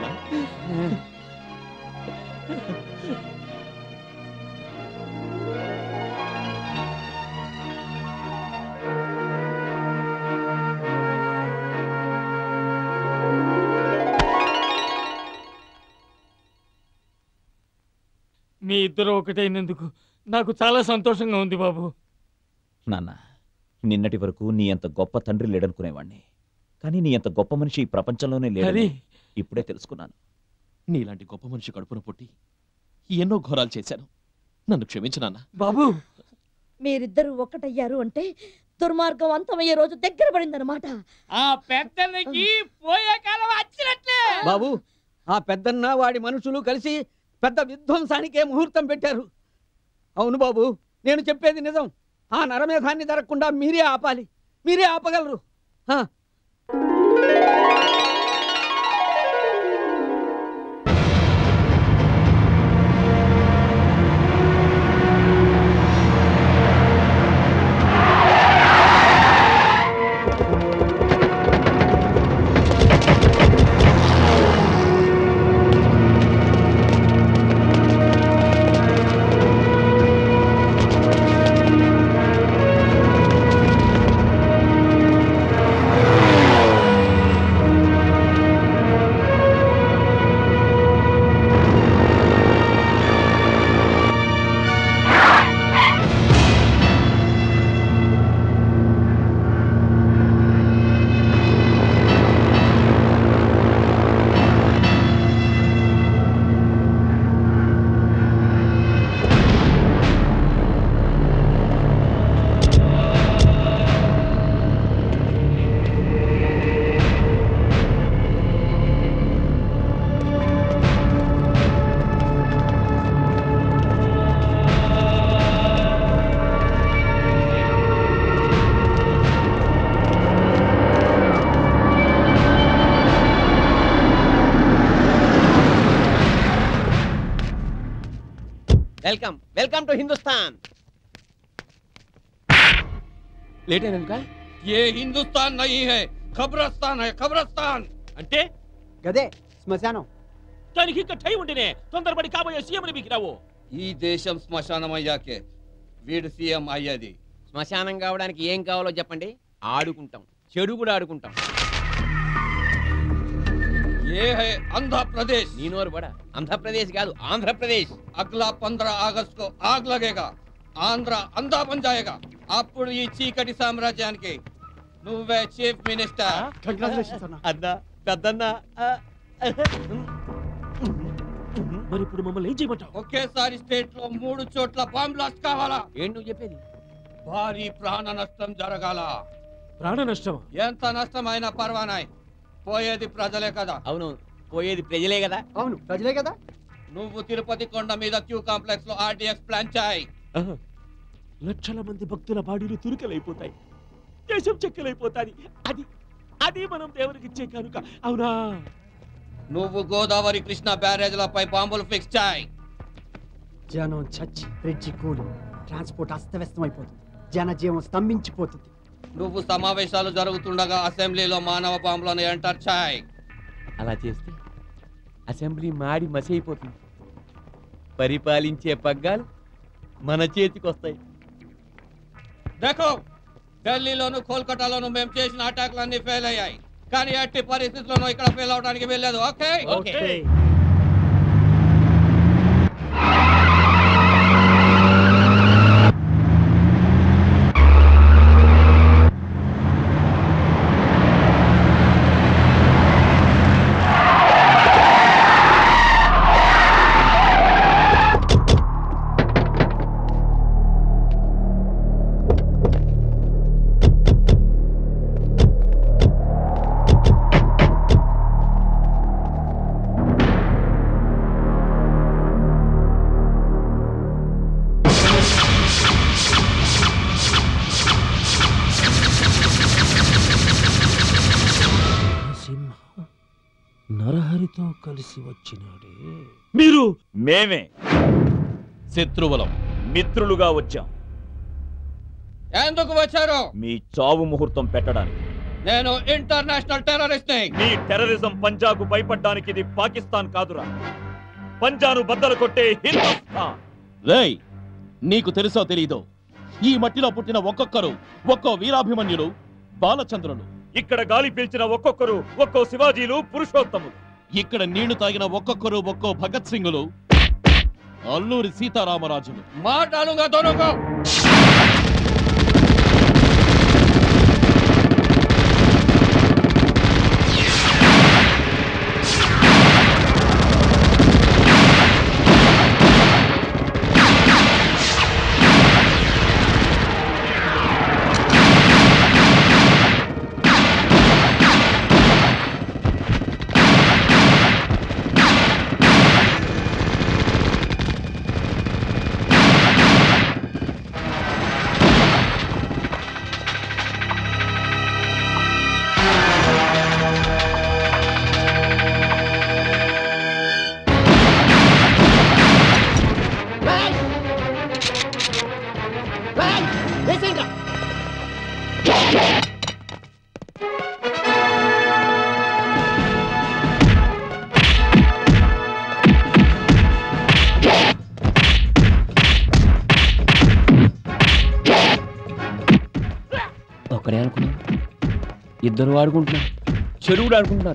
మీ ఇద్దరు ఒకటైనందుకు నాకు చాలా సంతోషంగా ఉంది బాబు నాన్న నిన్నటి వరకు నీ అంత గొప్ప తండ్రి లేడనుకునేవాణ్ణి కానీ నీ అంత గొప్ప మనిషి ఈ ప్రపంచంలోనే లేడని హరి. ఇప్పుడే తెలుసుకున్నాను నీలాంటి గొప్ప మనిషి కడుపున పుట్టి ఎన్నో ఘోరాలు చేశాను నన్ను క్షమించు నాన్న బాబు మీరిద్దరూ ఒక్కటయ్యారు అంటే దుర్మార్గం అంతమయ్యే రోజు దగ్గర పడిందనమాట ఆ పెద్దలకి పోయే కాలం వచ్చినట్లే బాబు ఆ పెద్దన్న వాడి మనుషులు కలిసి పెద్ద విధ్వంసానికే ముహూర్తం పెట్టారు అవును బాబు నేను చెప్పేది నిజం ఆ నరమేధాన్ని జరగకుండా మీరే ఆపాలి మీరే ఆపగలరు ఆ. Welcome welcome to Hindustan late అయినాక ये हिंदुस्तान नहीं है खबरस्तान है खबरस्तान అంటే గదే శ్మశానం దానికి ఇంకా టైం ఉంటేనే తొందరపడి కాబోయే సీఎంని మీకు రావు ఈ దేశం శ్మశానం అయ్యాకే వీడు సీఎం అయ్యేది శ్మశానం కావడానికి ఏం కావాలో చెప్పండి ఆడుకుంటాం చెడు కూడా ఆడుకుంటాం ఏ హై ఆంధ్రప్రదేశ్ నీ నోరు బడా ఆంధ్రప్రదేశ్ కాదు ఆంధ్రప్రదేశ్ అగ్లా పంద్రా ఆగస్ట్ కో ఆగ్ లగేగా ఆంధ్ర అందా బన్ జాయేగా అప్పుడు ఈ చీకటి సామ్రాజ్యానికి నువ్వే చీఫ్ మినిస్టర్ కంగ్రాచులేషన్స్ అన్న అన్నా పెద్దన్నా మరి ఇప్పుడు మమ్మల్ని ఏం చేయమంటావు ఒకేసారి స్టేట్ లో మూడు చోట్ల బాంబ్ బ్లాస్ట్ కావాలా ఏంటి నువ్వు చెప్పేది భారీ ప్రాణ నష్టం జరగాల ప్రాణ నష్టం ఎంత నష్టమైనా పర్వానాయ్ పోయేది ప్రజలే కదా అవును పోయేది ప్రజలే కదా అవును ప్రజలే కదా నువ్వు తిరుపతి కొండ మీద క్యూ కాంప్లెక్స్ లో ఆర్డిఎక్స్ ప్లాన్ చేయి ఆహా. లక్షల మంది భక్తుల బాడీలు తురుకలైపోతాయి దేశం చెక్కలైపోతాది అది అది మనం దేవునికి ఇచ్చే కనుక అవునా నువ్వు గోదావరి కృష్ణ బ్యారేజ్లపై బాంబులు ఫిక్స్ చేయి జనం చచ్చి బ్రిడ్జి కూలి ట్రాన్స్పోర్ట్ అస్తవ్యస్తం అయిపోతుంది జనజీవం స్తంభించిపోతుంది నువ్వు సమావేశాలు జరుగుతుండగా అసెంబ్లీలో మానవ బాంబులను ఎంటర్ చేయి అలా చేస్తే అసెంబ్లీ మాడి మసి అయిపోతుంది పరిపాలించే పగ్గాలు మన చేతికి వస్తాయి దేఖో ఢిల్లీలోను కోల్కతాలోను మేము చేసిన అటాక్లన్నీ ఫెయిల్ అయ్యాయి కానీ ఎట్టి పరిస్థితుల్లోనూ ఇక్కడ ఫెయిల్ అవడానికి వెళ్ళలేదు ఓకే ఓకే సింహ నరహరితో కలిసి వచ్చినాడే మీరు మేమే శత్రువులం మిత్రులుగా వచ్చాం ఎందుకు వచ్చారు మీ చావు ముహూర్తం పెట్టడానికి నేను ఇంటర్నేషనల్ టెర్రరిస్ట్ మీ టెర్రరిజం పంజాకు భయపడ్డానికి ఇది పాకిస్తాన్ కాదురా పంజాను బద్దలు కొట్టే హిందుస్థాన్ రేయ్ నీకు తెలుసో తెలీదో ఈ మట్టిలో పుట్టిన ఒక్కొక్కరు ఒక్కో వీరాభిమన్యులు బాలచంద్రులు ఇక్కడ గాలి పీల్చిన ఒక్కొక్కరు ఒక్కో శివాజీలు పురుషోత్తములు ఇక్కడ నీళ్లు తాగిన ఒక్కొక్కరు ఒక్కో భగత్ సింగులు అల్లూరి సీతారామరాజులు మాట్లాడుగా దొరక ఒకడే అనుకున్నాను ఇద్దరు ఆడుకుంటున్నారు చెరువుడు ఆడుకుంటున్నారు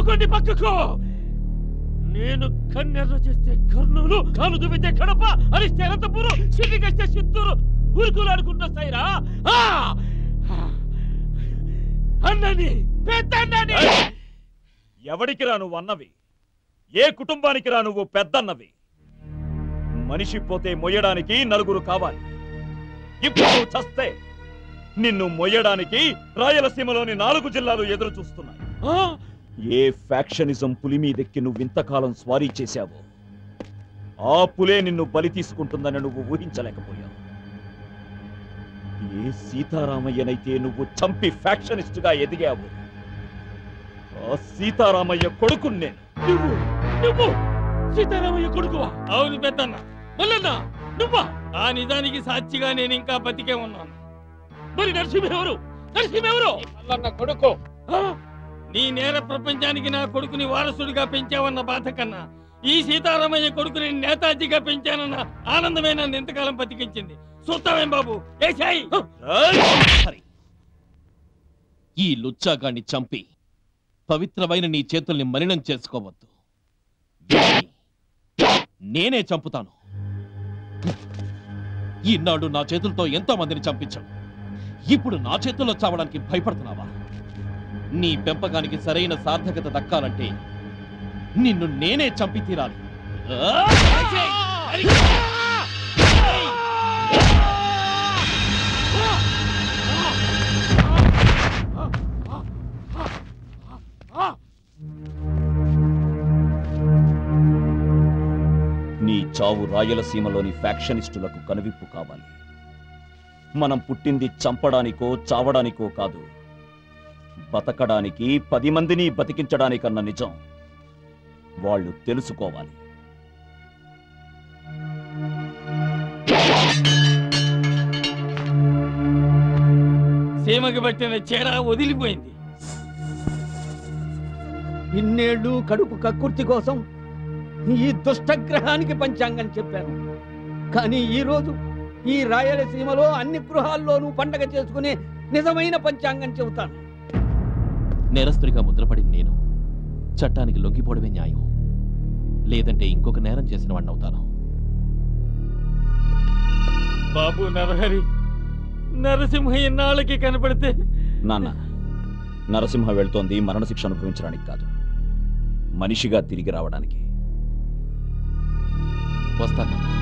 తప్పుకోండి పక్కకు నేను కన్నెర్ర చేస్తే కర్నూలు కాలు దువ్వితే కడప అరిస్తే అనంతపురం సిటికేస్తే చిత్తూరు ఊరుకులు ఆడుకుంటా సైరా ఆ! అన్నని పెద్దన్నని ఎవడికి రా నువ్వు అన్నవి ఏ కుటుంబానికి రా నువ్వు పెద్దన్నవి మనిషి పోతే మొయ్యడానికి నలుగురు కావాలి ఇప్పుడు నువ్వు చస్తే నిన్ను మొయ్యడానికి రాయలసీమలోని నాలుగు జిల్లాలు ఎదురు చూస్తున్నాయి ఏ ఫ్యాక్షనిజం పులి మీదెక్కి నువ్వు ఇంతకాలం స్వారీ చేశావో ఆ పులే నిన్ను బలి తీసుకుంటుందని నువ్వు ఊహించలేకపోయావు ఏ సీతారామయ్యనైతే నువ్వు చంపి ఫ్యాక్షనిస్ట్ గా ఎదిగావు ఆ సీతారామయ్య కొడుకు నేను నువ్వు నువ్వు సీతారామయ్య కొడుకువా అవును పెద్దన్న మల్లన్న నువ్వా ఆ నిజానికి సాక్షిగా నేను ఇంకా బతికే ఉన్నాను మరి నరసింహ ఎవరు నరసింహ ఎవరు మల్లన్న కొడుకు నీ నేర ప్రపంచానికి నా కొడుకుని వారసుడిగా పెంచావన్న బాధ కన్నా ఈ సీతారామయ్య కొడుకుని నేతాజీగా పెంచానన్న ఆనందమే నన్ను ఎంతకాలం బతికించింది చూస్తావేం బాబు ఏసాయి సరే. ఈ లుచ్చాగాన్ని చంపి పవిత్రమైన నీ చేతుల్ని మలినం చేసుకోవద్దు వీడిని నేనే చంపుతాను ఈనాడు నా చేతులతో ఎంతో మందిని చంపించావు ఇప్పుడు నా చేతుల్లో చావడానికి భయపడుతున్నావా నీ పెంపకానికి సరైన సార్థకత దక్కాలంటే నిన్ను నేనే చంపి తీరాలి నీ చావు రాయలసీమలోని ఫ్యాక్షనిస్టులకు కనువిప్పు కావాలి మనం పుట్టింది చంపడానికో చావడానికో కాదు బతకడానికి పది మందిని బతికించడానికన్న నిజం వాళ్ళు తెలుసుకోవాలి సీమకి పట్టిన చీర వదిలిపోయింది ఇన్నేళ్లు కడుపు కక్కుర్తి కోసం ఈ దుష్టగ్రహానికి పంచాంగం చెప్పాను కానీ ఈ రోజు ఈ రాయలసీమలో అన్ని గృహాల్లోనూ పండగ చేసుకునే నిజమైన పంచాంగం చెబుతాను నేరస్తుడిగా ముద్రపడిన నేను చట్టానికి లొంగిపోవడమే న్యాయం లేదంటే ఇంకొక నేరం చేసిన వాడిని అవుతాను బాబు నరహరి నరసింహ ఇన్నాళ్ళకి కనపడితే నాన్న నరసింహ వెళ్తోంది మరణశిక్ష అనుభవించడానికి కాదు మనిషిగా తిరిగి రావడానికి వస్తాను